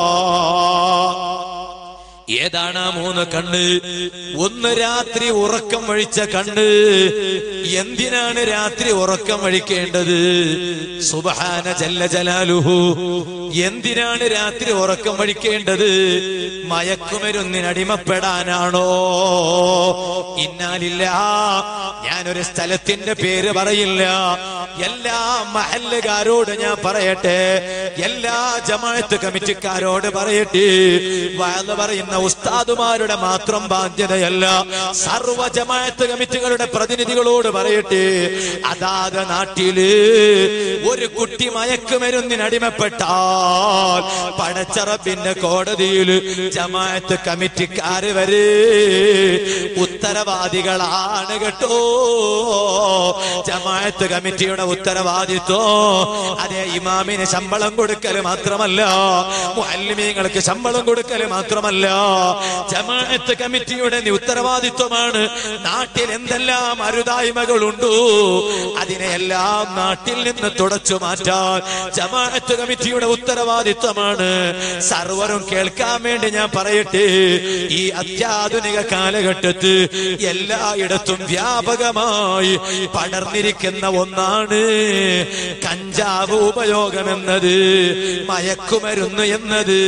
ഏതാണ് ആ മൂന്ന് കണ്ണ് ഒന്ന് രാത്രി ഉറക്കം വഴിച്ച കണ്ണ് എന്തിനാണ് രാത്രി ഉറക്കം വഴിക്കേണ്ടത് സുബഹാന ജല്ല ജലാലുഹു എന്തിനാണ് രാത്രി ഉറക്കം വഴിക്കേണ്ടത് മയക്കുമരുന്നിനടിമപ്പെടാനാണോ ഇന്നാലില്ല ഞാനൊരു സ്ഥലത്തിന്റെ പേര് പറയില്ല എല്ലാ മഹല്ലുകാരോട് ഞാൻ പറയട്ടെ എല്ലാ ജമാഅത്ത് കമ്മിറ്റിക്കാരോട് പറയട്ടെ വയല് പറയുന്ന ഉസ്താദുമാരുടെ മാത്രം ബാധ്യതയല്ല സർവ ജമാഅത്ത് കമ്മിറ്റികളുടെ പ്രതിനിധികളോട് പറയട്ടെ അതാത് നാട്ടില് ഒരു കുട്ടി മയക്കുമരുന്നിനടിമപ്പെട്ടാൽ പടച്ചറപ്പിന്റെ കോടതിയിൽ ജമാഅത്ത് കമ്മിറ്റിക്കാര് വരെ ഉത്തരവാദികളാണ് കേട്ടോ ജമാഅത്ത് കമ്മിറ്റിയുടെ ഉത്തരവാദിത്വം അതേ ഇമാമിന് ശമ്പളം കൊടുക്കല് മാത്രമല്ല മുഅല്ലിമീങ്ങൾക്ക് ശമ്പളം കൊടുക്കല് മാത്രമല്ല ജമാഅത്ത് കമ്മിറ്റിയുടെ നി- ഉത്തരവാദിത്വമാണ് നാട്ടിൽ എന്തെല്ലാം അരുതായ്മകളുണ്ടോ അതിനെയെല്ലാം നാട്ടിൽ നിന്ന് തുടച്ചു മാറ്റാൻ ജമാഅത്ത് കമ്മിറ്റിയുടെ ഉത്തരവാദിത്വമാണ് സർവരും കേൾക്കാൻ വേണ്ടി ഞാൻ പറയട്ടെ ഈ അത്യാധുനിക കാലഘട്ടത്ത് എല്ലായിടത്തും വ്യാപകമായി പടർന്നിരിക്കുന്ന ഒന്നാണ് കഞ്ചാവ് ഉപയോഗം എന്നത് മയക്കുമരുന്ന് എന്നത്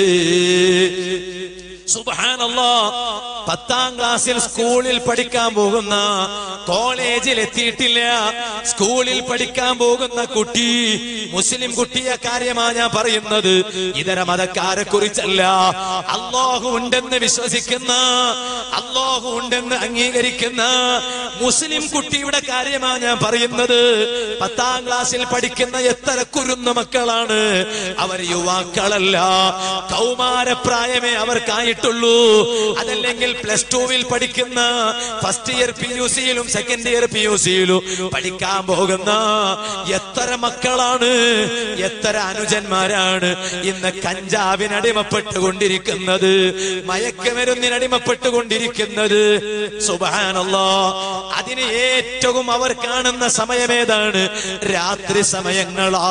സുബാനല്ലോ പത്താം ക്ലാസ്സിൽ സ്കൂളിൽ പഠിക്കാൻ പോകുന്ന കോളേജിൽ എത്തിയിട്ടില്ല സ്കൂളിൽ പഠിക്കാൻ പോകുന്ന കുട്ടി മുസ്ലിം കുട്ടിയെ കാര്യമാ ഞാൻ പറയുന്നത് ഇതര മതക്കാരെ കുറിച്ചല്ല അള്ളാഹു ഉണ്ടെന്ന് വിശ്വസിക്കുന്ന അള്ളാഹു ഉണ്ടെന്ന് അംഗീകരിക്കുന്ന മുസ്ലിം കുട്ടിയുടെ കാര്യമാ ഞാൻ പറയുന്നത് പത്താം ക്ലാസ്സിൽ പഠിക്കുന്ന എത്ര കുരുന്ന മക്കളാണ് അവർ യുവാക്കളല്ല കൗമാരപ്രായമേ അവർക്കായിട്ടുള്ളൂ അതല്ലെങ്കിൽ പ്ലസ് ടുവിൽ പഠിക്കുന്ന ഫസ്റ്റ് ഇയർ പി യു സിയിലും സെക്കൻഡ് ഇയർ പി യു സിയിലും പഠിക്കാൻ പോകുന്ന എത്ര മക്കളാണ് എത്ര അനുജന്മാരാണ് ഇന്ന് കഞ്ചാവിനടിമപ്പെട്ടുകൊണ്ടിരിക്കുന്നത് മയക്കുമരുന്നിനടിമപ്പെട്ടുകൊണ്ടിരിക്കുന്നത് സുബാനല്ലോ അതിന് ഏറ്റവും അവർ കാണുന്ന സമയമേതാണ് രാത്രി സമയങ്ങളാ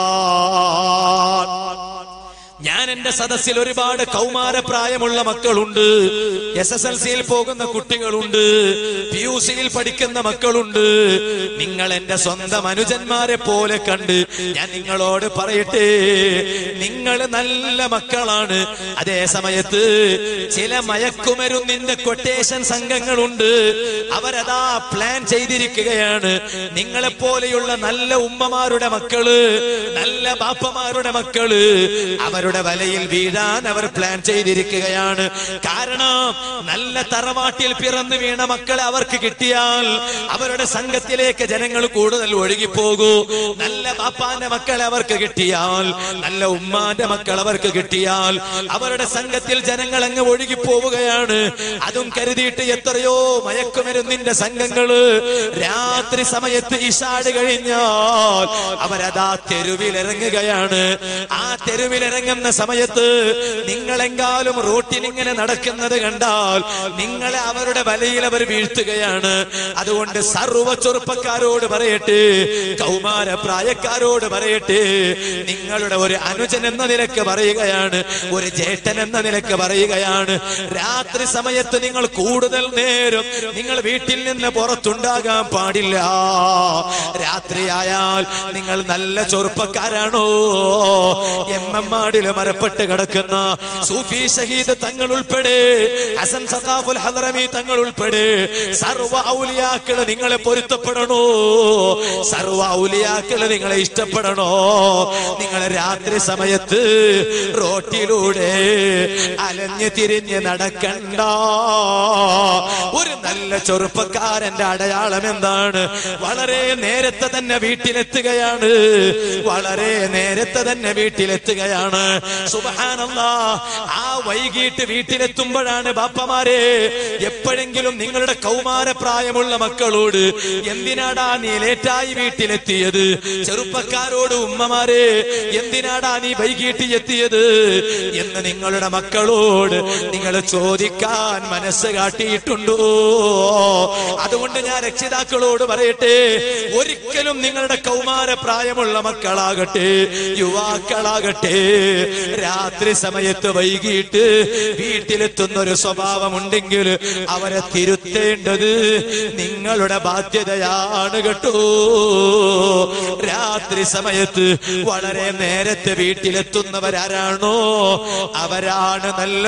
ഞാൻ എന്റെ സദസ്സിൽ ഒരുപാട് കൗമാര പ്രായമുള്ള മക്കളുണ്ട് എസ് എസ് എൽ സിയിൽ പോകുന്ന കുട്ടികളുണ്ട് പി യു സിയിൽ പഠിക്കുന്ന മക്കളുണ്ട് നിങ്ങൾ എന്റെ സ്വന്തം അനുജന്മാരെ പോലെ കണ്ട് ഞാൻ നിങ്ങളോട് പറയട്ടെ നിങ്ങൾ നല്ല മക്കളാണ് അതേ സമയത്ത് ചില മയക്കുമരുന്നിന്റെ കൊട്ടേഷൻ സംഘങ്ങളുണ്ട് അവരതാ പ്ലാൻ ചെയ്തിരിക്കുകയാണ് നിങ്ങളെ പോലെയുള്ള നല്ല ഉമ്മമാരുടെ മക്കള് നല്ല ബാപ്പമാരുടെ മക്കള് അവരുടെ വലയിൽ വീഴാൻ അവർ പ്ലാൻ ചെയ്തിരിക്കുകയാണ് കാരണം നല്ല തറവാട്ടിൽ പിറന്നു വീണ മക്കളെ അവർക്ക് കിട്ടിയാൽ അവരുടെ സംഘത്തിലേക്ക് ജനങ്ങൾ കൂടുതൽ ഒഴുകിപ്പോകൂ നല്ല ബാപ്പാന്റെ മക്കളെ അവർക്ക് കിട്ടിയാൽ നല്ല ഉമ്മാന്റെ മക്കൾ അവർക്ക് കിട്ടിയാൽ അവരുടെ സംഘത്തിൽ ജനങ്ങൾ അങ്ങ് ഒഴുകിപ്പോവുകയാണ് അതും കരുതിയിട്ട് എത്രയോ മയക്കുമരുന്നിന്റെ സംഘങ്ങള് രാത്രി സമയത്ത് ഇഷാട് കഴിഞ്ഞാൽ അവരതാ തെരുവിലിറങ്ങുകയാണ് ആ തെരുവിലിറങ്ങുന്ന സമയത്ത് നിങ്ങളെങ്കാലും റോട്ടിൽ ഇങ്ങനെ നടക്കുന്നത് കണ്ടാൽ നിങ്ങളെ അവരുടെ വലയിൽ അവർ വീഴ്ത്തുകയാണ് അതുകൊണ്ട് സർവ ചെറുപ്പക്കാരോട് പറയട്ടെ കൗമാര പ്രായക്കാരോട് പറയട്ടെ നിങ്ങളുടെ ഒരു അനുജൻ എന്ന നിലക്ക് പറയുകയാണ് ഒരു ജേട്ടൻ എന്ന നിലക്ക് പറയുകയാണ് രാത്രി സമയത്ത് നിങ്ങൾ കൂടുതൽ നേരം നിങ്ങൾ വീട്ടിൽ നിന്ന് പുറത്തുണ്ടാകാൻ പാടില്ല രാത്രിയായാൽ നിങ്ങൾ നല്ല ചെറുപ്പക്കാരാണോ എം എം ആടിൽ ഒരുപാടില് മരപ്പെട്ട് കിടക്കുന്ന സൂഫി ഷഹീദ് തങ്ങൾ ഉൾപ്പെടെ ഹസൻ സഖാഫുൽ ഹദറമി തങ്ങൾ ഉൾപ്പെടെ സർവ ഔലിയാക്കള് നിങ്ങളെ പൊരുത്തപ്പെടണോ സർവ ഔലിയാക്കള് നിങ്ങളെ ഇഷ്ടപ്പെടണോ നിങ്ങൾ രാത്രി സമയത്ത് റോട്ടിലൂടെ അലഞ്ഞു തിരിഞ്ഞ് നടക്കണ്ട ഒരു നല്ല ചെറുപ്പക്കാരന്റെ അടയാളം എന്താണ് വളരെ നേരത്തെ തന്നെ വീട്ടിലെത്തുകയാണ് വളരെ നേരത്തെ തന്നെ വീട്ടിലെത്തുകയാണ് സുബഹാനല്ലാ ആ വൈകിട്ട് വീട്ടിലെത്തുമ്പോഴാണ് ബാപ്പമാരെ എപ്പോഴെങ്കിലും നിങ്ങളുടെ കൗമാരപ്രായമുള്ള മക്കളോട് എന്തിനാടാ നീ ലേറ്റായി വീട്ടിലെത്തിയത് ചെറുപ്പക്കാരോട് ഉമ്മമാരെ എന്തിനാടാ നീ വൈകിട്ട് എത്തിയത് എന്ന് നിങ്ങളുടെ മക്കളോട് നിങ്ങൾ ചോദിക്കാൻ മനസ്സ് കാട്ടിയിട്ടുണ്ടോ അതുകൊണ്ട് ഞാൻ രക്ഷിതാക്കളോട് പറയട്ടെ ഒരിക്കലും നിങ്ങളുടെ കൗമാര പ്രായമുള്ള മക്കളാകട്ടെ യുവാക്കളാകട്ടെ രാത്രി സമയത്ത് വൈകിട്ട് വീട്ടിലെത്തുന്ന ഒരു സ്വഭാവമുണ്ടെങ്കിൽ അവരെ തിരുത്തേണ്ടത് നിങ്ങളുടെ ബാധ്യതയാണ് കേട്ടോ രാത്രി സമയത്ത് വളരെ നേരത്തെ വീട്ടിലെത്തുന്നവരാരാണോ അവരാണ് നല്ല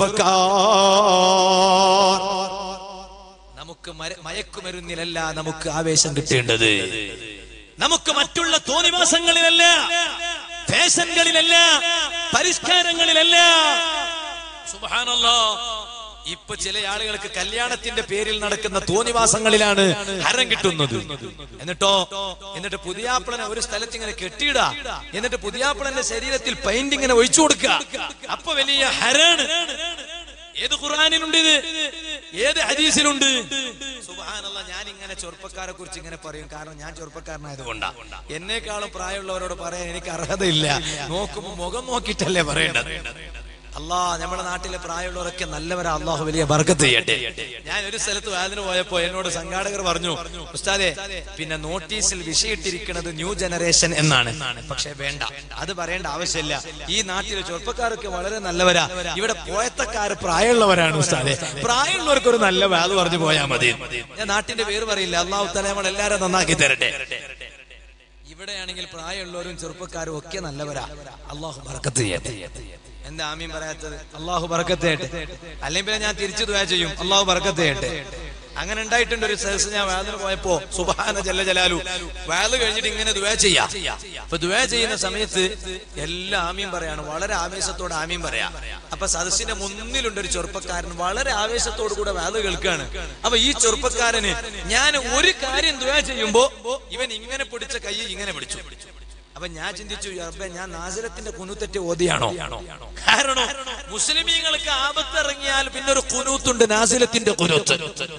ചെറുപ്പക്കാർ നമുക്ക് മര- മയക്കുമരുന്നിലല്ല നമുക്ക് ആവേശം കിട്ടേണ്ടത് നമുക്ക് മറ്റുള്ള തോന്നിവാസങ്ങളിലല്ല ഫാഷനുകളിലല്ല പരിഷ്കാരങ്ങളിലല്ല സുബ്ഹാനല്ലാ ഇപ്പൊ ചില ആളുകൾക്ക് കല്യാണത്തിന്റെ പേരിൽ നടക്കുന്ന തോന്നിവാസങ്ങളിലാണ് ഹരം കിട്ടുന്നത് എന്നിട്ടോ എന്നിട്ട് പുതിയാപ്പിളനെ ഒരു സ്ഥലത്ത് ഇങ്ങനെ കെട്ടിയിടാ എന്നിട്ട് പുതിയാപ്പിളന്റെ ശരീരത്തിൽ പെയിന്റ് ഇങ്ങനെ ഒഴിച്ചു കൊടുക്കുക അപ്പൊ വലിയ ഹരാണ് ഏത് ഖുർആാനിലുണ്ട് ഇത് ഏത് ഹദീസിലുണ്ട് സുബ്ഹാനല്ലാ ഞാൻ ഇങ്ങനെ ചെറുപ്പക്കാരെ കുറിച്ച് ഇങ്ങനെ പറയും കാരണം ഞാൻ ചെറുപ്പക്കാരനായതുകൊണ്ടാ എന്നെക്കാളും പ്രായമുള്ളവരോട് പറയാൻ എനിക്ക് അർഹതയില്ല നോക്കുമ്പോ മുഖം നോക്കിയിട്ടല്ലേ പറയേണ്ടത് അല്ലാ നമ്മുടെ നാട്ടിലെ പ്രായമുള്ളവരൊക്കെ നല്ലവരാ അള്ളാഹു വലിയ ബർക്കത്ത് ചെയ്യട്ടെ ഞാൻ ഒരു സ്ഥലത്ത് വേദന പോയപ്പോ എന്നോട് സംഘാടകർ പറഞ്ഞു ഉസ്താദെ പിന്നെ നോട്ടീസിൽ വിഷയിട്ടിരിക്കുന്നത് ന്യൂ ജനറേഷൻ എന്നാണ് പക്ഷെ വേണ്ട അത് പറയേണ്ട ആവശ്യമില്ല ഈ നാട്ടിലെ ചെറുപ്പക്കാരൊക്കെ വളരെ നല്ലവരാ ഇവിടെ പോയത്തക്കാര് പ്രായമുള്ളവരാണ് ഉസ്താദെ പ്രായമുള്ളവർക്ക് ഒരു നല്ല വേദ പറഞ്ഞു പോയാൽ മതി ഞാൻ നാട്ടിന്റെ പേര് പറയില്ല അള്ളാഹു തല നമ്മൾ എല്ലാരും നന്നാക്കി തരട്ടെ ഇവിടെയാണെങ്കിൽ പ്രായമുള്ളവരും ചെറുപ്പക്കാരും ഒക്കെ നല്ലവരാ അള്ളാഹു ബർക്കത്ത് ചെയ്യട്ടെ എന്താ ആമീൻ പറയാത്തത് അള്ളാഹു ബർക്കത്ത് ചെയ്യട്ടെ അല്ലെങ്കിൽ പിന്നെ ഞാൻ തിരിച്ചു ദുആ ചെയ്യും അള്ളാഹു ബർക്കത്ത് ചെയ്യട്ടെ അങ്ങനെ ഉണ്ടായിട്ടുണ്ട് ഒരു സദസ് ഞാൻ വേദന പോയപ്പോ സുബാന ജല്ല ജലാലു വേദ കഴിഞ്ഞിട്ട് ഇങ്ങനെ ദുആ ചെയ്യാ അപ്പൊ ദുആ ചെയ്യുന്ന സമയത്ത് എല്ലാ ആമീൻ പറയാണ് വളരെ ആവേശത്തോടെ ആമീൻ പറയാ അപ്പൊ സദസ്സിന്റെ മുന്നിലുണ്ട് ഒരു ചെറുപ്പക്കാരൻ വളരെ ആവേശത്തോടു കൂടെ വേദ കേൾക്കാണ് അപ്പൊ ഈ ചെറുപ്പക്കാരന് ഞാൻ ഒരു കാര്യം ദുആ ചെയ്യുമ്പോ ഇവൻ ഇങ്ങനെ പിടിച്ച കൈ ഇങ്ങനെ പിടിച്ചു അപ്പൊ ഞാൻ ചിന്തിച്ചു "റബ്ബേ, ഞാൻ നാസിരത്തിന്റെ കുനുത്തെറ്റ് ഓതിയാണോ കാരണം മുസ്ലിമീങ്ങൾക്ക് ആപത്തിറങ്ങിയാൽ പിന്നെ ഒരു കുനൂത്തുണ്ട് നാസിലത്തിന്റെ കുനൂത്ത്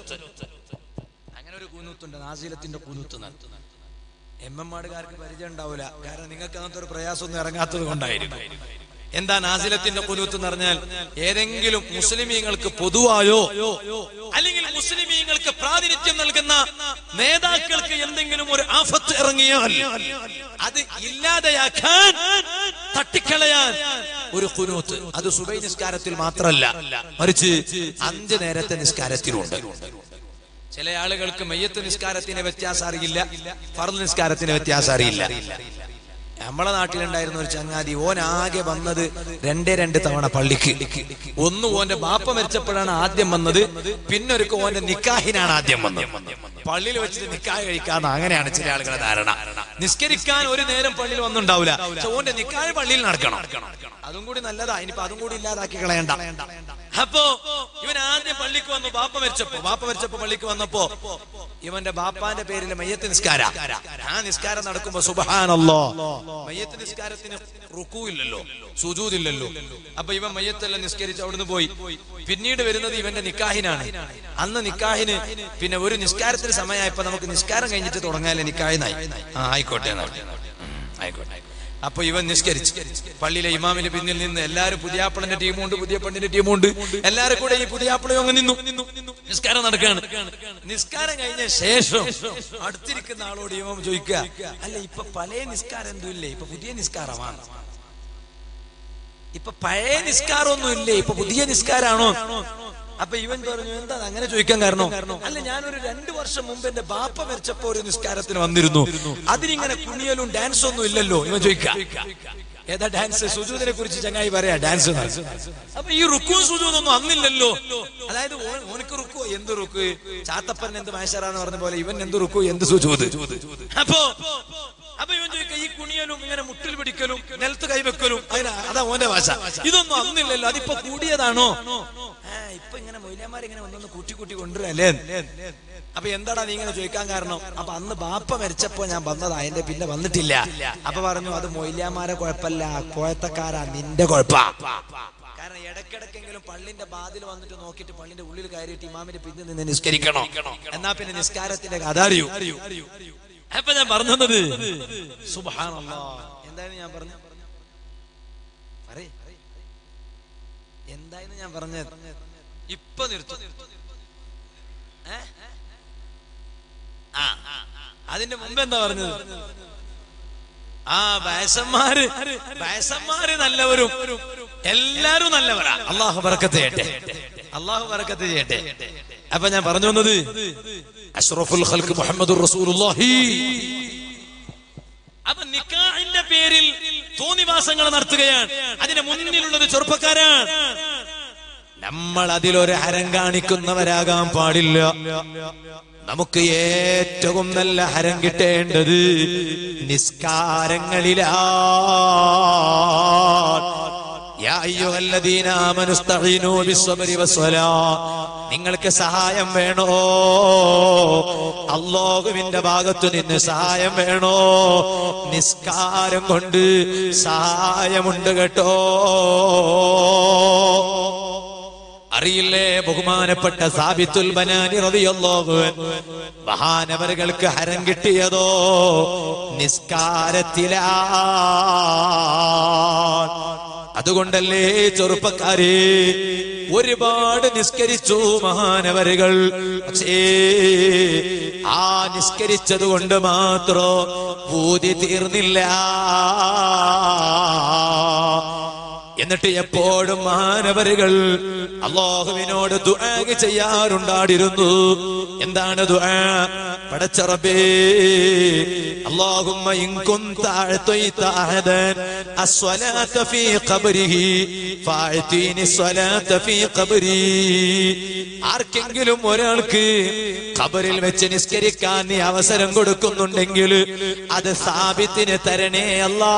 അങ്ങനെ ഒരു കുനൂത്തുണ്ട് നാസിലത്തിന്റെ കുനൂത്ത് നടത്തുന്നത് എം എം മാടുകാർക്ക് പരിചയം ഉണ്ടാവില്ല കാരണം നിങ്ങൾക്ക് അങ്ങനത്തെ ഒരു പ്രയാസമൊന്നും ഇറങ്ങാത്തത് കൊണ്ടായിരുന്നു എന്താ നാസിലത്തിന്റെ കുനൂത്ത് എന്ന് പറഞ്ഞാൽ ഏതെങ്കിലും മുസ്ലിമീങ്ങൾക്ക് പൊതുവായോ അല്ലെങ്കിൽ മുസ്ലിമീങ്ങൾക്ക് പ്രാതിനിധ്യം നൽകുന്ന നേതാക്കൾക്ക് എന്തെങ്കിലും ഒരു ആഫത്ത് ഇറങ്ങിയാൽ അത് ഇല്ലാതെയാക്കാൻ തട്ടിക്കളയാൻ ഒരു കുനൂത്ത് അത് സുബൈ നിസ്കാരത്തിൽ മാത്രമല്ല മറിച്ച് അഞ്ച് നേരത്തെ നിസ്കാരത്തിലുണ്ട് ചില ആളുകൾക്ക് മയ്യത്ത് നിസ്കാരത്തിന് വ്യത്യാസം അറിയില്ല ഫർദ് നിസ്കാരത്തിന് വ്യത്യാസം അറിയില്ല നമ്മളെ നാട്ടിലുണ്ടായിരുന്ന ഒരു ചങ്ങാതി ഓൻ ആകെ വന്നത് രണ്ടേ രണ്ട് തവണ പള്ളിക്ക് ഒന്ന് ഓന്റെ ബാപ്പ മരിച്ചപ്പോഴാണ് ആദ്യം വന്നത് പിന്നെ ഒരു ഓന്റെ നിക്കാഹിനാണ് ആദ്യം വന്നത് പള്ളിയിൽ വെച്ചിട്ട് നിക്കാഹ് കഴിക്കാന്ന് അങ്ങനെയാണ് ചില ആളുകളുടെ ധാരണ നിസ്കരിക്കാൻ ഒരു നേരം പള്ളിയിൽ വന്നുണ്ടാവില്ല പക്ഷെ ഓന്റെ നിക്കാഹ് പള്ളിയിൽ നടക്കണം അതും കൂടി നല്ലതാ ഇനിയിപ്പോ അതും കൂടി ഇല്ലാതാക്കി കളയണ്ട അപ്പോ ഇവൻ ആദ്യം പള്ളിക്ക് വന്നു ബാപ്പ മരിച്ചപ്പോ ബാപ്പ മരിച്ചപ്പോ പള്ളിക്ക് വന്നപ്പോ ഇവന്റെ ബാപ്പാന്റെ പേരിൽ മയ്യത്ത് നിസ്കാര ആ നിസ്കാരം നടക്കുമ്പോ സുബഹാനല്ലോ മയ്യത്ത് നിസ്കാരത്തിന് റുക്കു ഇല്ലല്ലോ സുജൂദില്ലല്ലോ അപ്പൊ ഇവൻ മയ്യത്തെല്ലാം നിസ്കരിച്ച് അവിടുന്ന് പോയി പിന്നീട് വരുന്നത് ഇവന്റെ നിക്കാഹിനാണ് അന്ന് നിക്കാഹിന് പിന്നെ ഒരു നിസ്കാരത്തിന് സമയമായപ്പോ നമുക്ക് നിസ്കാരം കഴിഞ്ഞിട്ട് തുടങ്ങാല്ലേ നിക്കാഹിനായി ആ ആയിക്കോട്ടെ എന്നാ. ഉം, ആയിക്കോട്ടെ അപ്പൊ ഇവൻ നിസ്കരിച്ചു പള്ളിയിലെ ഇമാമിന്റെ പിന്നിൽ നിന്ന് എല്ലാരും പുതിയാപ്പിളന്റെ ടീമുണ്ട് പുതിയ പെണ്ണിന്റെ ടീമുണ്ട് എല്ലാരും കൂടെ ഈ പുതിയാപ്പിളയും അങ്ങ് നിന്നു നിസ്കാരം നടക്കുകയാണ് നിസ്കാരം കഴിഞ്ഞ ശേഷം അടുത്തിരിക്കുന്ന ആളോട് ഇമാം ചോദിക്കുക അല്ല ഇപ്പൊ പഴയ നിസ്കാരം എന്തും ഇല്ലേ ഇപ്പൊ പുതിയ നിസ്കാരമാണ് ഇപ്പൊ പഴയ നിസ്കാരമൊന്നും ഇല്ലേ ഇപ്പൊ പുതിയ നിസ്കാരാണോ അപ്പൊ ഇവൻ പറഞ്ഞു എന്താ അങ്ങനെ ചോദിക്കാൻ കാരണം അല്ല ഞാനൊരു രണ്ടു വർഷം മുമ്പ് എന്റെ ബാപ്പ മരിച്ചപ്പോ ഒരു നിസ്കാരത്തിന് വന്നിരുന്നു അതിനിങ്ങനെ കുണിയലും ഡാൻസും ഒന്നും ഇല്ലല്ലോ ഇവൻ ചോദിക്കാം ഏതാ ഡാൻസ് സുജൂദിനെ കുറിച്ച് ചങ്ങായി പറയാ ഡാൻസ് അപ്പൊ ഈ റുക്കു സുജൂദൊന്നും അന്നില്ലല്ലോ അതായത് ഓൻ- ഓനക്ക് റുക്കു എന്ത് റുക്കു ചാത്തപ്പൻ എന്ത് മാഷറാന്ന് പറഞ്ഞ പോലെ ഇവൻ എന്ത് റുക്കു എന്ത് സുജൂദ് അപ്പോ അപ്പൊ ഇവൻ ചോദിക്ക ഈ കുണിയലും ഇങ്ങനെ മുട്ടിൽ പിടിക്കലും നിലത്ത് കൈവെക്കലും അതിനാ അതാ ഓന്റെ ഭാഷ ഇതൊന്നും അന്നില്ലല്ലോ അതിപ്പോ കൂടിയതാണോ ആ ഇപ്പൊ ഇങ്ങനെ മൊയ്ലാമാരിങ്ങനെ ഒന്നൊന്ന് കൂട്ടി കൂട്ടി കൊണ്ടുവരല്ലേ അപ്പൊ എന്താടാ നീ ഇങ്ങനെ ചോദിക്കാൻ കാരണം അപ്പൊ അന്ന് ബാപ്പ മരിച്ചപ്പോ ഞാൻ വന്നതാ എന്റെ പിന്നെ വന്നിട്ടില്ല അപ്പൊ പറഞ്ഞു അത് മൊയ്ലാമാരെ കുഴപ്പല്ല കോയത്തക്കാരാ നിന്റെ കുഴപ്പ കാരണം ഇടയ്ക്കിടയ്ക്കെങ്കിലും പള്ളിന്റെ ബാതിൽ വന്നിട്ട് നോക്കിയിട്ട് പള്ളിന്റെ ഉള്ളിൽ കയറിയിട്ട് ഇമാമിന്റെ പിന്നിൽ നിന്ന് നിസ്കരിക്കണോ എന്നാ പിന്നെ നിസ്കാരത്തിന്റെ കഥ അറിയൂ അപ്പൊ ഞാൻ പറഞ്ഞത് സുബാനല്ലാ എന്തായാലും ഞാൻ പറഞ്ഞു പറയ്. എന്തായിരുന്നു ഞാൻ പറഞ്ഞത് ഇപ്പൊ നിർത്തും ഏ? ആ അതിന്റെ മുമ്പ് എന്താ പറഞ്ഞത് ആ വയസ്സന്മാര് വയസ്സന്മാര് നല്ലവരും എല്ലാരും നല്ലവരാ അള്ളാഹു ബർക്കത്ത് ചെയ്യട്ടെ അള്ളാഹു ബർക്കത്ത് ചെയ്യട്ടെ അപ്പൊ ഞാൻ പറഞ്ഞു വന്നത് അഷ്റഫുൽ ഖൽക്ക് മുഹമ്മദ് റസൂലുള്ളാഹി അപ്പൊ നിക്കാഹിന്റെ പേരിൽ തോന്നിവാസങ്ങൾ നടത്തുകയാണ് അതിന് മുന്നിലുള്ളത് ചെറുപ്പക്കാരാണ് നമ്മൾ അതിലൊരു ഹരം കാണിക്കുന്നവരാകാൻ പാടില്ല നമുക്ക് ഏറ്റവും നല്ല ഹരം കിട്ടേണ്ടത് നിസ്കാരങ്ങളിലാ യാ അയ്യുഹല്ലദീന ആമനു ഇസ്തഈനൂ ബിസ്സബ്രി വസ്സലാ നിങ്ങൾക്ക് സഹായം വേണോ അള്ളാഹുവിന്റെ ഭാഗത്തു നിന്ന് സഹായം വേണോ നിസ്കാരം കൊണ്ട് സഹായമുണ്ട് കേട്ടോ അറിയില്ലേ ബഹുമാനപ്പെട്ട സാബിത്തുൽ ബനാനി റളിയല്ലാഹു അൻഹു മഹാനവറുകൾക്ക് ഹരം കിട്ടിയതോ നിസ്കാരത്തിലാ അതുകൊണ്ടല്ലേ ചെറുപ്പക്കാരെ ഒരുപാട് നിസ്കരിച്ചു മഹാനവരുകൾ പക്ഷേ ആ നിസ്കരിച്ചത് കൊണ്ട് മാത്രം പൂതി തീർന്നില്ല എന്നിട്ട് എപ്പോഴും മാനവരുകൾ അള്ളാഹുവിനോട് ദുആ ചെയ്യാറുണ്ടായിരുന്നു എന്താണ് ദുആ പടച്ചറബേ اللهم إن كنت أعطيت أحدا الصلاة في قبره فأعطيني الصلاة في قبري ആർക്കെങ്കിലും ഒരാൾക്ക് ഖബറിൽ വെച്ച് നിസ്കരിക്കാൻ നീ അവസരം കൊടുക്കുന്നുണ്ടെങ്കിൽ അത് സാബിത്തിന് തരണേ അല്ലാ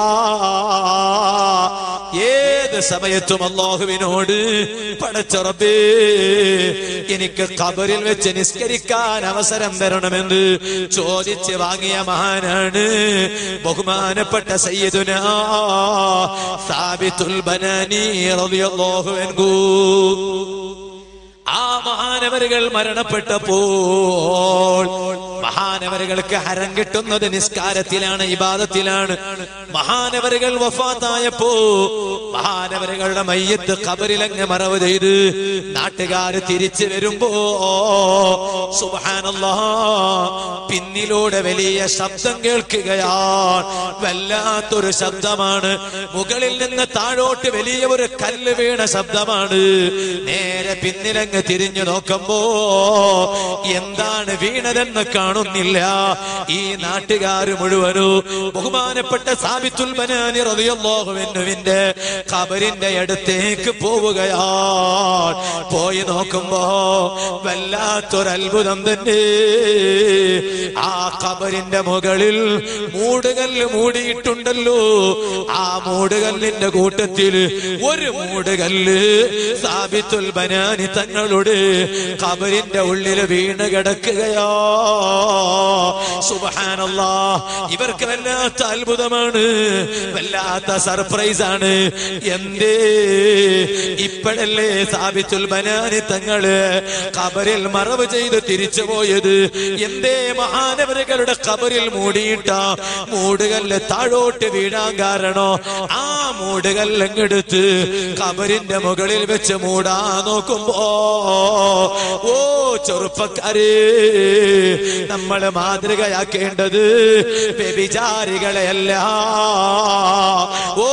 ഏത് സമയത്തും അള്ളാഹുവിനോട് പടച്ചുറപ്പേ എനിക്ക് ഖബറിൽ വെച്ച് നിസ്കരിക്കാൻ അവസരം തരണമെന്ന് ചോദിച്ച് വാങ്ങിയ മഹാനാണ് ബഹുമാനപ്പെട്ട സയ്യിദുന സാബിത്തുൽ ബനാനി റളിയല്ലാഹു അൻഹു ആ മഹാനവരുകൾ മരണപ്പെട്ടപ്പോൾ മഹാനവരുകൾക്ക് ഹരം കിട്ടുന്നത് നിസ്കാരത്തിലാണ് ഇബാദത്തിലാണ് മഹാനവരുകൾ വഫാത്തായപ്പോ മഹാനവരുകളുടെ മയ്യത്ത് കബറിലങ്ങ് മറവ് ചെയ്ത് നാട്ടുകാര് തിരിച്ചു വരുമ്പോ സുബാനല്ലാ പിന്നിലൂടെ വലിയ ശബ്ദം കേൾക്കുകയാണ് വല്ലാത്തൊരു ശബ്ദമാണ് മുകളിൽ നിന്ന് താഴോട്ട് വലിയ ഒരു കല്ല് വീണ ശബ്ദമാണ് നേരെ പിന്നിലങ്ങ് തിരിഞ്ഞു നോക്കുമ്പോ എന്താണ് വീണതെന്ന് കാണുന്നില്ല ഈ നാട്ടുകാര് മുഴുവനും ബഹുമാനപ്പെട്ട സാബിത്തുൽ ബനാനി റളിയല്ലാഹുവിന്റെ ഖബറിന്റെ അടുത്തേക്ക് പോവുകയാണ് പോയി നോക്കുമ്പോ വല്ലാത്തൊരു അത്ഭുതം തന്നെ ആ ഖബറിന്റെ മുകളിൽ മൂടുകല്ല് മൂടിയിട്ടുണ്ടല്ലോ ആ മൂടുകല്ലിന്റെ കൂട്ടത്തിൽ ഒരു മൂടുകല്ല് സാബിത്തുൽ ബനാനി തങ്ങളുടെ ഖബറിന്റെ ഉള്ളിൽ വീണ് കിടക്കുകയോ സുബഹാനല്ലാ ഇവർക്ക് വല്ലാത്ത അത്ഭുതമാണ് വല്ലാത്ത സർപ്രൈസ് ആണ് എന്തേ ഇപ്പോഴല്ലേ സാബിത്തുൽ ബനാനി തങ്ങള് ഖബറിൽ മറവ് ചെയ്ത് തിരിച്ചു പോയത് എന്തേ മഹാനവരുകളുടെ ഖബറിൽ മൂടിയിട്ട മൂടുകല്ല് താഴോട്ട് വീഴാൻ കാരണോ ആ മൂടുകല്ലെടുത്ത് ഖബറിന്റെ മുകളിൽ വെച്ച് മൂടാ നോക്കുമ്പോ ഓ ചെറുപ്പക്കാരെ നമ്മൾ മാതൃകയാക്കേണ്ടത് വ്യഭിചാരികളെയല്ല ഓ ഉമ്മ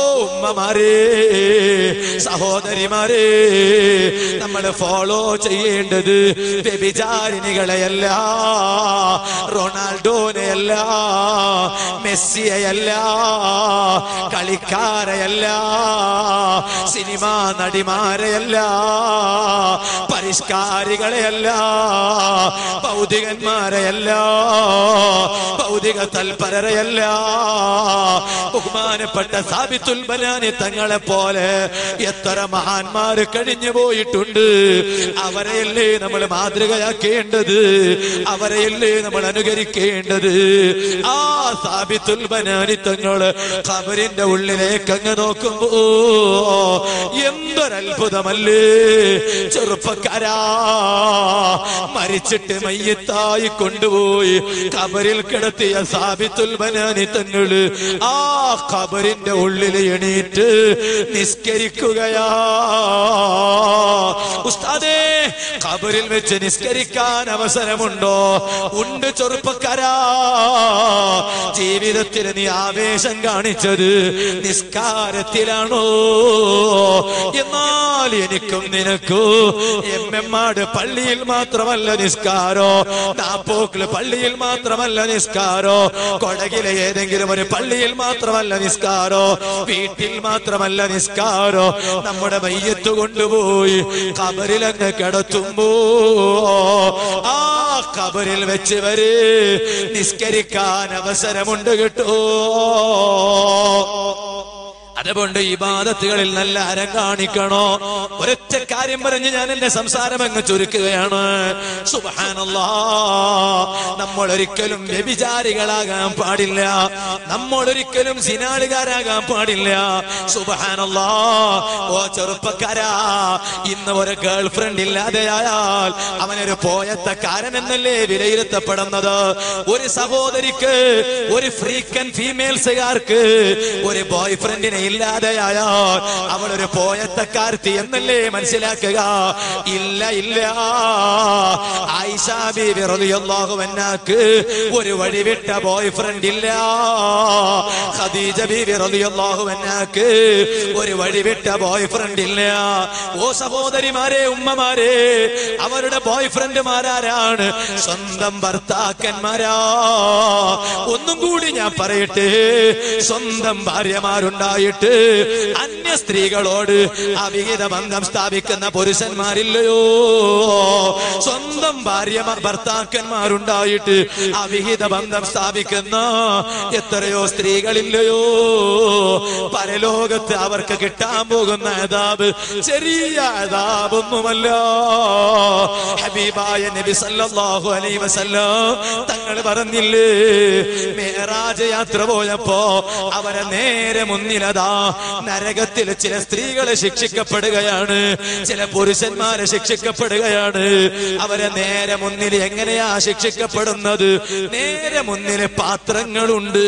ഉമ്മമാരെ സഹോദരിമാരെ നമ്മൾ ഫോളോ ചെയ്യേണ്ടത് വ്യഭിചാരിണികളെയല്ല റൊണാൾഡോനെയല്ല മെസ്സിയെയല്ല കളിക്കാരെയല്ല സിനിമാ നടിമാരെയല്ല പരിഷ്കാരികളെയല്ല ഭൗതികന്മാരെയല്ല ഭൗതിക തൽപരരെയല്ല ബഹുമാനപ്പെട്ട സാബിത്തുൽ ബനാനി തങ്ങളെ പോലെ എത്ര മഹാന്മാര് കഴിഞ്ഞു പോയിട്ടുണ്ട് അവരെയല്ലേ നമ്മൾ മാതൃകയാക്കേണ്ടത് അവരെയല്ലേ നമ്മൾ അനുകരിക്കേണ്ടത് ആ സാബിത്തുൽ ബനാനി തങ്ങള് ഖബറിന്റെ ഉള്ളിലേക്ക് അങ്ങ് നോക്കുമ്പോ എന്തൊരത്ഭുതമല്ലേ ചെറുപ്പക്കാരാ മരിച്ചിട്ട് മയ്യത്തായി കൊണ്ടുപോയി ഖബറിൽ കിടത്തിയ സാബിത്തുൽ ബനാനി തങ്ങള് ആ ഖബറിന്റെ ഉള്ളിൽ എണീറ്റ് നിസ്കരിക്കുകയാ ഉസ്താദേ ഖബറിൽ വെച്ച് നിസ്കരിക്കാൻ അവസരമുണ്ടോ ഉണ്ട് ചെറുപ്പക്കാരാ ജീവിതത്തിൽ നീ ആവേശം കാണിച്ചത് നിസ്കാരത്തിലാണോ എന്നാൽ എനിക്കും നിനക്കോ എം എം ആട് പള്ളിയിൽ മാത്രമല്ല നിസ്കാരോ നാപ്പോക്കില് പള്ളിയിൽ മാത്രമല്ല നിസ്കാരോ കൊടകിലെ ഏതെങ്കിലും ഒരു പള്ളിയിൽ മാത്രമല്ല നിസ്കാരോ വീട്ടിൽ മാത്രമല്ല നിസ്കാരോ നമ്മുടെ മയ്യത്ത് കൊണ്ടുപോയി കബറിലങ്ങ് കിടത്തുമ്പോ ആ കബറിൽ വെച്ച് വരെ നിസ്കരിക്കാൻ അവസരമുണ്ട് കേട്ടോ അതുകൊണ്ട് ഈ ബാധത്തുകളിൽ നല്ല അരം കാണിക്കണോ ഒരൊറ്റ കാര്യം പറഞ്ഞ് ഞാൻ എന്റെ സംസാരം അങ്ങ് ചുരുക്കുകയാണ് സുബഹാനല്ലാ നമ്മൾ ഒരിക്കലും വ്യഭിചാരികളാകാൻ പാടില്ല നമ്മൾ ഒരിക്കലും സിനാളുകാരാകാൻ പാടില്ല സുബഹാനല്ലാ ഓ ചെറുപ്പക്കാരാ ഇന്ന് ഒരു ഗേൾ ഫ്രണ്ട് ഇല്ലാതെയായാൽ അവനൊരു പോയത്തക്കാരൻ എന്നല്ലേ വിലയിരുത്തപ്പെടുന്നത് ഒരു സഹോദരിക്ക് ഒരു ഫ്രീക്കൻ ഫീമെയിൽസുകാർക്ക് ഒരു ബോയ് ഫ്രണ്ടിനെ ഇല്ലാതെയായാൽ അവൾ ഒരു പോയത്തക്കാർത്തി എന്നല്ലേ മനസ്സിലാക്കുക ഇല്ല ഇല്ല ആയിഷാ ബീവി റളിയല്ലാഹു അൻഹാക്ക് ഒരു വഴിവിട്ട ബോയ് ഫ്രണ്ട് ഇല്ല ഖദീജ ബീവി റളിയല്ലാഹു അൻഹാക്ക് ഒരു വഴിവിട്ട ബോയ് ഫ്രണ്ട് ഇല്ല ഓ സഹോദരിമാരെ ഉമ്മമാരെ അവരുടെ ബോയ് ഫ്രണ്ടുമാരാരാണ് സ്വന്തം ഭർത്താക്കന്മാരാ ഒന്നും കൂടി ഞാൻ പറയട്ടെ സ്വന്തം ഭാര്യമാരുണ്ടായിട്ട് അന്യ സ്ത്രീകളോട് അവിഹിത ബന്ധം സ്ഥാപിക്കുന്ന പുരുഷന്മാരില്ലയോ സ്വന്തം ഭാര്യ ഭർത്താക്കന്മാരുണ്ടായിട്ട് അവിഹിത ബന്ധം സ്ഥാപിക്കുന്ന എത്രയോ സ്ത്രീകളില്ലയോ പരലോകത്ത് അവർക്ക് കിട്ടാൻ പോകുന്ന അതാബ് ചെറിയ അതാബൊന്നുമല്ല ഹബീബായ നബി സല്ലല്ലാഹു അലൈഹി വസല്ലം തങ്ങൾ പറഞ്ഞില്ലേ മേറാജ് യാത്ര പോയപ്പോ അവരെ നേരെ മുന്നിലതാ നരകത്തിൽ ചില സ്ത്രീകളെ ശിക്ഷിക്കപ്പെടുകയാണ് ചില പുരുഷന്മാരെ ശിക്ഷിക്കപ്പെടുകയാണ് അവരെ നേരെ മുന്നിൽ എങ്ങനെയാ ശിക്ഷിക്കപ്പെടുന്നത് നേരെ മുന്നിൽ പാത്രങ്ങളുണ്ട്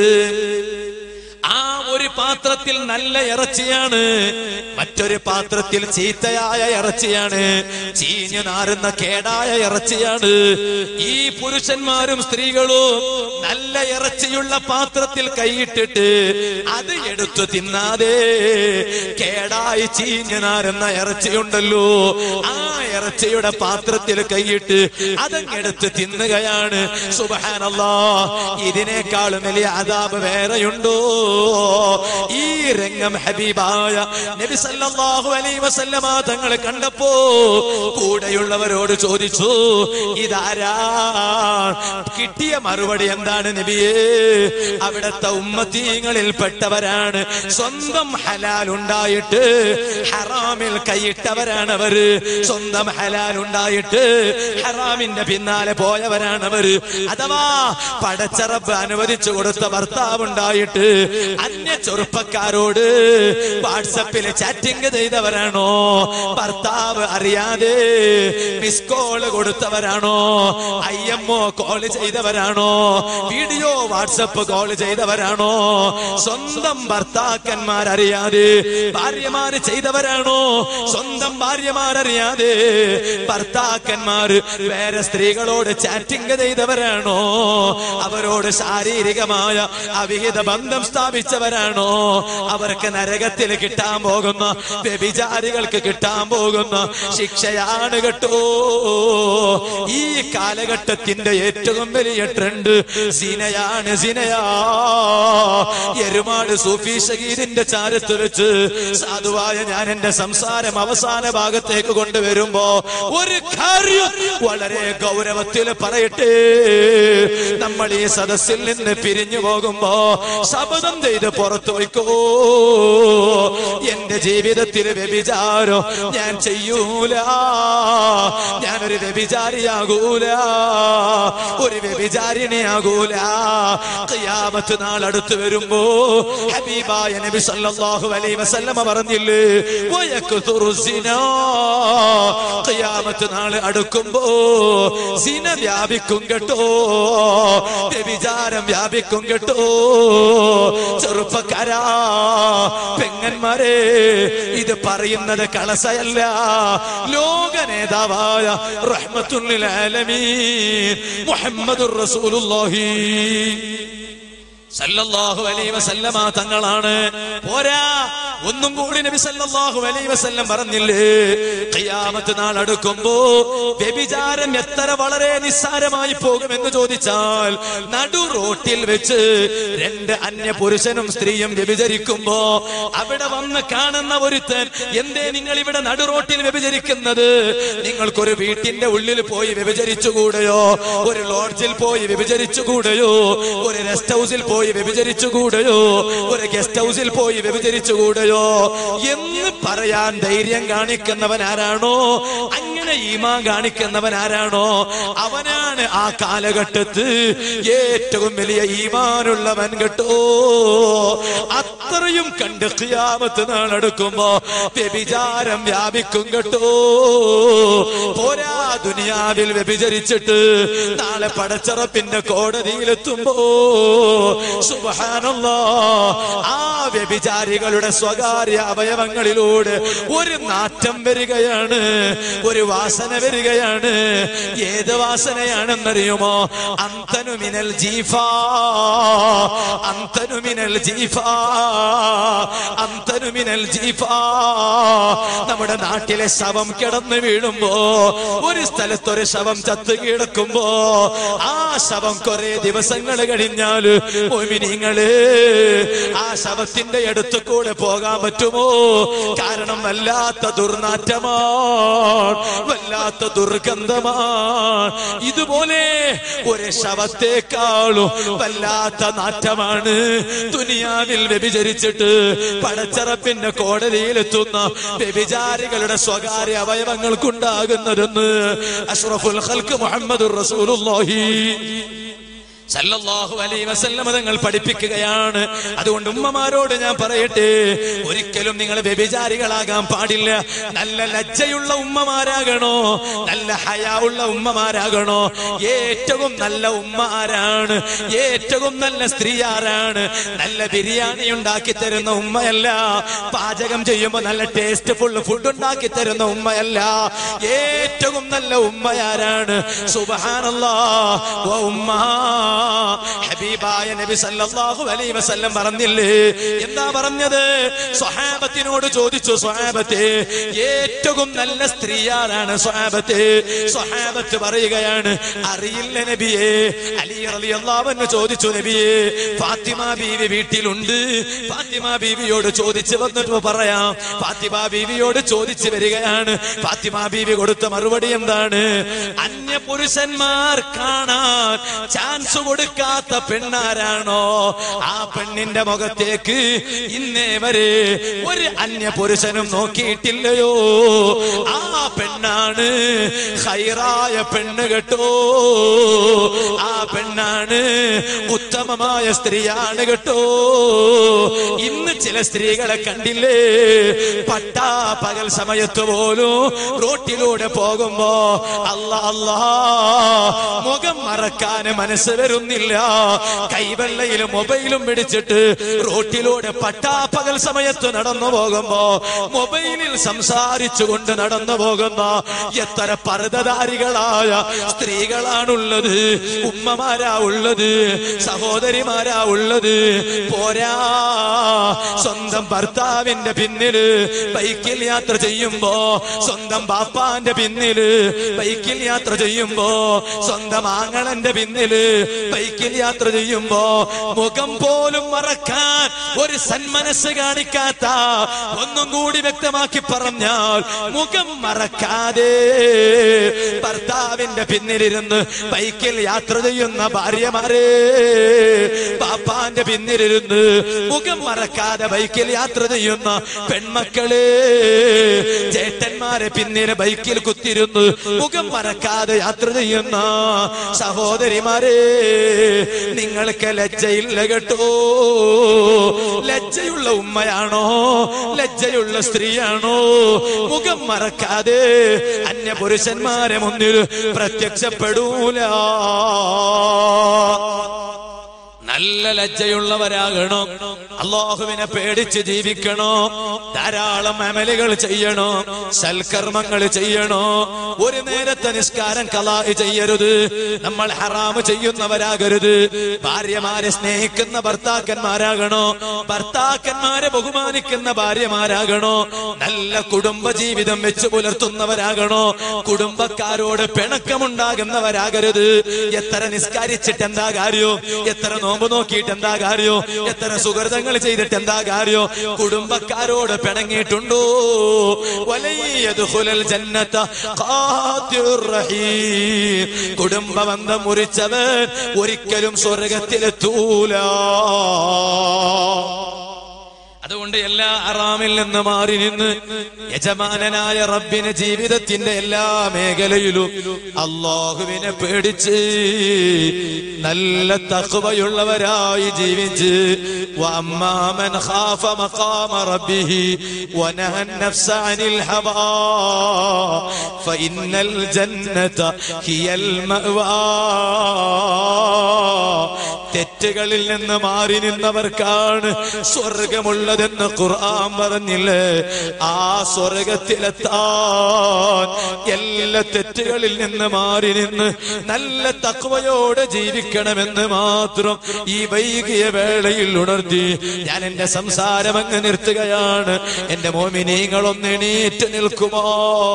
ആ ഒരു പാത്രത്തിൽ നല്ല ഇറച്ചിയാണ് മറ്റൊരു പാത്രത്തിൽ ചീത്തയായ ഇറച്ചിയാണ് ചീഞ്ഞു നാറുന്ന കേടായ ഇറച്ചിയാണ് ഈ പുരുഷന്മാരും സ്ത്രീകളും നല്ല ഇറച്ചിയുള്ള പാത്രത്തിൽ കൈയിട്ടിട്ട് അത് എടുത്തു തിന്നാതെ കേടായി ചീഞ്ഞു നാറുന്ന ഇറച്ചിയുണ്ടല്ലോ ആ ഇറച്ചിയുടെ പാത്രത്തിൽ കൈയിട്ട് അതങ്ങെടുത്ത് തിന്നുകയാണ് സുബഹാനല്ലാ ഇതിനേക്കാളും വലിയ അതാപ് വേറെയുണ്ടോ ഈ രംഗം ഹബീബായ നബി സല്ലല്ലാഹു അലൈഹി വസല്ലമ തങ്ങൾ കണ്ടപ്പോ കൂടെയുള്ളവരോട് ചോദിച്ചു ഇതാരാ കിട്ടിയ മറുപടി എന്താണ് നബിയേ അവിടുത്തെ ഉമ്മത്തീങ്ങളിൽ പെട്ടവരാണ് സ്വന്തം ഹലാൽ ഉണ്ടായിട്ട് ഹറാമിൽ കൈയിട്ടവരാണ് അവര് സ്വന്തം ഹലാൽ ഉണ്ടായിട്ട് ഹറാമിന്റെ പിന്നാലെ പോയവരാണ് അവര് അഥവാ പടച്ചറപ്പ് അനുവദിച്ചു കൊടുത്ത ഭർത്താവ് ഉണ്ടായിട്ട് അന്യ ചെറുപ്പക്കാരോട് വാട്സപ്പിൽ ചാറ്റിംഗ് ചെയ്തവരാണോ ഭർത്താവ് അറിയാതെ മിസ് കോള് കൊടുത്തവരാണോ ഐ എം ഒ കോള് ചെയ്തവരാണോ വീഡിയോ വാട്സപ്പ് കോള് ചെയ്തവരാണോ സ്വന്തം ഭർത്താക്കന്മാരറിയാതെ ഭാര്യമാര് ചെയ്തവരാണോ സ്വന്തം ഭാര്യമാരറിയാതെ ഭർത്താക്കന്മാര് വേറെ സ്ത്രീകളോട് ചാറ്റിംഗ് ചെയ്തവരാണോ അവരോട് ശാരീരികമായ അവിഹിത ബന്ധം സ്ഥാപിച്ചവരാണോ അവർക്ക് നരകത്തിൽ കിട്ടാൻ പോകുന്ന വ്യഭിചാരികൾക്ക് കിട്ടാൻ പോകുന്ന ശിക്ഷയാണ് കേട്ടോ ഈ കാലഘട്ടത്തിന്റെ ഏറ്റവും വലിയ ട്രെൻഡ് സിനയാണ് സിനയാ എരുമാട് സൂഫി ഷഹീദിന്റെ ചാരത്ത് വെച്ച് സാധുവായ ഞാൻ എന്റെ സംസാരം അവസാന ഭാഗത്തേക്ക് കൊണ്ടുവരുമ്പോ ഒരു കാര്യം വളരെ ഗൗരവത്തിൽ പറയട്ടെ നമ്മൾ ഈ സദസ്സിൽ നിന്ന് പിരിഞ്ഞു പോകുമ്പോ ശപഥം ചെയ്ത് പുറത്തു വയ്ക്കോ എന്റെ ജീവിതത്തിൽ വ്യഭിചാരോ ഞാൻ ചെയ്യൂല ഞാനൊരു വ്യഭിചാരിയാകൂല ഒരു വ്യഭിചാരിണിയാകൂല ഖിയാമത്ത് നാൾ അടുത്ത് വരുമ്പോ ഹബീബായ നബി സല്ലല്ലാഹു അലൈഹി വസല്ലമ പറഞ്ഞില്ലേ വയക്തുറു സിനാ ഖിയാമത്ത് നാൾ അടുക്കുമ്പോ സിന വ്യാപിക്കും കേട്ടോ വ്യഭിചാരം വ്യാപിക്കും കേട്ടോ ചെറുപ്പക്കാരാ പെങ്ങന്മാരെ ഇത് പറയുന്നത് കളസയല്ല ലോക നേതാവായ റഹ്മത്തുൽ ആലമീൻ മുഹമ്മദുർ റസൂലുള്ളാഹി സല്ലല്ലാഹു അലൈഹി വസല്ലമ തങ്ങളാണ് പോരാ ഒന്നും കൂടി നബി സല്ലല്ലാഹു അലൈഹി വസല്ലം പറഞ്ഞില്ലേ ഖിയാമത്ത് നാൾ അടുക്കുമ്പോ വ്യഭിചാരം എത്ര വളരെ നിസ്സാരമായി പോകുമെന്ന് ചോദിച്ചാൽ നടു റോട്ടിൽ വെച്ച് രണ്ട് അന്യ പുരുഷനും സ്ത്രീയും വ്യഭിചരിക്കുമ്പോ അവിടെ വന്ന് കാണുന്ന ഒരുത്തൻ എന്തേ നിങ്ങൾ ഇവിടെ നടു റോട്ടിൽ വ്യഭിചരിക്കുന്നത് നിങ്ങൾക്കൊരു വീട്ടിന്റെ ഉള്ളിൽ പോയി വ്യഭിചരിച്ചുകൂടെയോ ഒരു ലോഡ്ജിൽ പോയി വ്യഭിചരിച്ചുകൂടെയോ ഒരു റെസ്റ്റ് ഹൗസിൽ പോയി വ്യഭിചരിച്ചുകൂടെയോ ഒരു ഗസ്റ്റ് ഹൗസിൽ പോയി വ്യഭിചരിച്ചുകൂടെയോ എന്ന് പറയാൻ ധൈര്യം കാണിക്കുന്നവൻ ആരാണോ അങ്ങനെ ഈമാൻ കാണിക്കുന്നവൻ ആരാണോ അവനാണ് ആ കാലഘട്ടത്ത് ഏറ്റവും വലിയ ഈമാനുള്ളവൻ കേട്ടോ അത്രയും കണ്ട് ഖിയാമത്ത് നാളെടുക്കുമ്പോ വ്യഭിചാരം വ്യാപിക്കും കേട്ടോ പോരാ ദുനിയാവിൽ വ്യഭിചരിച്ചിട്ട് നാളെ പടച്ചറപ്പിന്റെ കോടതിയിലെത്തുമ്പോ സുബ്ഹാനല്ലാ ആ വ്യഭിചാരികളുടെ സ്വകാര്യ അവയവങ്ങളിലൂടെ ഒരു നാറ്റം വരികയാണ് ഒരു വാസന വരികയാണ് ഏത് വാസനയാണെന്നറിയുമോ അന്തനുമിനൽ ജീഫാ അന്തനുമിനൽ ജീഫാ അന്തനുമിനൽ ജീഫാ നമ്മുടെ നാട്ടിലെ ശവം കിടന്ന് വീഴുമ്പോ ഒരു സ്ഥലത്ത് ഒരു ശവം ചത്ത് കിടക്കുമ്പോ ആ ശവം കുറെ ദിവസങ്ങൾ കഴിഞ്ഞാല് മോമിനിങ്ങള് ആ ശവത്തിന്റെ അടുത്ത് കൂടെ പോകാൻ പറ്റുമോ കാരണം വല്ലാത്ത ദുർനാറ്റമാണ് വല്ലാത്ത ദുർഗന്ധമാണ് ഇതുപോലെ ഒരു ശവത്തെക്കാളും വല്ലാത്ത നാറ്റമാണ് ദുനിയാവിൽ വ്യഭിചരിച്ചിട്ട് പടച്ചറപ്പിന്റെ കോടതിയിലെത്തുന്ന വ്യഭിചാരികളുടെ സ്വകാര്യ അവയവങ്ങൾക്കുണ്ടാകുന്നതെന്ന് അഷ്റഫുൽ ഖൽക്ക് മുഹമ്മദ് റസൂലുള്ളാഹി സല്ലല്ലാഹു അലൈഹി വസല്ലമ തങ്ങൾ പഠിപ്പിക്കുകയാണ് അതുകൊണ്ട് ഉമ്മമാരോട് ഞാൻ പറയട്ടെ ഒരിക്കലും നിങ്ങൾ വ്യഭിചാരികളാകാൻ പാടില്ല നല്ല ലജ്ജയുള്ള ഉമ്മമാരാകണോ നല്ല ഹയാ ഉള്ള ഉമ്മമാരാകണോ ഏറ്റവും നല്ല ഉമ്മ ആരാണ് ഏറ്റവും നല്ല സ്ത്രീ ആരാണ് നല്ല ബിരിയാണി ഉണ്ടാക്കി തരുന്ന ഉമ്മയല്ല പാചകം ചെയ്യുമ്പോൾ നല്ല ടേസ്റ്റ് ഫുൾ ഫുഡ് ഉണ്ടാക്കി തരുന്ന ഉമ്മയല്ല ഏറ്റവും നല്ല ഉമ്മയാരാണ് സുബഹാനല്ലാ ഓ ഉമ്മ ഹബീബായ നബി സല്ലല്ലാഹു അലൈഹി വസല്ലം പറഞ്ഞില്ലേ എന്താ പറഞ്ഞത് സ്വഹാബത്തിനോട് ചോദിച്ചു സ്വഹാബത്തെ ഏറ്റവും നല്ല സ്ത്രീ ആരാണ് സ്വഹാബത്തെ സ്വഹാബത്ത് പറയുകയാണ് അറിയില്ല നബിയെ അലി റളിയല്ലാഹു അൻഹു ചോദിച്ചു നബിയെ ഫാത്തിമ ബീവി വീട്ടിലുണ്ട് ഫാത്തിമ ബീവിയോട് ചോദിച്ചു വന്നിട്ട് പറയാം ഫാത്തിമ ബീവിയോട് ചോദിച്ചു വരികയാണ് ഫാത്തിമ ബീവി കൊടുത്ത മറുപടി എന്താണ് അന്യ പുരുഷന്മാർ കാണാൻ ചാൻസ് കൊടുക്കാത്ത പെണ്ണാരാണോ ആ പെണ്ണിന്റെ മുഖത്തേക്ക് ഇന്നേ വരെ ഒരു അന്യ പുരുഷനും നോക്കിയിട്ടില്ലയോ ആ പെണ്ണാണ് ഹൈറായ പെണ്ണ് കേട്ടോ ആ പെണ്ണാണ് ഉത്തമമായ സ്ത്രീയാണ് കേട്ടോ ഇന്ന് ചില സ്ത്രീകളെ കണ്ടില്ലേ പട്ടാ പകൽ സമയത്ത് പോലും റോട്ടിലൂടെ പോകുമ്പോ അല്ല അല്ലാ മുഖം മറക്കാൻ മനസ്സ് വരുന്നില്ല കൈവെള്ളയിലും മൊബൈലും പിടിച്ചിട്ട് റോട്ടിലൂടെ പട്ടാപ്പകൽ സമയത്ത് നടന്നു പോകുമ്പോ മൊബൈലിൽ സംസാരിച്ചുകൊണ്ട് നടന്നു പോകുന്ന എത്ര പർദ്ദധാരികളായ സ്ത്രീകളാണുള്ളത് ഉമ്മമാരാ ഉള്ളത് സഹോദരിമാരാ ഉള്ളത് പോരാ സ്വന്തം ഭർത്താവിന്റെ പിന്നില് ബൈക്കിൽ യാത്ര ചെയ്യുമ്പോ സ്വന്തം ബാപ്പാന്റെ പിന്നില് ബൈക്കിൽ യാത്ര ചെയ്യുമ്പോ സ്വന്തം ആങ്ങളന്റെ പിന്നില് ബൈക്കിൽ യാത്ര ചെയ്യുമ്പോ മുഖം പോലും മറക്കാൻ ഒരു സന്മനസ് കാണിക്കാത്ത ഒന്നും കൂടി വ്യക്തമാക്കി പറഞ്ഞാൽ മുഖം മറക്കാതെ ഭർത്താവിന്റെ പിന്നിലിരുന്ന് ബൈക്കിൽ യാത്ര ചെയ്യുന്ന ഭാര്യമാരെ പാപ്പാന്റെ പിന്നിലിരുന്ന് മുഖം മറക്കാതെ ബൈക്കിൽ യാത്ര ചെയ്യുന്ന പെൺമക്കളെ ചേട്ടന്മാരെ പിന്നിലെ ബൈക്കിൽ കുത്തിരുന്ന് മുഖം മറക്കാതെ യാത്ര ചെയ്യുന്ന സഹോദരിമാരെ നിങ്ങൾക്ക് ലജ്ജയില്ല കേട്ടോ ലജ്ജയുള്ള ഉമ്മയാണോ ലജ്ജയുള്ള സ്ത്രീയാണോ മുഖം മറക്കാതെ അന്യ പുരുഷന്മാരെ മുന്നിൽ പ്രത്യക്ഷപ്പെടൂല നല്ല ലജ്ജയുള്ളവരാകണോ അള്ളാഹുവിനെ പേടിച്ച് ജീവിക്കണോ ധാരാളം അമലുകൾ ചെയ്യണോ സൽക്കർമ്മങ്ങൾ ചെയ്യണോ ഒരു നേരത്തെ നിസ്കാരം കലാ ചെയ്യരുത് നമ്മൾ ഹറാമ് ചെയ്യുന്നവരാകരുത് ഭാര്യമാരെ സ്നേഹിക്കുന്ന ഭർത്താക്കന്മാരാകണോ ഭർത്താക്കന്മാരെ ബഹുമാനിക്കുന്ന ഭാര്യമാരാകണോ നല്ല കുടുംബ ജീവിതം വെച്ച് പുലർത്തുന്നവരാകണോ കുടുംബക്കാരോട് പിണക്കമുണ്ടാകുന്നവരാകരുത് എത്ര നിസ്കരിച്ചിട്ട് എന്താ കാര്യോ എത്ര നോമ്പ് നോക്കിയിട്ട് എന്താ കാര്യോ എത്ര സുഹൃതങ്ങൾ ചെയ്തിട്ട് എന്താ കാര്യോ കുടുംബക്കാരോട് പിണങ്ങിയിട്ടുണ്ടോ വലയ്യദ്ഖുലൽ ജന്നത ഖാതിർ റഹീം കുടുംബ ബന്ധം മുറിച്ചവൻ ഒരിക്കലും സ്വർഗത്തിലെത്തൂല അതുകൊണ്ട് എല്ലാ അറാമിൽ നിന്ന് മാറി നിന്ന് യജമാനനായ റബ്ബിന് ജീവിതത്തിന്റെ എല്ലാ മേഖലയിലും അള്ളാഹുവിനെ പേടിച്ച് നല്ല തഖ്വയുള്ളവരായി ജീവിച്ച് വഅമ്മാമൻ ഖാഫ മഖാമ റബ്ബിഹി വനഹ النفس عن الهوى فإن الجنة هي المأوى തെറ്റുകളിൽ നിന്ന് മാറി നിന്നവർക്കാണ് സ്വർഗമുള്ളതെന്ന് ഖുർആൻ പറഞ്ഞില്ലേ ആ സ്വർഗത്തിലെത്താൻ എല്ലാ തെറ്റുകളിൽ നിന്ന് മാറി നിന്ന് നല്ല തക്വയോടെ ജീവിക്കണമെന്ന് മാത്രം ഈ വൈകിയ വേളയിൽ ഉണർത്തി ഞാൻ എന്റെ സംസാരം അങ്ങ് നിർത്തുകയാണ് എന്റെ മോമിനീങ്ങളൊന്ന് എണീറ്റ് നിൽക്കുമോ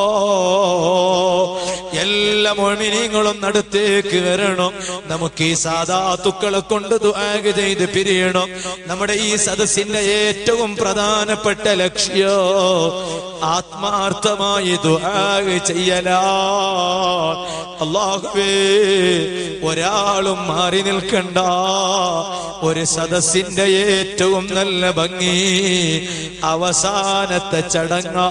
എല്ലാ മോമിനീങ്ങളും അടുത്തേക്ക് വരണം നമുക്ക് ഈ സാധാത്തുക്കളെ കൊണ്ട് ദുആഗ് ചെയ്ത് പിരിയണം നമ്മുടെ ഈ സദസ്സിന്റെ ഏറ്റവും പ്രധാനപ്പെട്ട ലക്ഷ്യം ആത്മാർത്ഥമായി ദുആഗ് ചെയ്യലാ അള്ളാഹുവേ ഒരാളും മാറി നിൽക്കണ്ട ഒരു സദസ്സിന്റെ ഏറ്റവും നല്ല ഭംഗി അവസാനത്തെ ചടങ്ങാ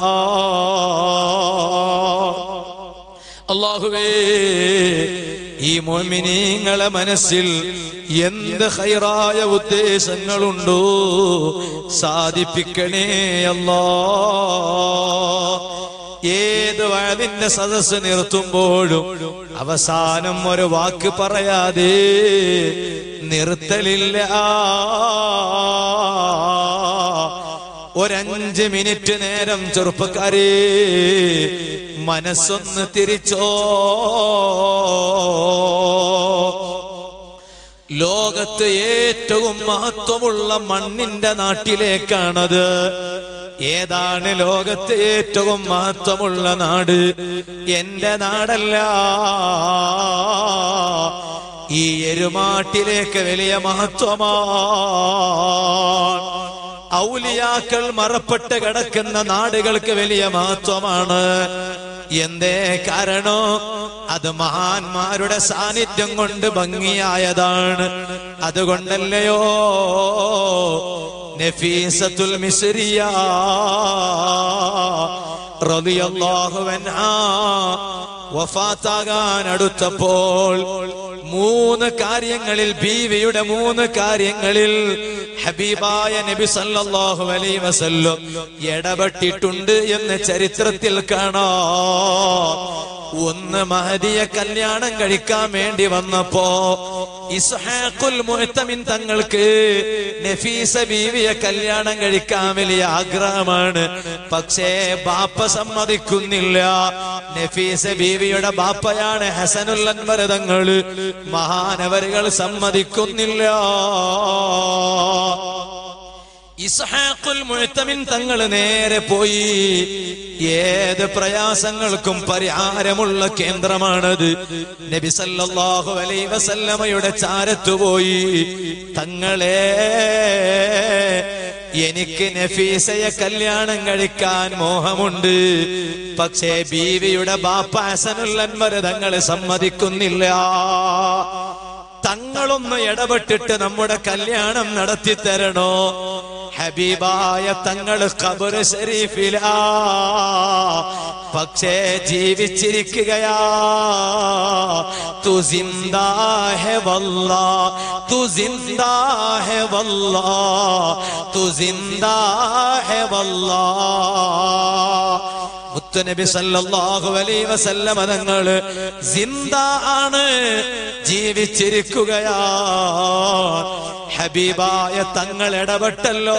അള്ളാഹുവേ ഈ മോമിനീങ്ങളെ മനസ്സിൽ എന്ത് ഹൈറായ ഉദ്ദേശങ്ങളുണ്ടോ സാധിപ്പിക്കണേ അല്ലാ ഏത് വയതിന്റെ സദസ്സ് നിർത്തുമ്പോഴും അവസാനം ഒരു വാക്ക് പറയാതെ നിർത്തലില്ല ഒരഞ്ച് മിനിറ്റ് നേരം ചെറുപ്പക്കാരെ മനസ്സൊന്ന് തിരിച്ചോ ലോകത്ത് ഏറ്റവും മഹത്വമുള്ള മണ്ണിന്റെ നാട്ടിലേക്കാണത് ഏതാണ് ലോകത്ത് ഏറ്റവും മഹത്വമുള്ള നാട് എന്റെ നാടല്ല ഈ എരുമാട്ടിലേക്ക് വലിയ മഹത്വമാണ് ഔലിയാക്കൾ മറപ്പെട്ട് കിടക്കുന്ന നാടുകൾക്ക് വലിയ മഹത്വമാണ് എന്തേ കാരണോ അത് മഹാന്മാരുടെ സാന്നിധ്യം കൊണ്ട് ഭംഗിയായതാണ് അതുകൊണ്ടല്ലയോ നഫീസത്തുൽ മിസ്രിയ റളിയല്ലാഹു അൻഹാ വഫാത്താകാൻ അടുത്തപ്പോൾ മൂന്ന് കാര്യങ്ങളിൽ ബീവിയുടെ മൂന്ന് കാര്യങ്ങളിൽ ഹബീബായ നബി സല്ലല്ലാഹു അലൈഹി വസല്ലം ഇടപെട്ടിട്ടുണ്ട് എന്ന് ചരിത്രത്തിൽ കാണാം ഒന്ന് മഹദിയെ കല്യാണം കഴിക്കാൻ വേണ്ടി വന്നപ്പോ ഇസ്ഹാഖുൽ മുഹത്തമിൻ തങ്ങൾക്ക് നഫീസ ബീവിയെ കല്യാണം കഴിക്കാൻ വലിയ ആഗ്രഹമാണ് പക്ഷേ ബാപ്പ സമ്മതിക്കുന്നില്ല നഫീസ ബീവിയുടെ ബാപ്പയാണ് ഹസനുൽ അൻവർ തങ്ങള് മഹാനവരുകൾ സമ്മതിക്കുന്നില്ല ഇസ്ഹാഖുൽ മുഅ്തമിൻ തങ്ങൾ നേരെ പോയി ഏത് പ്രയാസങ്ങൾക്കും പരിഹാരമുള്ള കേന്ദ്രമാണത് നബി സല്ലല്ലാഹു അലൈഹി വസല്ലമയുടെ ചാരത്തു പോയി തങ്ങളെ എനിക്ക് നഫീസയെ കല്യാണം കഴിക്കാൻ മോഹമുണ്ട് പക്ഷേ ബീവിയുടെ ബാപ്പ ഹസനുൽ അൻവർ തങ്ങൾ സമ്മതിക്കുന്നില്ല തങ്ങളൊന്ന് ഇടപെട്ടിട്ട് നമ്മുടെ കല്യാണം നടത്തി തരണോ ഹബീബായ തങ്ങൾ ഖബർ ഷരീഫിലാ പക്ഷേ ജീവിച്ചിരിക്കുകയാ തു സിന്ദാ ഹെ വല്ലാ തു സിന്ദാ ഹെ വല്ലാ തു സിന്ദാ ഹെ വല്ലാ മുത്തുനബി സല്ലല്ലാഹു അലൈഹി വസല്ലമ തങ്ങള് സിന്ദ ആണ് ജീവിച്ചിരിക്കുകയാ ഹബീബായ തങ്ങൾ ഇടപെട്ടല്ലോ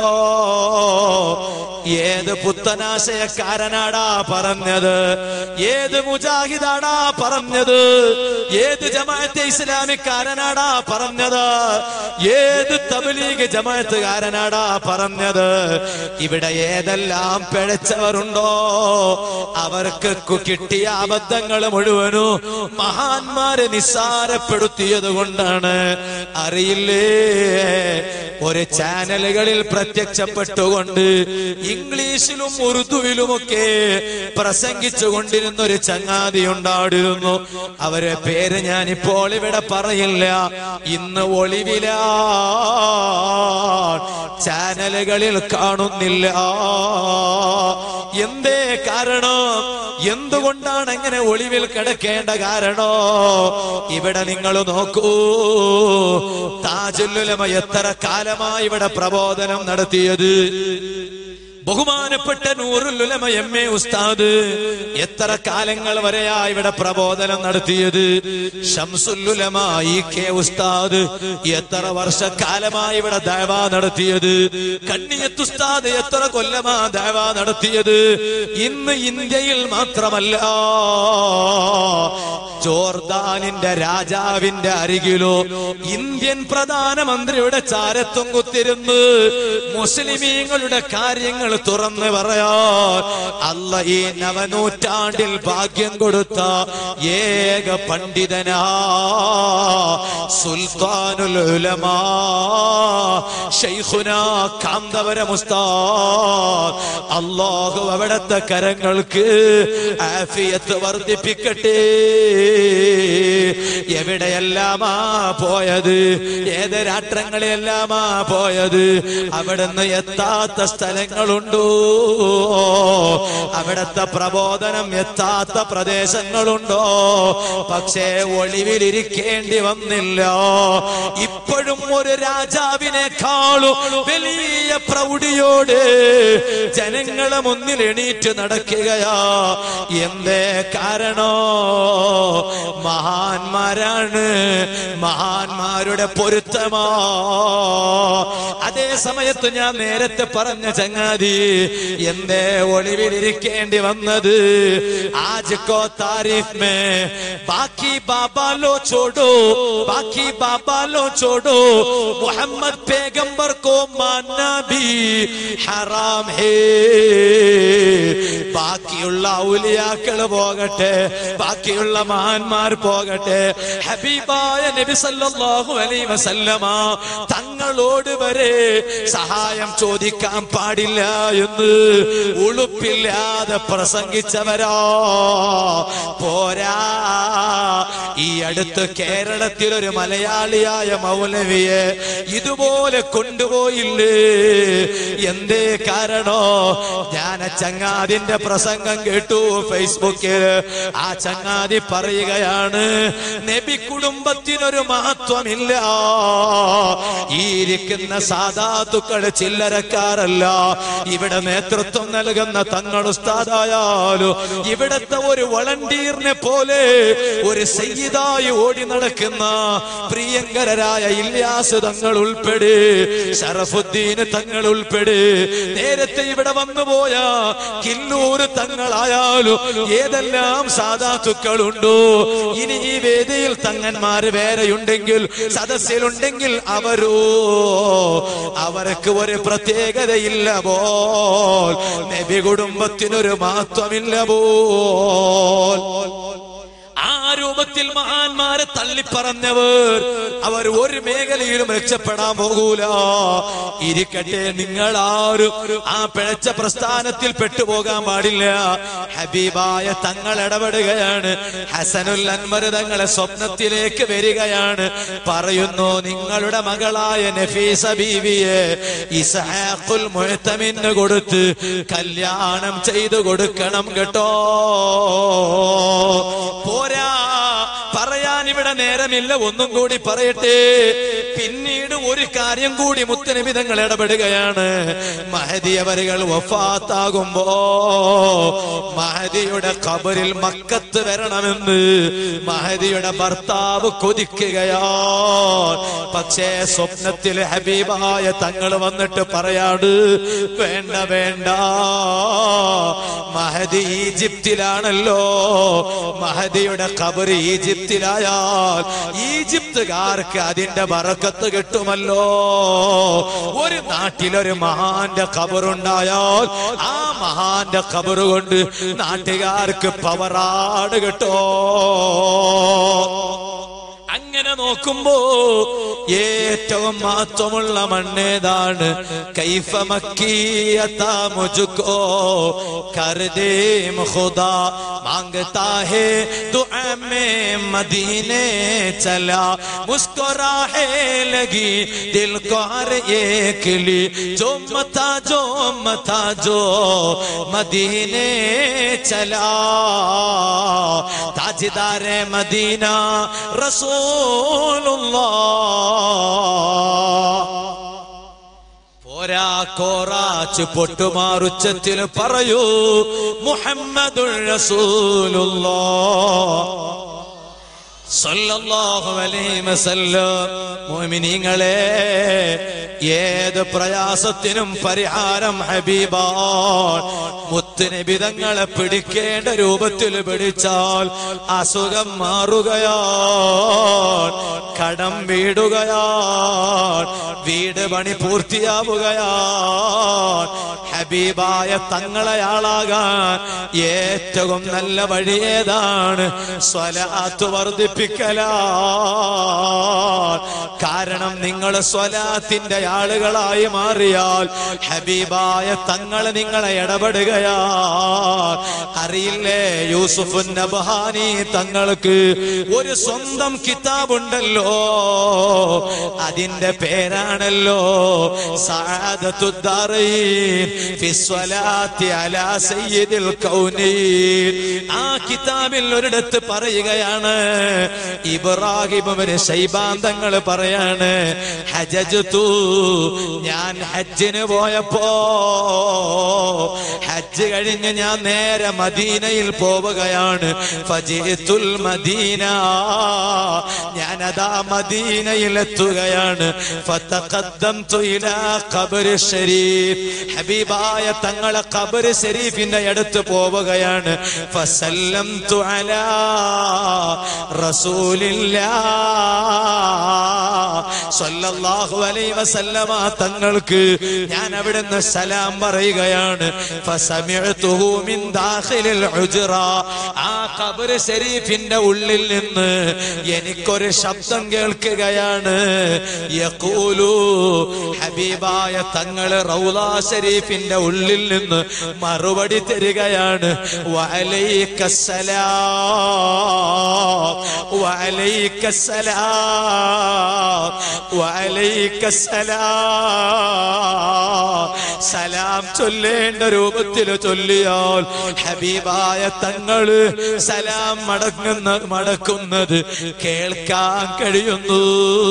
ഏത് പുത്തനാശയക്കാരനാടാ പറഞ്ഞത് ഏത് മുജാഹിദാടാ പറഞ്ഞത് ഏത് ജമാഅത്തെ ഇസ്ലാമിക്കാരനാടാ പറഞ്ഞത് ഏത് തബ്ലീഗ് ജമാഅത്തുകാരനാടാ പറഞ്ഞത് ഇവിടെ ഏതെല്ലാം പിഴച്ചവരുണ്ടോ അവർക്ക് കു- കിട്ടിയ അബദ്ധങ്ങൾ മുഴുവനും മഹാന്മാരെ നിസ്സാരപ്പെടുത്തിയത് കൊണ്ടാണ് അറിയില്ലേ ഒരു ചാനലുകളിൽ പ്രത്യക്ഷപ്പെട്ടുകൊണ്ട് ഇംഗ്ലീഷിലും ഉറുദുവിലുമൊക്കെ പ്രസംഗിച്ചു കൊണ്ടിരുന്ന ഒരു ചങ്ങാതി ഉണ്ടായിരുന്നു അവരെ പേര് ഞാൻ ഇപ്പോൾ ഇവിടെ പറയില്ല ഇന്ന് ഒളിവില ചാനലുകളിൽ കാണുന്നില്ല എന്തേ കാരണം എന്തുകൊണ്ടാണ് അങ്ങനെ ഒളിവിൽ കിടക്കേണ്ട കാരണോ ഇവിടെ നിങ്ങൾ നോക്കൂ താജുല്ലുലമ എത്ര കാലമായി ഇവിടെ പ്രബോധനം നടത്തിയത് ബഹുമാനപ്പെട്ട നൂറുലുലമ എം എ ഉസ്താദ് എത്ര കാലങ്ങൾ വരെയാ ഇവിടെ പ്രബോധനം നടത്തിയത് ഷംസുല്ലുലമ ഇ കെ ഉസ്താദ് എത്ര വർഷക്കാലമായി ഇവിടെ ദയവ നടത്തിയത് കണ്ണിയത്ത് ഉസ്താദ് എത്ര കൊല്ലമാ ദയവ നടത്തിയത് ഇന്ന് ഇന്ത്യയിൽ മാത്രമല്ല ജോർദാനിന്റെ രാജാവിന്റെ അരികിലോ ഇന്ത്യൻ പ്രധാനമന്ത്രിയുടെ ചാരത്തും കുത്തിരുന്ന് മുസ്ലിമീങ്ങളുടെ കാര്യങ്ങൾ തുറന്ന് പറയാ അല്ല ഈ നവനൂറ്റാണ്ടിൽ ഭാഗ്യം കൊടുത്ത ഏക പണ്ഡിതനാ സുൽത്താനുൽ ഉലമാ ശൈഖുന കാന്തവരം ഉസ്താദ് അല്ലാഹു അവിടത്തെ കരങ്ങൾക്ക് ആഫിയത്ത് വർദ്ധിപ്പിക്കട്ടെ എവിടെയെല്ലാമാ പോയത് ഏത് രാഷ്ട്രങ്ങളിലെല്ലാമാ പോയത് അവിടുന്ന് എത്താത്ത സ്ഥലങ്ങളുണ്ടോ അവിടത്തെ പ്രബോധനം എത്താത്ത പ്രദേശങ്ങളുണ്ടോ പക്ഷേ ഒളിവിലിരിക്കേണ്ടി വന്നില്ല ഇപ്പോഴും ഒരു രാജാവിനേക്കാളും വലിയ പ്രൗഢിയോട് ജനങ്ങളെ മുന്നിൽ എണീറ്റ് നടക്കുകയാ എന്തേ കാരണോ മഹാന്മാരാണ് മഹാന്മാരുടെ പൊരുത്തമാ അതേ സമയത്ത് ഞാൻ നേരത്തെ പറഞ്ഞ ചങ്ങാതി എന്തേ ഒളിവിലിരിക്കേണ്ടി വന്നത് ആജ് കോ താരീഫ് മേ ബാക്കി ബാബാലോ ചോടോ ബാക്കി ബാബാലോ ചോടോ മുഹമ്മദ് പേഗംബർ കോ മാനना भी ഹറാം ഹേ ബാക്കിയുള്ള ഔലിയാക്കൾ പോകട്ടെ ബാക്കിയുള്ള മഹാന്മാർ പോകട്ടെ ഹബീബായ നബി സല്ലല്ലാഹു അലൈഹി വസല്ലമ തങ്ങളോട് വരെ സഹായം ചോദിക്കാൻ പാടില്ല എന്ന് ഉളുപ്പില്ലാതെ പ്രസംഗിച്ചവരോ പോരാ ഈ അടുത്ത് കേരളത്തിൽ ഒരു മലയാളിയായ മൗലവിയെ ഇതുപോലെ കൊണ്ടുപോയില്ലേ എന്തേ കാരണോ ഞാൻ ആ ചങ്ങാതിന്റെ പ്രസംഗം കേട്ടു ഫേസ്ബുക്കിൽ ആ ചങ്ങാതി പറയുകയാണ് നബി കുടുംബത്തിനൊരു മഹത്വമില്ല ഈ ഇരിക്കുന്ന സാധാത്തുക്കൾ ചില്ലരക്കാരല്ല ഇവിടെ നേതൃത്വം നൽകുന്ന തങ്ങൾ ഉസ്താദായാലും ഇവിടത്തെ ഒരു വളണ്ടിയറിനെ പോലെ ഒരു സയ്യിദായി ഓടി നടക്കുന്ന പ്രിയങ്കരരായ ഇല്യാസ് തങ്ങൾ ഉൾപ്പെടെ ഷറഫുദ്ദീൻ തങ്ങൾ ഉൾപ്പെടെ നേരെ നേരത്തെ ഇവിടെ വന്നുപോയ കില്ലൂര് തങ്ങളായാലും ഏതെല്ലാം സാധാത്തുക്കളുണ്ടോ ഇനി ഈ വേദിയിൽ തങ്ങന്മാര് വേറെയുണ്ടെങ്കിൽ സദസ്സിലുണ്ടെങ്കിൽ അവരോ അവർക്ക് ഒരു പ്രത്യേകതയില്ല പോൽ നബി കുടുംബത്തിനൊരു മഹത്വമില്ല പോൽ ആ രൂപത്തിൽ മഹാന്മാരെ തള്ളിപ്പറഞ്ഞവർ അവർ ഒരു മേഖലയിലും രക്ഷപ്പെടാൻ പോകൂല ഇരിക്കട്ടെ നിങ്ങൾ ആരും ആ പിഴച്ച പ്രസ്ഥാനത്തിൽ പെട്ടുപോകാൻ പാടില്ല ഹബീബായ തങ്ങൾ ഇടപെടുകയാണ് ഹസനുൽ അൻവർ തങ്ങളെ സ്വപ്നത്തിലേക്ക് വരികയാണ് പറയുന്നു നിങ്ങളുടെ മകളായ നഫീസ ബീവിയെ ഇസഹാഖുൽ മുഴത്തമിന് കൊടുത്ത് കല്യാണം ചെയ്തു കൊടുക്കണം കേട്ടോ പോരാ പറയാൻ ഇവിടെ നേരമില്ല ഒന്നും കൂടി പറയട്ടെ പിന്നീട് ഒരു കാര്യം കൂടി മുത്തനിമിതങ്ങൾ ഇടപെടുകയാണ് മഹദി അവരുകൾ വഫാത്താകുമ്പോ മഹദിയുടെ ഖബറിൽ മക്കത്ത് വരണമെന്ന് മഹദിയുടെ ഭർത്താവ് കൊതിക്കുകയാ പക്ഷേ സ്വപ്നത്തിൽ ഹബീബായ തങ്ങൾ വന്നിട്ട് പറയാട് വേണ്ട വേണ്ട മഹദി ഈജിപ്തിലാണല്ലോ മഹദിയുടെ ഖബർ ഈജിപ്തിലായാൽ ഈജിപ്തുകാർക്ക് അതിന്റെ ബറക്കത്ത് കിട്ടുമല്ലോ ഒരു നാട്ടിലൊരു മഹാന്റെ ഖബറുണ്ടായാൽ ആ മഹാന്റെ ഖബറ് കൊണ്ട് നാട്ടുകാർക്ക് പവറാട് കിട്ടോ അങ്ങനെ നോക്കുമ്പോ ഏറ്റവും മഹത്വമുള്ള മണ്ണേതാണ് കൈഫ മക്കിയത്താ മുജുക്കോ കർദേ ഖുദാ മാംഗता है दुआ में मदीने चला मुस्कुराहे लगी दिल को हर एक ली जो मता जो मता जो मदीने चला ताजदार मदीना റസൂലുള്ള പോരാ കോറാച്ച് പൊട്ടുമാറുച്ചത്തിൽ പറയൂ മുഹമ്മദുൽ റസൂലുള്ളാ സല്ലല്ലാഹു അലൈഹി വസല്ലം മുഅ്മിനീങ്ങളെ ഏത് പ്രയാസത്തിനും പരിഹാരം ഹബീബാൻ മുത്തുനിബിതങ്ങളെ പിടിക്കേണ്ട രൂപത്തിൽ പിടിച്ചാൽ അസുഖം മാറുകയാൻ കടം വീടുകയാൻ വീട് പണി പൂർത്തിയാവുകയാൻ ഹബീബായ തങ്ങളെയാളാകാൻ ഏറ്റവും നല്ല വഴി ഏതാണ് സ്വലാത്ത് വർദ്ധിപ്പിക്കലാ കാരണം നിങ്ങൾ സ്വലാത്തിന്റെ ആളുകളായി മാറിയാൽ ഹബീബായ തങ്ങളെ നിങ്ങളെ ഇടപെടുകയാ അറിയില്ലേ യൂസുഫ് നബഹാനി തങ്ങൾക്ക് ഒരു സ്വന്തം കിതാബുണ്ടല്ലോ അതിന്റെ പേരാണല്ലോ സഅദത്തുദ്ദാറൈൻ ഫി സ്വലാത്തി അലാ സയ്യിദിൽ കൗനൈൻ ആ കിതാബിൽ ഒരിടത്ത് പറയുകയാണ് ഇബ്രാഹിം അവര് ശൈബാന്തങ്ങൾ പറയാണ് ഹജജതു ഞാൻ ഹജ്ജിന് പോയപ്പോ ഹജ്ജ് കഴിഞ്ഞ് ഞാൻ നേരെ മദീനയിൽ പോവുകയാണ് ഫജിത്തുൽ മദീന ഞാനതാ മദീനയിൽ എത്തുകയാണ് ഫതഖദ്ദംതു ഇലാ ഖബറി ഷരീഫ് ഹബീബായ തങ്ങളെ ഖബറ് ഷരീഫിന്റെ അടുത്ത് പോവുകയാണ് ഫസല്ലംതു അലാ റസൂലില്ലാ സല്ലല്ലാഹു അലൈഹി വസല്ലമ തങ്ങൾക്ക് ഞാൻ അവിടുന്ന് സലാം പറയുകയാണ് ഫസമിഅതുഹു മിൻ ദാഖിലിൽ ഉജ്റ ആ ഖബർ ഷരീഫിന്റെ ഉള്ളിൽ നിന്ന് എനിക്കൊരു ശബ്ദം കേൾക്കുകയാണ് യഖൂലു ഹബീബായ തങ്ങള് റൗള ഷരീഫിന്റെ ഉള്ളിൽ നിന്ന് മറുപടി തരികയാണ് വഅലൈക്കസ്സലാം വഅലൈക്കസ്സലാം വഅലൈക്കസ്സലാം സലാം ചൊല്ലേണ്ട രൂപത്തിൽ രൂപത്തിൽ ചൊല്ലിയാൽ ഹബീബായ തങ്ങള് സലാം മടങ്ങുന്ന മടക്കുന്നത് കേൾക്കാൻ കഴിയുന്നു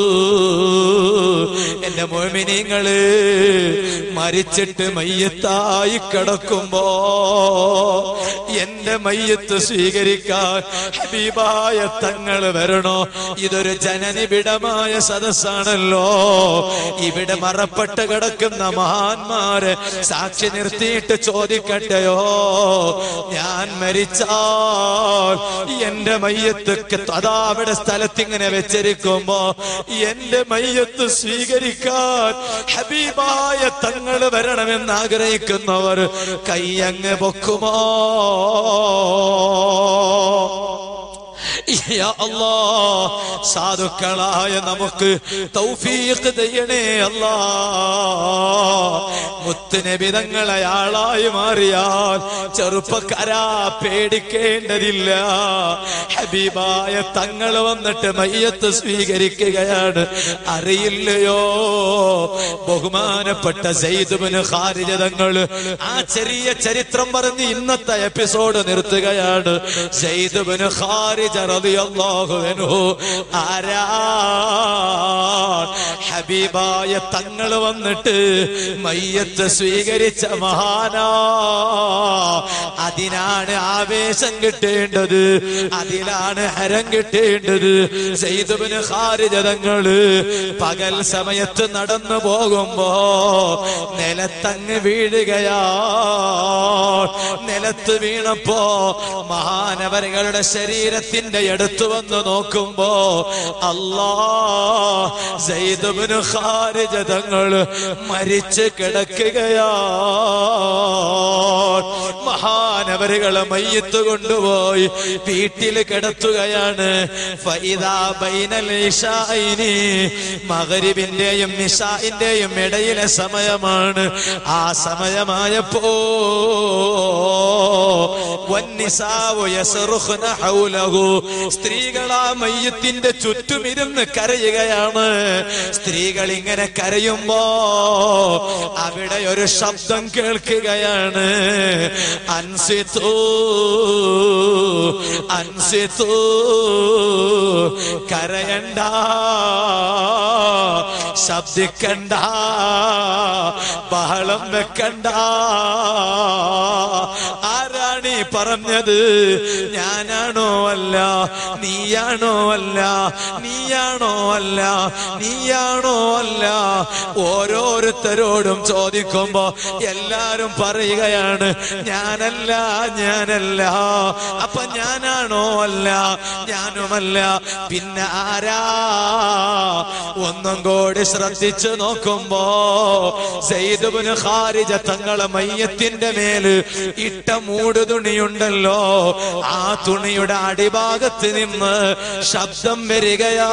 എന്റെ മോമിനിങ്ങള് മരിച്ചിട്ട് മയ്യത്തായി കിടക്കുമ്പോ എന്റെ മയ്യത്ത് സ്വീകരിക്കാൻ ഹബീബായ തങ്ങൾ വരണോ ഇതൊരു ജനനിബിഡമായ സദസ്സാണല്ലോ ഇവിടെ മറപ്പെട്ട് കിടക്കുന്ന മഹാന്മാരെ സാക്ഷി നിർത്തിയിട്ട് ചോദിക്കട്ടെയോ ഞാൻ മരിച്ചാൽ എന്റെ മയ്യത്ത് അതാ അവിടെ സ്ഥലത്തിങ്ങനെ വെച്ചിരിക്കുമ്പോ എന്റെ മയ്യത്ത് സ്വീകരിക്കാൻ ഹബീബായ തങ്ങൾ വരണമെന്ന് ആഗ്രഹിക്കുന്നവർ കയ്യങ്ങ് പൊക്കുമോ യാ അല്ലാ സാധുക്കളായ നമുക്ക് തൗഫീഖ് ചെയ്യണേ അല്ലാ മുത്തുനബിതങ്ങളെ ആളായി മാറിയാൽ ചെറുപ്പക്കാരാ പേടിക്കേണ്ടതില്ല ഹബീബായ തങ്ങൾ വന്നിട്ട് മയ്യത്ത് സ്വീകരിക്കുകയാണ് അറിയില്ലയോ ബഹുമാനപ്പെട്ട സൈദുബിന് ഖാരിജതങ്ങൾ ആ ചെറിയ ചരിത്രം പറഞ്ഞ് ഇന്നത്തെ എപ്പിസോഡ് നിർത്തുകയാണ് സൈദുബിന് ഖാരിജ റളിയല്ലാഹു അൻഹു ആരാ ഹബീബായ തങ്ങൾ വന്നിട്ട് മയ്യത്ത് സ്വീകരിച്ച മഹാനാ അതിനാണ് ആവേശം കിട്ടേണ്ടത് അതിലാണ് ഹരം കിട്ടേണ്ടത് സെയ്തുബിന് ഹാരിജതങ്ങള് പകൽ സമയത്ത് നടന്നു പോകുമ്പോ നിലത്തങ്ങ് വീഴുകയാ നിലത്ത് വീണപ്പോ മഹാനവരുകളുടെ ശരീരത്തിന്റെ അടുത്ത് വന്ന് നോക്കുമ്പോ അല്ലാ സെയ്തുബിന് ഹാരിജതങ്ങള് മരിച്ച് കിടക്കുകയാ മഹാനവരുകളെ മയ്യത്ത് കൊണ്ടുപോയി വീട്ടിൽ കിടത്തുകയാണ് ഫൈദാ ബൈനൽ ഇശാഇനി മഗ്രിബിന്റെയും നിശാഇന്റെയും ഇടയിലെ സമയമാണ് ആ സമയമായപ്പോ വന്നിസാവു യസ്റുഖ്ന ഹൗലഹു സ്ത്രീകൾ ആ മയ്യത്തിന്റെ ചുറ്റും ഇരുന്ന് കരയുകയാണ് സ്ത്രീകൾ ഇങ്ങനെ കരയുമ്പോ അവിടെ ഒരു ശബ്ദം കേൾക്കുകയാണ് അൻസിത്തു അൻസിത്തു കരയണ്ട ശബ്ദിക്കണ്ട ബഹളം വെക്കണ്ട ആരാണീ പറഞ്ഞത് ഞാനാണോ അല്ല നീയാണോ അല്ല നീയാണോ അല്ല നീയാണോ അല്ല ഓരോരുത്തരോടും ചോദിക്കുമ്പോ എല്ലാരും പറയുകയാണ് ഞാനല്ല ഞാനല്ല അപ്പൊ ഞാനാണോ അല്ല ഞാനുമല്ല പിന്നെ ആരാ ഒന്നും കൂടി ശ്രദ്ധിച്ചു നോക്കുമ്പോ സെയ്തുബിന് ഖാരിജ തങ്ങളെ മയ്യത്തിന്റെ മേല് ഇട്ട മൂട് തുണിയുണ്ടല്ലോ ആ തുണിയുടെ അടിഭാഗത്ത് നിന്ന് ശബ്ദം വരികയാ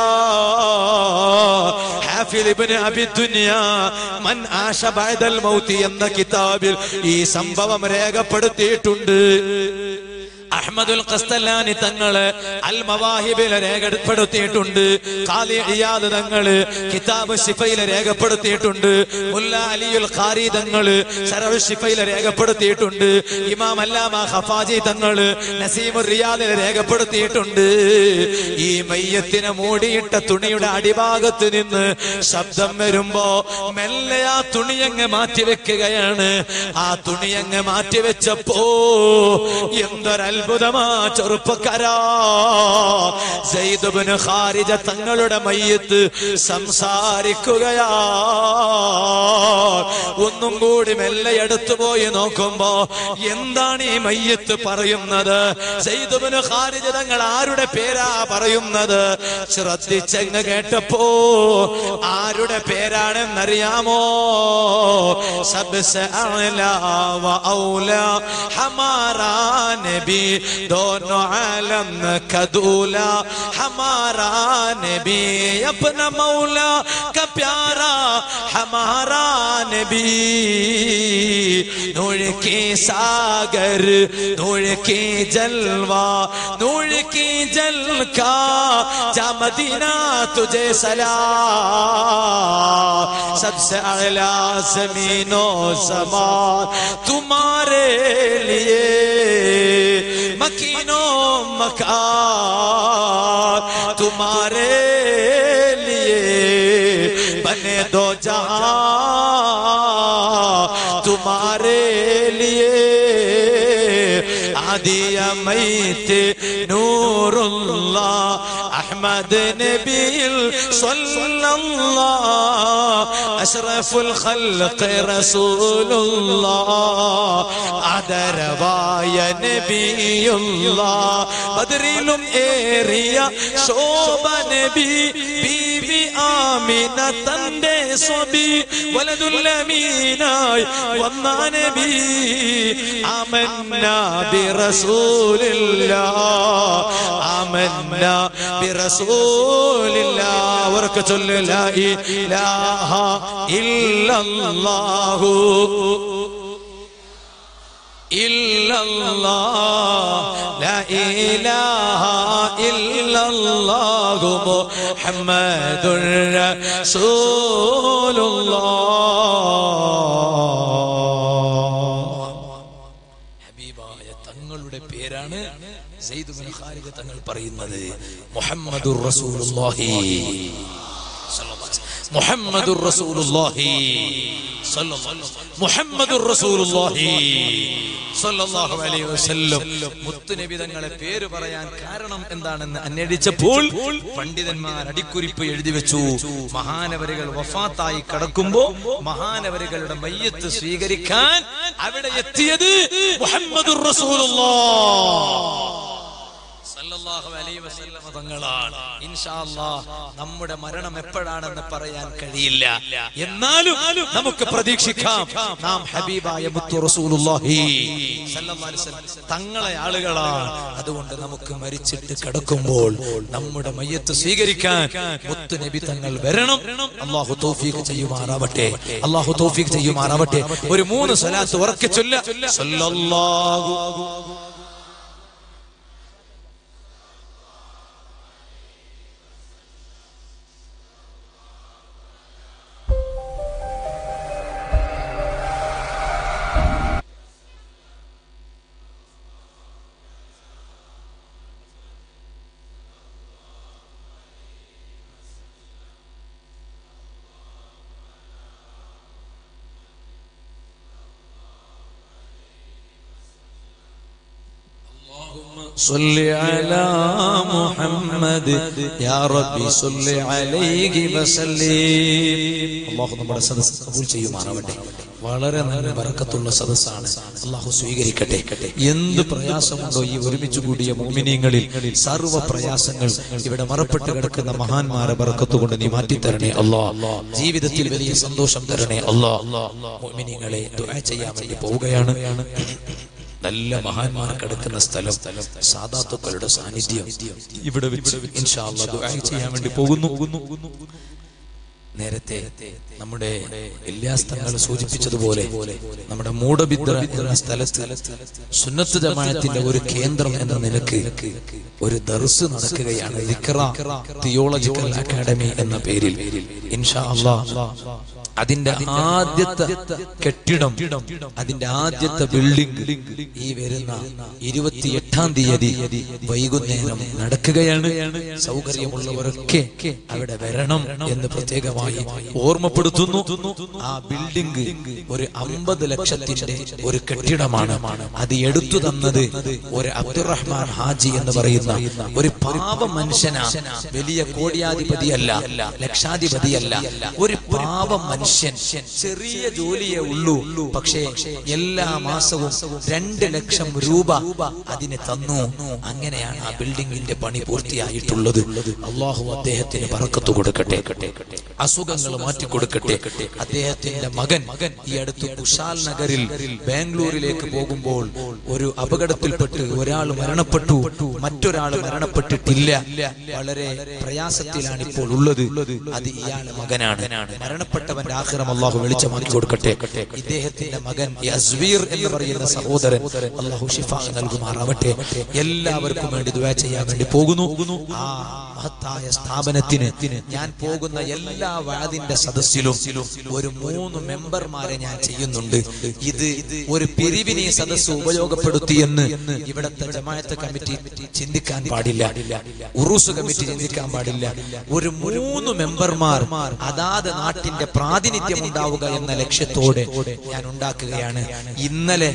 ഹാഫിൽ ഇബ്നു അബി ദുനിയ മൻ ആശ ബഅദൽ മൗതി എന്ന കിതാബിൽ ഈ സംഭവം രേഖപ്പെടുത്തിയിട്ടുണ്ട് അഹമ്മദുൽ ഖസ്തല്ലാനി തങ്ങള് അൽ മവാഹിബിൽ രേഖപ്പെടുത്തിയിട്ടുണ്ട് ഖാലി ഇയാദ് തങ്ങള് കിതാബ് ഷിഫയിൽ രേഖപ്പെടുത്തിയിട്ടുണ്ട് മുല്ല അലിയുൽ ഖാരി തങ്ങള് ശരവ് ഷിഫയിൽ രേഖപ്പെടുത്തിയിട്ടുണ്ട് ഇമാം അല്ലാമ ഖഫാജി തങ്ങള് നസീമുർ റിയാദിൽ രേഖപ്പെടുത്തിയിട്ടുണ്ട് ഈ മയ്യത്തിനെ മൂടിയിട്ട തുണിയുടെ അടിഭാഗത്ത് നിന്ന് ശബ്ദം വരുമ്പോ മെല്ലെ ആ തുണിയങ്ങ് മാറ്റിവെക്കുകയാണ് ആ തുണിയങ്ങ് മാറ്റിവെച്ചപ്പോ എന്തൊരത്ഭുതമാ ചെറുപ്പക്കാരാ സെയ്ദുബിന് ഖാരിജ തങ്ങളുടെ മയ്യത്ത് സംസാരിക്കുകയാ ഒന്നും കൂടി മെല്ലെ എടുത്തു പോയി നോക്കുമ്പോ എന്താണ് ഈ മയ്യത്ത് പറയുന്നത് സെയ്ദുബിന് ഖാരിജ തങ്ങൾ ആരുടെ പേരാ പറയുന്നത് ശ്രദ്ധിച്ചെങ്ങ് കേട്ടപ്പോ ആരുടെ പേരാണെന്നറിയാമോ സബ്സ അഅ്ലാ വ ഔലാ ഹമാറാ നബി दोनों आलम का दूल्हा हमारा नबी अपना मौला का प्यारा हमारा नबी नूर के सागर नूर के जलवा नूर की जल का जा मदीना तुझे सला सबसे अला जमीनों समान तुम्हारे लिए मकीनों मकान तुम्हारे लिए बने दो जहां तुम्हारे लिए आदिया मैत नूरुल्लाह अहमद नबी सल्लल्लाह അഷ്റഫുൽ ഖൽഖ് റസൂലുള്ളാഹ് ആദരവായ നബിയുള്ളാഹ് ബദറിലും ഏറിയ ശോഭ നബി ബീവി ആമിന തന്റെ സ്വബി വലതുൽ അമീനായി വന്ന നബി ആമന്ന ബിറസൂലില്ലാഹ് ആമന്ന ബിറസൂലില്ലാഹ് അവർക്ക് ചൊല്ലു ലാ ഇലാഹ ഇല്ലല്ലാഹു ഇല്ലല്ലാഹ് ലാ ഇലാഹ ഇല്ലല്ലാഹു മുഹമ്മദുർ റസൂലുള്ളാഹ് ഹബീബായ തങ്ങളുടെ പേരാണ് സെയ്ദ് ബിൻ ഖാലിദ് തങ്ങൾ പറയുന്നത് മുഹമ്മദുർ റസൂലുള്ളാഹി മുഹമ്മദുർ റസൂലുള്ളാഹി മുഹമ്മദുർ റസൂലുള്ളാഹി സല്ലല്ലാഹു അലൈഹി വസല്ലം മുത്തുനബി തങ്ങളെ പേര് പറയാൻ കാരണം എന്താണെന്ന് അന്വേഷിച്ചപ്പോൾ പണ്ഡിതന്മാർ അടിക്കുറിപ്പ് എഴുതി വെച്ചു മഹാനവരുകൾ വഫാത്തായി കടക്കുമ്പോ മഹാനവരുകളുടെ മയ്യത്ത് സ്വീകരിക്കാൻ അവിടെ എത്തിയത് മുഹമ്മദുർ റസൂലുള്ളാഹ് സല്ലല്ലാഹു അലൈഹി വസല്ലമ തങ്ങളാണ് ഇൻഷാ അല്ലാഹ് നമ്മുടെ മരണം എപ്പോഴാണെന്ന് പറയാൻ കഴിയില്ല എന്നാലും നമുക്ക് പ്രതീക്ഷിക്കാം നാം ഹബീബായ മുത്തു റസൂലുള്ളാഹി സല്ലല്ലാഹു അലൈഹി വസല്ലം തങ്ങളെ ആളുകളാണ് അതുകൊണ്ട് നമുക്ക് മരിച്ചിട്ട് കിടക്കുമ്പോൾ നമ്മുടെ മയ്യത്ത് സ്വീകരിക്കാൻ മുത്തു നബി തങ്ങൾ വരണം അള്ളാഹു തൗഫീഖ് ചെയ്യുമാറാവട്ടെ അള്ളാഹു തൗഫീഖ് ചെയ്യുമാറാവട്ടെ ഒരു മൂന്ന് സ്വലാത്ത് ഉറക്കെ ചൊല്ല സല്ലല്ലാഹു صل على محمد يا ربي صل عليه وسلم അള്ളാഹു നമ്മുടെ സദസ്സ് കബൂൽ ചെയ്യുമാറാവട്ടെ വളരെ നല്ല ബറക്കത്തുള്ള സദസ്സാണ് അള്ളാഹു സ്വീകരിക്കട്ടെ എന്ത് പ്രയാസമുണ്ടോ ഈ ഒരുമിച്ച് കൂടിയ മോമിനിയങ്ങളിൽ സർവ്വ പ്രയാസങ്ങൾ ഇവിടെ മറപ്പെട്ട് കിടക്കുന്ന മഹാന്മാരെ ബറക്കത്ത് കൊണ്ട് നീ മാറ്റിത്തരണേ അല്ലാ ജീവിതത്തിൽ വലിയ സന്തോഷം തരണേ അല്ലാ മോമിനിയങ്ങളെ ദുആ ചെയ്യാൻ വേണ്ടി പോവുകയാണ് നല്ല മഹാന്മാർ കിടക്കുന്ന സ്ഥലം സാധാത്തുക്കളുടെ സാന്നിധ്യം ഇവിടെ വെച്ച് ഇൻഷാ അല്ലാഹ് ദുആ ചെയ്യാൻ വേണ്ടി പോകുന്നു നേരത്തെ നമ്മുടെ ഇല്യാസ്തങ്ങൾ സൂചിപ്പിച്ചതുപോലെ നമ്മുടെ മൂടബിദ്ര എന്ന സ്ഥലത്ത് സുന്നത്ത് ജമാഅത്തിന്റെ ഒരു കേന്ദ്രം എന്ന നിലക്ക് ഒരു ദർസ് നടക്കുകയാണ് ദിക്റ തിയോളജിക്കൽ അക്കാഡമി എന്ന പേരിൽ ഇൻഷാ അല്ലാഹ് അതിന്റെ ആദ്യത്തെ കെട്ടിടം അതിന്റെ ആദ്യത്തെ ബിൽഡിംഗ് ഈ വരുന്ന ഇരുപത്തിയെട്ടാം തീയതി വൈകുന്നേരം നടക്കുകയാണ് സൗകര്യമുള്ളവരൊക്കെ അവിടെ വരണം എന്ന് പ്രത്യേകമായി ഓർമ്മപ്പെടുത്തുന്നു ആ ബിൽഡിംഗ് ഒരു അമ്പത് ലക്ഷത്തിന്റെ ഒരു കെട്ടിടമാണ് അത് എടുത്തു തന്നത് ഒരു അബ്ദുറഹ്മാൻ ഹാജി എന്ന് പറയുന്ന ഒരു പാവ മനുഷ്യനാ വലിയ കോടിയാധിപതിയല്ല ലക്ഷാധിപതിയല്ല ഒരു പാവ മനുഷ്യൻ ചെറിയ ജോലിയേ ഉള്ളൂ പക്ഷേ എല്ലാ മാസവും രണ്ട് ലക്ഷം രൂപ അതിന് തന്നു അങ്ങനെയാണ് ആ ബിൽഡിംഗിന്റെ പണി പൂർത്തിയായിട്ടുള്ളത് അള്ളാഹു അദ്ദേഹത്തിന് പറക്കത്ത് കൊടുക്കട്ടെ അസുഖങ്ങൾ മാറ്റിക്കൊടുക്കട്ടെ അദ്ദേഹത്തിന്റെ മകൻ മകൻ ഈ അടുത്ത് കുശാൽ നഗറിൽ ബാംഗ്ലൂരിലേക്ക് പോകുമ്പോൾ ഒരു അപകടത്തിൽപ്പെട്ട് ഒരാൾ മരണപ്പെട്ടു മറ്റൊരാൾ മരണപ്പെട്ടിട്ടില്ല വളരെ പ്രയാസത്തിലാണ് ഇപ്പോൾ ഉള്ളത് അത് ഇയാളുടെ മകനാണ് മരണപ്പെട്ടവന്റെ ആഹ്റം അള്ളാഹു വെളിച്ചമാക്കി കൊടുക്കട്ടെ ഇദ്ദേഹത്തിന്റെ മകൻ യസ്വീർ എന്ന് പറയുന്ന സഹോദരൻ അള്ളാഹു ഷിഫ നൽകുമാറാവട്ടെ എല്ലാവർക്കും വേണ്ടി ദുആ ചെയ്യാൻ വേണ്ടി പോകുന്നു ആ മഹത്തായ സ്ഥാപനത്തിന് ഞാൻ പോകുന്ന എല്ലാ വാദിന്റെ സദസ്സിലും ഒരു മൂന്ന് മെമ്പർമാരെ ഞാൻ ചെയ്യുന്നുണ്ട് ഇത് ഒരു പിരിവിനെ ഈ സദസ്സ് ഉപയോഗപ്പെടുത്തിയെന്ന് ഇവിടത്തെ ജമാഅത്ത് കമ്മിറ്റി ചിന്തിക്കാൻ പാടില്ല ഉറൂസ് കമ്മിറ്റി ചിന്തിക്കാൻ പാടില്ല ഒരു മൂന്ന് മെമ്പർമാർ അതാത് നാട്ടിന്റെ പ്രാതിനിധ്യം ഉണ്ടാവുക എന്ന ലക്ഷ്യത്തോടെ ഞാൻ ഉണ്ടാക്കുകയാണ് ഇന്നലെ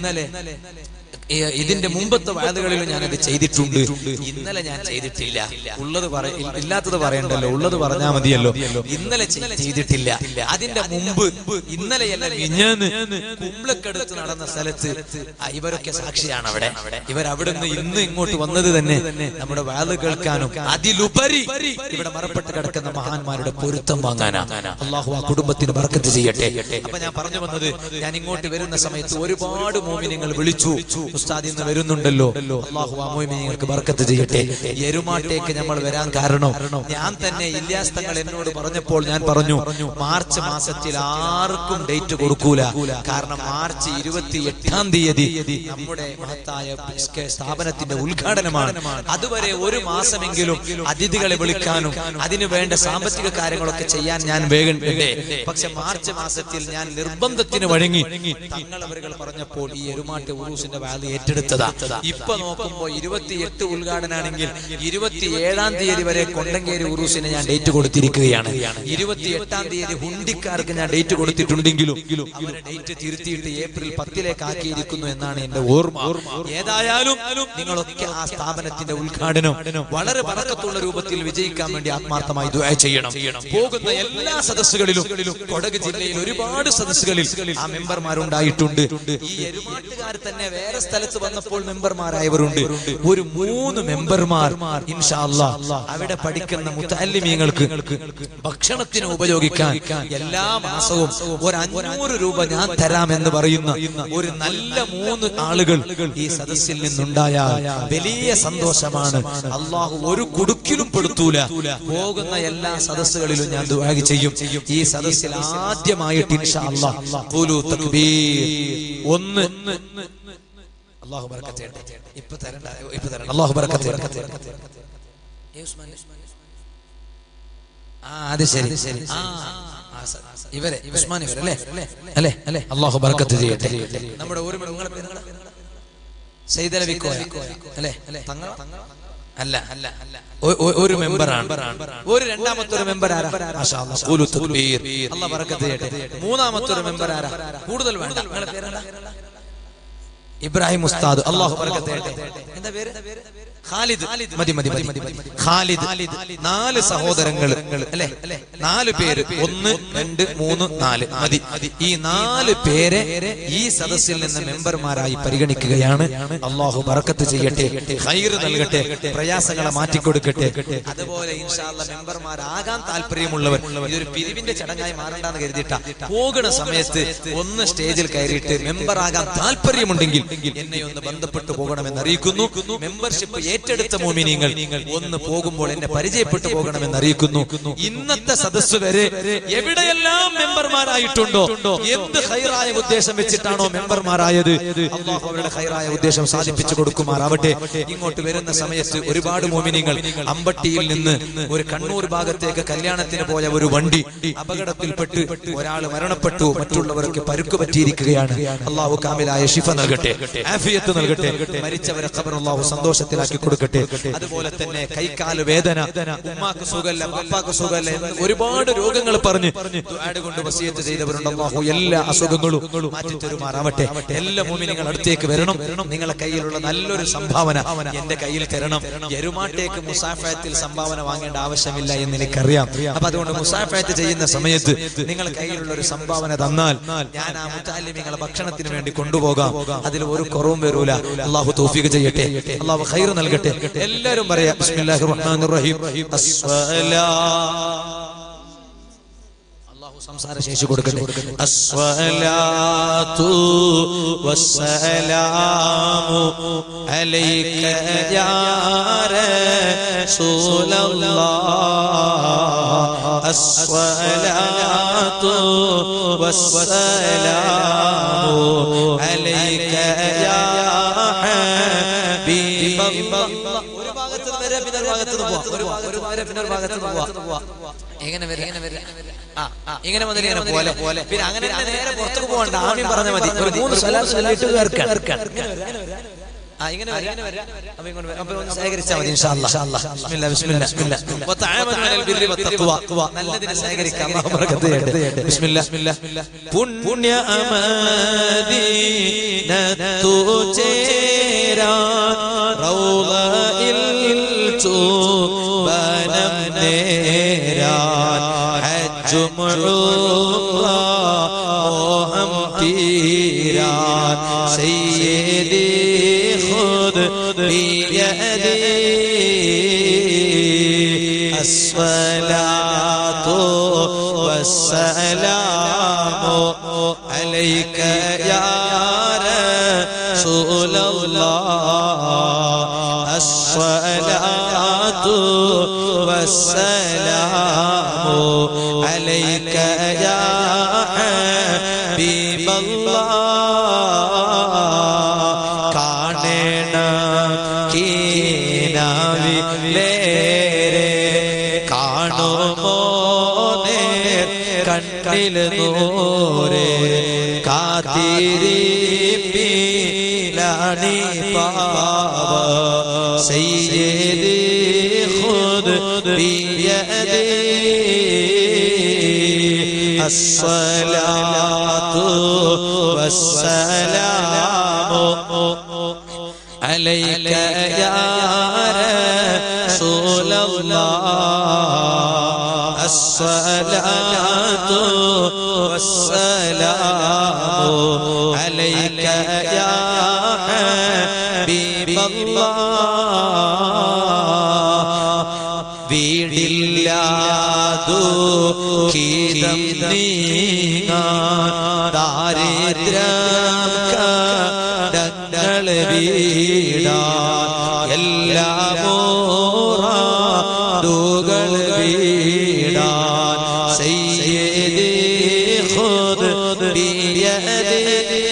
ഏ, ഇതിന്റെ മുമ്പത്തെ വാദകളിലും ഞാനത് ചെയ്തിട്ടുണ്ട് ഇന്നലെ ഞാൻ ചെയ്തിട്ടില്ല ഉള്ളത് പറ ഇല്ലാത്തത് പറയണ്ടല്ലോ ഉള്ളത് പറഞ്ഞാൽ മതിയല്ലോ ഇന്നലെ ചെയ്- ചെയ്തിട്ടില്ല അതിന്റെ മുമ്പ് ഇന്നലെയല്ല മിഞ്ഞാന്ന് കുമ്പളക്കടുത്ത് നടന്ന സ്ഥലത്ത് ആ, ഇവരൊക്കെ സാക്ഷിയാണ് അവിടെ ഇവർ അവിടുന്ന് ഇന്ന് ഇങ്ങോട്ട് വന്നത് തന്നെ നമ്മുടെ വാത് കേൾക്കാനും അതിലുപരി ഇവിടെ മറപ്പെട്ട് കിടക്കുന്ന മഹാന്മാരുടെ പൊരുത്തം വാങ്ങാനാ അള്ളാഹു ആ കുടുംബത്തിന് ബർക്കത്ത് ചെയ്യട്ടെ അപ്പൊ ഞാൻ പറഞ്ഞു വന്നത് ഞാൻ ഇങ്ങോട്ട് വരുന്ന സമയത്ത് ഒരുപാട് മോമിനിങ്ങൾ വിളിച്ചു ഉസ്താദ് ഇന്ന് വരുന്നുണ്ടല്ലോ അള്ളാഹു ആ മോമിനിങ്ങൾക്ക് ബർക്കത്ത് ചെയ്യട്ടെ എരുമാട്ടേക്ക് നമ്മൾ വരാൻ കാരണം ഞാൻ തന്നെ ഇല്യാസ് തങ്ങൾ എന്നോട് പറഞ്ഞപ്പോൾ ഞാൻ പറഞ്ഞു മാർച്ച് മാസത്തിൽ ആർക്കും ഡേറ്റ് കൊടുക്കൂല കാരണം മാർച്ച് ഇരുപത്തി എട്ടാം തീയതി നമ്മുടെ മഹത്തായ PSK സ്ഥാപനത്തിന്റെ ഉദ്ഘാടനമാണ് അതുവരെ ഒരു മാസമെങ്കിലും അതിഥികളെ വിളിക്കാനും അതിനു വേണ്ട സാമ്പത്തിക കാര്യങ്ങളൊക്കെ ചെയ്യാൻ ഞാൻ വേഗം പക്ഷെ മാർച്ച് മാസത്തിൽ ഞാൻ നിർബന്ധത്തിന് വഴങ്ങി തങ്ങൾ അവരുകൾ പറഞ്ഞപ്പോൾ ഈ എരുമാട്ട് ഉറൂസിന്റെ വാല് ഏറ്റെടുത്തതാ ഇപ്പൊ നോക്കുമ്പോ ഇരുപത്തിയെട്ട് ഉദ്ഘാടനാണെങ്കിൽ ഇരുപത്തി ഏഴാം തീയതി വരെ കൊണ്ടങ്കേരി ഉറൂസിന് ഞാൻ ഡേറ്റ് കൊടുത്തിരിക്കുകയാണ് ഇരുപത്തി എട്ടാം തീയതി ഹുണ്ടിക്കാർക്ക് ഞാൻ ഡേറ്റ് കൊടുത്തിട്ടുണ്ടെങ്കിലും അവരെ ഡേറ്റ് തിരുത്തിയിട്ട് ഏപ്രിൽ പത്തിലേക്ക് ആക്കിയിരിക്കുന്നു എന്നാണ് എന്റെ ഓർമ്മ ഏതായാലും നിങ്ങളൊക്കെ ആ സ്ഥാപനത്തിന്റെ ഉദ്ഘാടനം വളരെ പറക്കത്തുള്ള രൂപത്തിൽ വിജയിക്കാൻ വേണ്ടി ആത്മാർത്ഥമായി ദുആ ചെയ്യണം പോകുന്ന എല്ലാ സദസ്സുകളിലും കൊടക് ജില്ലയിൽ ഒരുപാട് സദസ്സുകളിൽ ആ മെമ്പർമാരുണ്ടായിട്ടുണ്ട് ഈ എരുമാട്ടുകാർ തന്നെ വേറെ സ്ഥലത്ത് വന്നപ്പോൾ മെമ്പർമാരായവരുണ്ട് ഒരു മൂന്ന് മെമ്പർമാർ ഇൻഷാ അല്ലാ അവിടെ പഠിക്കുന്ന മുത്തല്ലിമീങ്ങൾക്ക് ഭക്ഷണത്തിന് ഉപയോഗിക്കാൻ എല്ലാ മാസവും ഒരു അഞ്ഞൂറ് രൂപ ഞാൻ തരാമെന്ന് പറയുന്ന ഒരു നല്ല മൂന്ന് ആളുകൾ ഈ സദസ്സിൽ നിന്നുണ്ടായാൽ വലിയ സന്തോഷമാണ് അള്ളാഹു ഒരു കുടുക്കിലും പെടുത്തൂല പോകുന്ന എല്ലാ സദസ്സുകളിലും ഞാൻ ദുആ ചെയ്യും ഈ സദസ്സിൽ ആദ്യമായിട്ട് ഇൻഷാ അല്ലാ ഖുലു തക്ബീർ ഒന്ന് അള്ളാഹു ബർക്കത്ത് ചെയ്യട്ടെ. ഇപ്പൊ തരണ്ട ഇപ്പൊ തരണ്ട അള്ളാഹു ബർക്കത്ത് ചെയ്യട്ടെ. ഏ ഉസ്മാൻ? ആ അത് ശരി ആ ആ, സ- ഇവരെ ഉസ്മാൻ ഇവരല്ലേ അല്ലേ അല്ലേ അള്ളാഹു ബർക്കത്ത് ചെയ്യട്ടെ നമ്മുടെ ഒരു നിങ്ങളെ പേര് നിങ്ങളെ? സൈദലവി കോയ അല്ലേ തങ്ങൾ അല്ല അല്ല ഒ- ഒ- ഒരു മെമ്പറാണ് ഒരു രണ്ടാമത്തെ ഒരു മെമ്പർ ആരാ മാഷാ അല്ലാ, ഖുലു തക്ബീർ. അല്ലാഹ് ബർക്കത്ത് ചെയ്യട്ടെ മൂന്നാമത്തെ ഒരു മെമ്പർ ആരാ കൂടുതൽ വേണ്ട നിങ്ങളെ പേരെന്താ ഇബ്രാഹിം ഉസ്താദ് അള്ളാഹു ബർക്കത്ത് ചെയ്യട്ടെ എന്താ പേര് ഖാലിദ് മതി മതി മതി മതി ഖാലിദ് നാല് സഹോദരങ്ങൾ അല്ലെ നാല് പേര് ഒന്ന് രണ്ട് മൂന്ന് നാല് മതി ഈ നാല് പേരെ ഈ സദസ്സിൽ നിന്ന് മെമ്പർമാരായി പരിഗണിക്കുകയാണ് അള്ളാഹു ബർക്കത്ത് ചെയ്യട്ടെ ഹൈർ നൽകട്ടെ പ്രയാസങ്ങളെ മാറ്റിക്കൊടുക്കട്ടെ അതുപോലെ ഇൻഷാല്ല മെമ്പർമാരാകാൻ താല്പര്യമുള്ളവർ ഇതൊരു പിരിവിന്റെ ചടങ്ങായി മാറണ്ടെന്ന് കരുതിയിട്ട പോകുന്ന സമയത്ത് ഒന്ന് സ്റ്റേജിൽ കയറിയിട്ട് മെമ്പറാകാൻ താല്പര്യമുണ്ടെങ്കിൽ എന്നെ ഒന്ന് ബന്ധപ്പെട്ടു പോകണമെന്ന് അറിയിക്കുന്നു മെമ്പർഷിപ്പ് ഏറ്റെടുത്ത മോമിനിങ്ങൾ ഒന്ന് പോകുമ്പോൾ എന്നെ പരിചയപ്പെട്ടു പോകണമെന്ന് അറിയിക്കുന്നു ഇന്നത്തെ സദസ്സ് വരെ എവിടെയെല്ലാം മെമ്പർമാരായിട്ടുണ്ടോ എന്ത് ഹൈറായ ഉദ്ദേശം വെച്ചിട്ടാണോ മെമ്പർമാരായത് അള്ളാഹു അവരുടെ ഹൈറായ ഉദ്ദേശം സാധിപ്പിച്ചു കൊടുക്കുമാറാവട്ടെ ഇങ്ങോട്ട് വരുന്ന സമയത്ത് ഒരുപാട് മോമിനിങ്ങൾ അമ്പട്ടിയിൽ നിന്ന് ഒരു കണ്ണൂർ ഭാഗത്തേക്ക് കല്യാണത്തിന് പോയ ഒരു വണ്ടി അപകടത്തിൽപ്പെട്ട് ഒരാൾ മരണപ്പെട്ടു മറ്റുള്ളവർക്ക് പരുക്ക് പറ്റിയിരിക്കുകയാണ് അള്ളാഹു കാമിലായ ഷിഫ നൽകട്ടെ ആഫിയത്ത് നൽകട്ടെ മരിച്ചവരെ ഖബർ അള്ളാഹു സന്തോഷത്തിലാക്കി കൊടുക്കട്ടെ അതുപോലെ തന്നെ കൈക്കാല് വേദന ഉമ്മാക്ക് സുഖല്ല പപ്പാക്ക് സുഖല്ല എന്ന് ഒരുപാട് രോഗങ്ങൾ പറഞ്ഞ് ദുആട് കൊണ്ട് വസിയത്ത് ചെയ്തവരുണ്ട് അള്ളാഹു എല്ലാ അസുഖങ്ങളും മാറ്റി തരുമാറാവട്ടെ എല്ലാ മോമിനിങ്ങൾ അടുത്തേക്ക് വരണം നിങ്ങളെ കയ്യിലുള്ള നല്ലൊരു സംഭാവന എന്റെ കയ്യിൽ തരണം എരുമാട്ടേക്ക് മുസാഫയത്തിൽ സംഭാവന വാങ്ങേണ്ട ആവശ്യമില്ല എന്ന് എനിക്കറിയാം അപ്പൊ അതുകൊണ്ട് മുസാഫയത്ത് ചെയ്യുന്ന സമയത്ത് നിങ്ങൾ കയ്യിലുള്ള ഒരു സംഭാവന തന്നാൽ ഞാൻ ആ മുത്താലിമിങ്ങളെ ഭക്ഷണത്തിന് വേണ്ടി കൊണ്ടുപോകാം അതിൽ ഒരു കുറവും വരൂല അള്ളാഹു തൗഫീഖ് ചെയ്യട്ടെ അള്ളാഹു ഖൈർ നൽകട്ടെ എല്ലാവരും പറയാം ബിസ്മില്ലാഹിർ റഹ്മാനിർ റഹീം അസ്സലാ സംസാര ശേഷി കൊടുക്കട്ടെ അസ്വലാത്തു വസ്സലാമു അലൈക യാ റസൂലല്ലാഹ് അസ്വലാത്തു വസ്സലാമു അലൈക യാ ഹബീബല്ലാഹ് ഒരു ഭാഗത്ത് നിന്ന് വരെ പിന്നെ ഒരു ഭാഗത്ത് നിന്ന് പോവാം ഒരു ഭാഗത്ത് വരെ പിന്നെ ഒരു ഭാഗത്ത് നിന്ന് പോവാം എങ്ങനെ വരും എങ്ങനെ വരും ആ ആ ഇങ്ങനെ വന്നിട്ട് ഇങ്ങനെ പോലെ പോലെ പിന്നെ അങ്ങനെ തന്നെ നേരെ പുറത്തേക്ക് പോകണ്ട ആദ്യം പറഞ്ഞാൽ മതി ഒരു മൂന്ന് സ്വലാത്ത് ചൊല്ലിയിട്ട് കേൾക്കാൻ ആ ഇങ്ങനെ വരാം അപ്പൊ ഇങ്ങോട്ട് വരാം. അപ്പൊ ഒന്ന് സഹകരിച്ചാൽ മതി ഇൻഷാ അല്ലാ. ബിസ്മില്ലാ, ബിസ്മില്ലാ, ബിസ്മില്ലാ. വതആമനു അലൽ ബിർരി വത്തഖ്വ. നല്ലതിനെ സഹകരിക്കാം അല്ലാഹു ബറകത്ത് ചെയ്യട്ടെ. ബിസ്മില്ലാ. പുണ്യ അമദീനത്തു ചേരാൻ റൗളയിൽ ചൂബനം നേരാൻ ഹജ്ജും ഉംറ മോഹം തീരാൻ സയ്യിദി ഖുദ് ബിയദി അസ്സലാത്തു വസ്സലാമു അലൈക യാ റസൂലല്ലാഹ് അസ്സലാത്തു വസ്സലാമു അലൈക യാ ഹബീബല്ലാഹ് കാണേണ കീനാവിലേരെ കാണുമോ നേർ കണ്ണിൽ നൂരെ കാത്തിരിപ്പിലാണി പാവ സയ്യിദി ഖുദ് ബിയദി അസ്സലാത്തു വസ്സലാമു عليك يا رسول الله الصلاة والسلام عليك يا حبيب الله വീടില്ലാതു കീതം നീങ്ങാൻ ദാരിദ്ര്യം കടങ്ങൾ വീടാൻ എല്ലാമോറാതുകൾ വീടാൻ സയ്യിദി ഖുദ് ബിയദി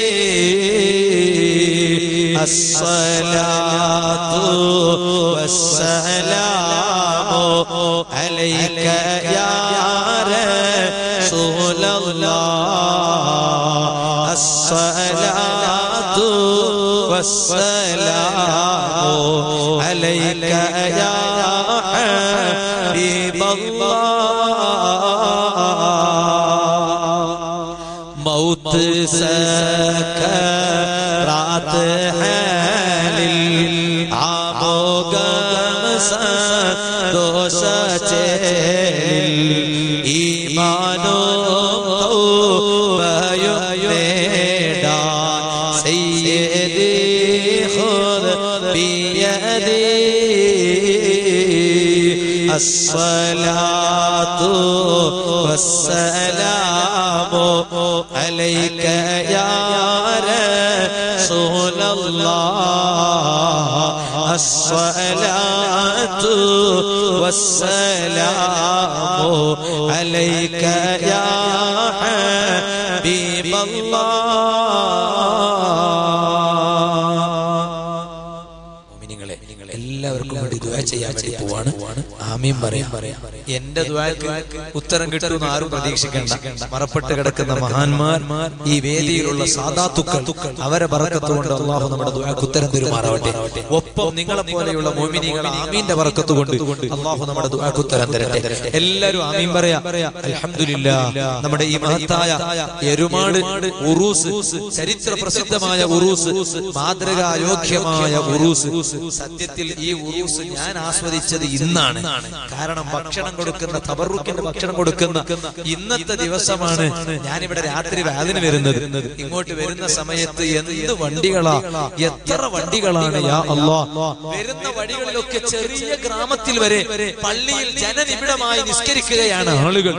الصلاة والسلام عليك يا رسول الله الصلاة والسلام عليك يا حبيب الله موت سكرات حالل عموغم سدوس چل ایمانو بيميدا سيدي خذ بيدي الصلاة والسلام عليك يا رسول الله الصلاة والسلام عليك يا حبيب الله എല്ലാവർക്കും വേണ്ടി ദുആ ചെയ്യാൻ വേണ്ടി പോവാണ് ആമീൻ പറയാം എന്റെ ദുആക്ക് ഉത്തരം കിട്ടുമെന്ന് ആരും പ്രതീക്ഷിക്കണ്ട മറപ്പെട്ട് കിടക്കുന്ന മഹാന്മാർ ഈ വേദിയിലുള്ള സാധാത്തുക്കൾ അവരെ ബറക്കത്ത് കൊണ്ട് അള്ളാഹു നമ്മുടെ ദുആക്ക് ഉത്തരം തരുമാറാവട്ടെ ഒപ്പം നിങ്ങളെ പോലെയുള്ള മോമിനികൾ ആമീന്റെ ബറക്കത്ത് കൊണ്ട് അള്ളാഹു നമ്മുടെ ദുആക്ക് ഉത്തരം തരട്ടെ എല്ലാവരും ആമീൻ പറയാ അൽഹംദുലില്ലാ നമ്മുടെ ഈ മഹത്തായ എരുമാട് ഉറൂസ് ചരിത്ര പ്രസിദ്ധമായ ഉറൂസ് മാതൃകായോഗ്യമായ ഉറൂസ് സത്യത്തിൽ ഈ ഉറൂസ് ഞാൻ ആസ്വദിച്ചത് ഇന്നാണ് കാരണം ഭക്ഷണം കൊടുക്കുന്ന തബറുക്കിന്റെ ഭക്ഷണം കൊടുക്കുന്ന ഇന്നത്തെ ദിവസമാണ് ഞാനിവിടെ രാത്രി വാതിന് വരുന്നത് ഇങ്ങോട്ട് വരുന്ന സമയത്ത് എന്ത് വണ്ടികളാ എത്ര വണ്ടികളാണ് യാ അല്ലാ വരുന്ന വഴികളിലൊക്കെ ചെറിയ ഗ്രാമത്തിൽ വരെ പള്ളിയിൽ ജനനിബിഡമായി നിസ്കരിക്കുകയാണ് ആളുകൾ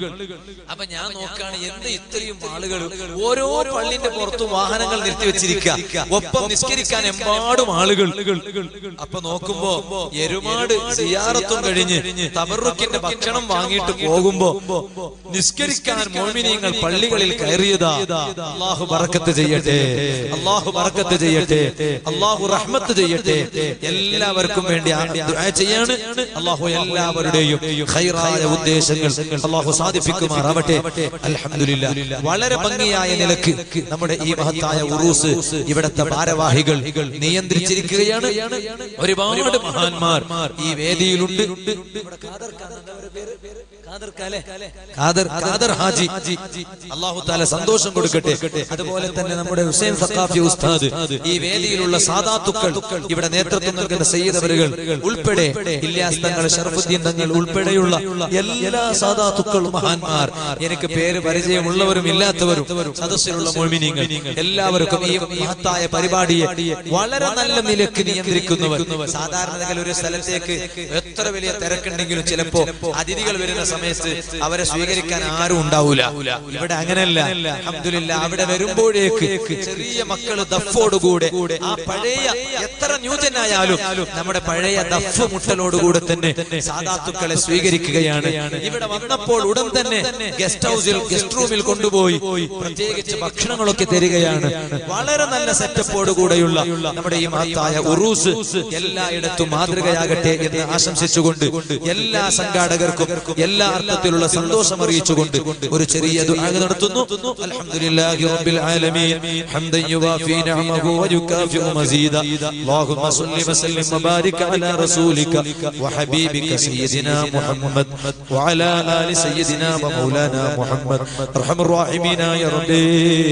അപ്പൊ ഞാൻ നോക്കാണ് എന്ത് ഇത്രയും ആളുകൾ ഓരോ പള്ളിന്റെ പുറത്തും വാഹനങ്ങൾ നിർത്തിവെച്ചിരിക്കുക ഒപ്പം നിസ്കരിക്കാൻ എമ്പാടും ആളുകൾ അപ്പൊ നോക്കുമ്പോ എരുമാട് സിയാറത്തും കഴിഞ്ഞ് തബറുക്കിന്റെ ഭക്ഷണം വാങ്ങിയിട്ട് പോകുമ്പോ നിസ്കരിക്കാൻ മോമിനിയങ്ങൾ പള്ളികളിൽ കയറിയതാ അള്ളാഹു ബറക്കത്ത് ചെയ്യട്ടെ അള്ളാഹു ബറക്കത്ത് ചെയ്യട്ടെ അള്ളാഹു റഹ്മത്ത് ചെയ്യട്ടെ എല്ലാവർക്കും വേണ്ടി ആ ദുആ ചെയ്യാണ് അള്ളാഹു എല്ലാവരുടെയും ഖൈറായ ഉദ്ദേശങ്ങൾ അള്ളാഹു സാധിപ്പിക്കുമാറാവട്ടെ അൽഹംദുലില്ലാ വളരെ ഭംഗിയായ നിലക്ക് നമ്മുടെ ഈ മഹത്തായ ഉറൂസ് ഇവിടത്തെ ഭാരവാഹികൾ നിയന്ത്രിച്ചിരിക്കുകയാണ് ഒരുപാട് മഹാന്മാർ ഈ വേദിയിലുണ്ട് ഇവിടെ ഖാദർ ഖാൻ എന്താ അവരുടെ പേര്? ഖാദർ ഖാലെ? ഖാദർ ഖാദർ ഹാജി അള്ളാഹു താല സന്തോഷം കൊടുക്കട്ടെ അതുപോലെ തന്നെ നമ്മുടെ ഹുസൈൻ സഖാഫി ഉസ്താദ് ഈ വേദിയിലുള്ള സാദാത്തുക്കൾ ഇവിടെ നേതൃത്വം നൽകുന്ന സയ്യിദവരുകൾ ഉൾപ്പെടെ ഇല്യാസ് തങ്ങൾ ഷറഫുദ്ദീൻ തങ്ങൾ ഉൾപ്പെടെയുള്ള എല്ലാ സാദാത്തുക്കളും മഹാന്മാർ എനിക്ക് പേര് പരിചയമുള്ളവരും ഇല്ലാത്തവരും സദസ്സിലുള്ള മോമിനിങ്ങൾ എല്ലാവർക്കും ഈ മഹത്തായ പരിപാടിയെ വളരെ നല്ല നിലക്ക് നിയന്ത്രിക്കുന്നവർ സാധാരണ ഒരു സ്ഥലത്തേക്ക് എത്ര വലിയ തിരക്കുണ്ടെങ്കിലും ചിലപ്പോ അതിഥികൾ വരുന്ന സമയത്ത് അവരെ സ്വീകരിക്കാൻ ആരും ഉണ്ടാവൂല ഇവിടെ അങ്ങനെയല്ല അബ്ദുലില്ല അവിടെ വരുമ്പോഴേക്ക് ചെറിയ മക്കള് ദഫോടുകൂടെ ആ പഴയ എത്ര ന്യൂജനായാലും നമ്മുടെ പഴയ ദഫ് മുട്ടലോടുകൂടെ തന്നെ സാധാത്തുക്കളെ സ്വീകരിക്കുകയാണ് ഇവിടെ വന്നപ്പോൾ ഉടൻ തന്നെ ഗസ്റ്റ് ഹൗസിൽ ഗസ്റ്റ് റൂമിൽ കൊണ്ടുപോയി പ്രത്യേകിച്ച് ഭക്ഷണങ്ങളൊക്കെ തരികയാണ് വളരെ നല്ല സെറ്റപ്പോട് കൂടെയുള്ള നമ്മുടെ ഈ മഹത്തായ ഉറൂസ് എല്ലായിടത്തും മാതൃകയാകട്ടെ എന്ന് ആശംസിച്ചുകൊണ്ട് എല്ലാ സംഘാടകർക്കും എല്ലാ അർത്ഥത്തിലുള്ള സന്തോഷം അറിയിച്ചുകൊണ്ട് ഒരു ചെറിയ ദുആ നടത്തുന്നു അൽഹംദുലില്ലാഹി റബ്ബിൽ ആലമീൻ ഹംദൻ യുവാഫി നിഅമഹു വയുകാഫിഉ മസീദ اللهم صل وسلم وبارك على رسولك وحبيبك سيدنا محمد وعلى آل سيدنا ومولانا محمد ارحم الراحمين يا ربي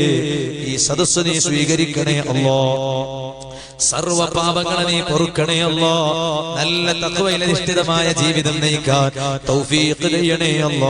ഈ സദസ്സ് നീ സ്വീകരിക്കണേ അല്ലാ സർവ പാപങ്ങളെ നീ പൊറുക്കണേ അല്ലാ നല്ല തത്വയിലധിഷ്ഠിതമായ ജീവിതം നയിക്കാൻ തൗഫീഖ് ചെയ്യണേ അല്ലാ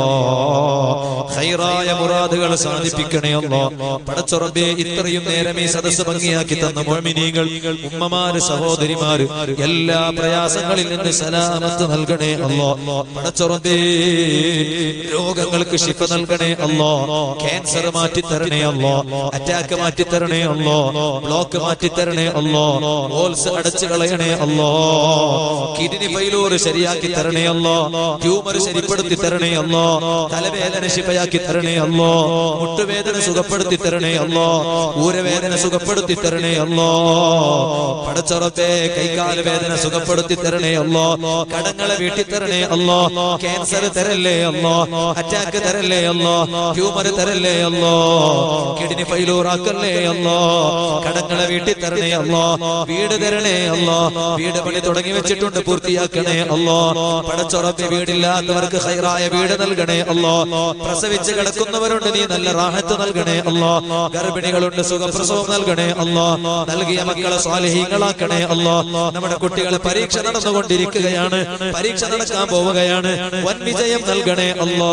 ഖൈറായ മുറാദുകൾ സാധിപ്പിക്കണേ അല്ലാ പടച്ചുറബേ ഇത്രയും നേരം ഈ സദസ്സ് ഭംഗിയാക്കി തന്ന മോമിനീങ്ങൾ ഉമ്മമാര് സഹോദരിമാര് എല്ലാ പ്രയാസങ്ങളിൽ നിന്ന് സലാമത്ത് നൽകണേ അല്ലാ പടച്ചുറബേ രോഗങ്ങൾക്ക് ശിഫ നൽകണേ അല്ലാ ക്യാൻസർ മാറ്റി തരണേ അല്ലാ അറ്റാക്ക് മാറ്റി തരണേ അല്ലാ ബ്ലോക്ക് മാറ്റി തരണേ അല്ലാ ഓൾസ് അടച്ചു കളയണേ അല്ലാ കിഡ്നി ഫൈലൂർ ശരിയാക്കി തരണേ അല്ലാ ട്യൂമർ ശരിപ്പെടുത്തി തരണേ അല്ലാ തലവേദന ശിഫയാക്കി തരണേ അല്ലാ മുട്ടുവേദന സുഖപ്പെടുത്തി തരണേ അല്ലാ ഊരവേദന സുഖപ്പെടുത്തി തരണേ അല്ലാ പടച്ചുറപ്പേ കൈകാല വേദന സുഖപ്പെടുത്തി തരണേ അല്ലാ കടങ്ങളെ വീട്ടി തരണേ അല്ലാ ക്യാൻസർ തരല്ലേ അല്ലാ അറ്റാക്ക് തരല്ലേ അല്ലാ ട്യൂമർ തരല്ലേ അല്ലാ കിഡ്നി ഫൈലൂർ ആക്കല്ലേ അല്ലാ കടങ്ങളെ വീട്ടി തരണേ അല്ലാ വീട് തരണേ അല്ലാ വീട് പണി തുടങ്ങി വെച്ചിട്ടുണ്ട് പൂർത്തിയാക്കണേ അല്ലാ പടച്ചുറപ്പെ വീടില്ലാത്തവർക്ക് ഹൈറായ വീട് നൽകണേ അല്ലാ പ്രസവിച്ച് കിടക്കുന്നവരുണ്ട് നീ നല്ല റാഹത്ത് നൽകണേ അല്ലാ ഗർഭിണികളുണ്ട് സുഖപ്രസവം നൽകണേ അല്ലാ നൽകിയ മക്കളെ സ്വാലഹീങ്ങളാക്കണേ അല്ലാ നമ്മുടെ കുട്ടികളെ പരീക്ഷ നടന്നുകൊണ്ടിരിക്കുകയാണ് പരീക്ഷ നടക്കാൻ പോവുകയാണ് വൻ വിജയം നൽകണേ അല്ലാ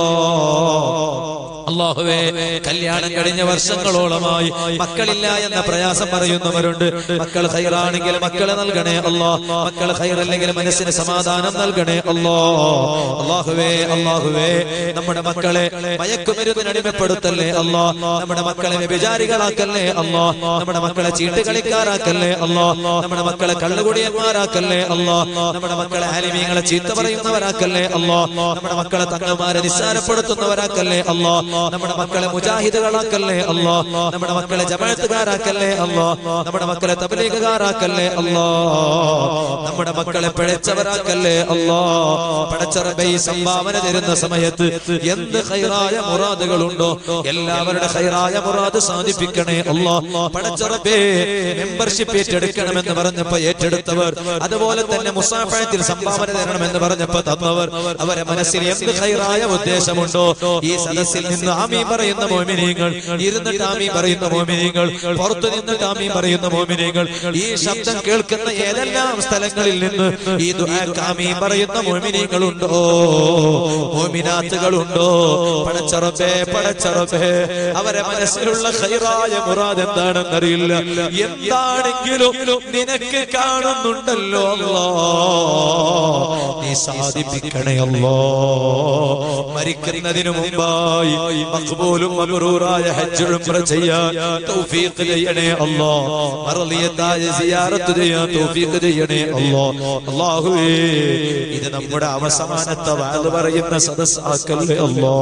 അള്ളാഹുവേ കല്യാണം കഴിഞ്ഞ വർഷങ്ങളോളമായി മക്കളില്ല എന്ന പ്രയാസം പറയുന്നവരുണ്ട് മക്കൾ ഹൈറാണെങ്കിൽ മക്കളെ നൽകണേ അല്ലാ മക്കൾ ഹൈറല്ലെങ്കിൽ മനസ്സിന് സമാധാനം നൽകണേ അല്ലാ അള്ളാഹുവേ അള്ളാഹുവേ നമ്മുടെ മക്കളെ മയക്കുമരുന്നിന് അടിമപ്പെടുത്തല്ലേ അല്ലാ നമ്മുടെ മക്കളെ വ്യഭിചാരികളാക്കല്ലേ അല്ലാ നമ്മുടെ മക്കളെ ചീട്ടുകളിക്കാരാക്കല്ലേ അല്ലാ നമ്മുടെ മക്കളെ കള്ളുകുടിയന്മാരാക്കല്ലേ അല്ലാ നമ്മുടെ മക്കളെ ആലിമീങ്ങളെ ചീത്ത പറയുന്നവരാക്കല്ലേ അല്ലാ നമ്മുടെ മക്കളെ തങ്ങന്മാരെ നിസ്സാരപ്പെടുത്തുന്നവരാക്കല്ലേ അല്ലാ നമ്മുടെ മക്കളെ മുജാഹിദുകളാക്കല്ലേ അല്ലാ നമ്മുടെ മക്കളെ ജമാഅത്തുകാരാക്കല്ലേ അല്ലാ നമ്മുടെ മക്കളെ തബ്ലീഗുകാരാക്കല്ലേ അല്ലാ നമ്മുടെ മക്കളെ പിഴച്ചവരാക്കല്ലേ അല്ലാ പടച്ചറബെ ഈ സംഭാവന തരുന്ന സമയത്ത് എന്ത് ഹൈറായ മുറാദുകളുണ്ടോ എല്ലാവരുടെ ഹൈറായ മുറാദ് സാധിപ്പിക്കണേ അല്ലാ പടച്ചറബെ മെമ്പർഷിപ്പ് ഏറ്റെടുക്കണമെന്ന് പറഞ്ഞപ്പോ ഏറ്റെടുത്തവർ അതുപോലെ തന്നെ മുസാഫയത്തിൽ സംഭാവന തരണമെന്ന് പറഞ്ഞപ്പോ തന്നവർ അവരെ മനസ്സിൽ എന്ത് ഹൈറായ ഉദ്ദേശമുണ്ടോ ഈ സദസ്സിൽ നിന്ന് നിന്ന് ആമീ പറയുന്ന മോമിനിയങ്ങൾ ഇരുന്നിട്ട് ആമീ പറയുന്ന മോമിനിയങ്ങൾ പുറത്തു നിന്നിട്ട് ആമീ പറയുന്ന മോമിനിയങ്ങൾ ഈ ശബ്ദം കേൾക്കുന്ന ഏതെല്ലാം സ്ഥലങ്ങളിൽ നിന്ന് ഈ ദുആക്ക് ആമീ പറയുന്ന മോമിനിയങ്ങളുണ്ടോ മോമിനാത്തുകളുണ്ടോ പടച്ചറബേ പടച്ചറബേ അവരെ മനസ്സിലുള്ള ഖൈറായ മുറാദ് എന്താണെന്നറിയില്ല എന്താണെങ്കിലും നിനക്ക് കാണുന്നുണ്ടല്ലോ അല്ലാ നീ സാധിപ്പിക്കണേ അല്ലോ മരിക്കുന്നതിനു മുമ്പായി മഖ്ബൂലും മബ്റൂറായ ഹജ്ജ് ഉംറ ചെയ്യാൻ തൗഫീഖ് ചെയ്യണേ അല്ലോ മറലിയത്തായ സിയാറത്ത് ചെയ്യാൻ തൗഫീഖ് ചെയ്യണേ അല്ലോ അല്ലാഹുവേ ഇത് നമ്മുടെ അവസാനത്തെ വാത് പറയുന്ന സദസ്സാക്കല്ലേ അല്ലോ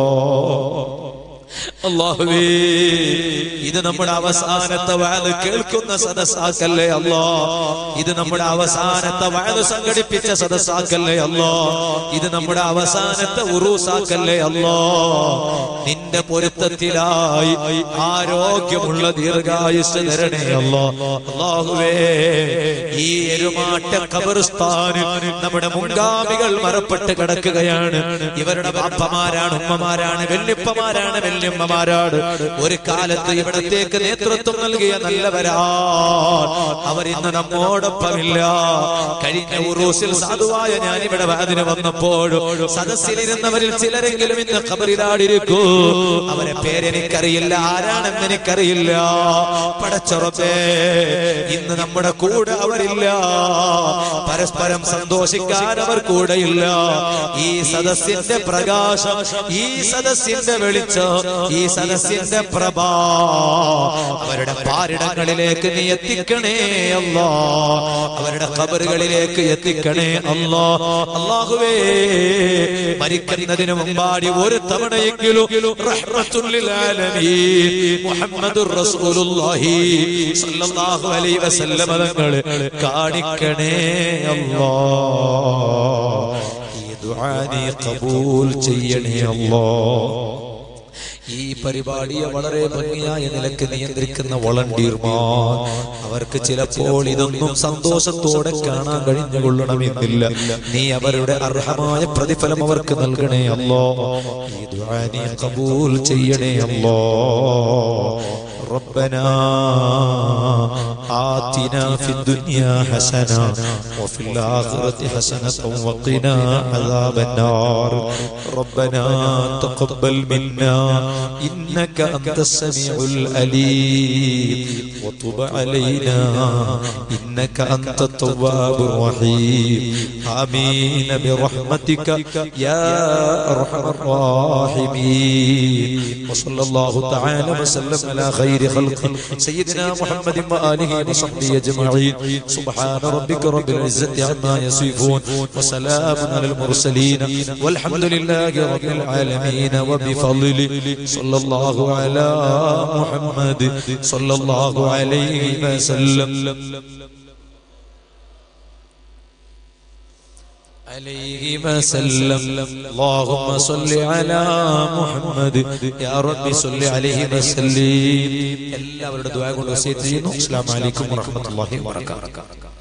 അള്ളാഹുവേ ഇത് നമ്മുടെ അവസാനത്തെ വാത് കേൾക്കുന്ന സദസ്സാക്കല്ലേ അല്ലോ ഇത് നമ്മുടെ അവസാനത്തെ വാത് സംഘടിപ്പിച്ച സദസ്സാക്കല്ലേ അല്ലോ ഇത് നമ്മുടെ അവസാനത്തെ ഉറൂസാക്കല്ലേ അല്ലോ നിന്റെ പൊരുത്തത്തിലായി ആരോഗ്യമുള്ള ദീർഘായുസ് തരണേ അല്ലോ അള്ളാഹുവേ ഈ എരുമാട്ട ഖബർസ്ഥാന് നമ്മുടെ മുൻഗാമികൾ മറപ്പെട്ട് കിടക്കുകയാണ് ഇവരുടെ ബാപ്പമാരാണ് ഉമ്മമാരാണ് വെല്ലിപ്പമാരാണ് വല്യമ്മമാരാണ് ഒരു കാലത്ത് ഇവിടത്തേക്ക് നേതൃത്വം നൽകിയ നല്ലവരാ അവർ ഇന്ന് നമ്മോടൊപ്പമില്ല കഴിഞ്ഞ ഉറൂസിൽ സാധുവായ ഞാൻ ഇവിടെ വാതിന് വന്നപ്പോൾ സദസ്സിലിരുന്നവരിൽ ചിലരെങ്കിലും ഇന്ന് ഖബറിലാടിരിക്കൂ അവരെ പേരെനിക്കറിയില്ല ആരാണെന്ന് എനിക്കറിയില്ല പടച്ചുറപ്പേ ഇന്ന് നമ്മുടെ കൂടെ അവരില്ല പരസ്പരം സന്തോഷിക്കാൻ അവർ കൂടെയില്ല ഈ സദസ്സിന്റെ പ്രകാശം ഈ സദസ്സിന്റെ വെളിച്ചം ഈ സദസ്സിന്റെ പ്രഭ അവരുടെ പാരിടങ്ങളിലേക്ക് നീ എത്തിക്കണേ അല്ലാ അവരുടെ ഖബറുകളിലേക്ക് എത്തിക്കണേ അല്ലാ അല്ലാഹുവേ മരിക്കുന്നതിന് മുമ്പാടി ഒരു തവണയെങ്കിലും റഹ്മത്തുൽ ലിൽ ആലമീൻ മുഹമ്മദുർ റസൂലുള്ളാഹി സ്വല്ലല്ലാഹു അലൈഹി വസല്ലം തങ്ങളെ കാണിക്കണേ അല്ലാ ഈ ദുആ നീ കബൂൽ ചെയ്യണേ അല്ലാ ഈ പരിപാടിയെ വളരെ ഭംഗിയായ നിലക്ക് നിയന്ത്രിക്കുന്ന വളണ്ടിയർമാർ അവർക്ക് ചിലപ്പോൾ ഇതൊന്നും സന്തോഷത്തോടെ കാണാൻ കഴിഞ്ഞുകൊള്ളണമെന്നില്ല നീ അവരുടെ അർഹമായ പ്രതിഫലം അവർക്ക് നൽകണേ അല്ലോ ഈ ദുആ നീ കബൂൽ ചെയ്യണേ അല്ലോ ربنا آتنا في الدنيا حسنة وفي الآخرة حسنة وقنا عذاب النار ربنا تقبل منا إنك أنت السميع الأليم وتب علينا إنك أنت التواب الرحيم آمين برحمتك يا أرحم الراحمين وصلى الله تعالى وسلم على خير خلق سيدنا محمد وآله وصحبه أجمعين سبحان ربك رب العزة عما يصفون وسلام على المرسلين والحمد لله رب العالمين وبفضله صلى الله على محمد صلى الله عليه وسلم عليه وسلم اللهم صل على محمد يا رب صل عليه وسلم എല്ലാവരുടെ ദുആ കൊണ്ട് വസിയത്ത് ചെയ്യുന്നു അസ്സലാമു അലൈക്കും വറഹ്മത്തുള്ളാഹി വബറകാതുഹു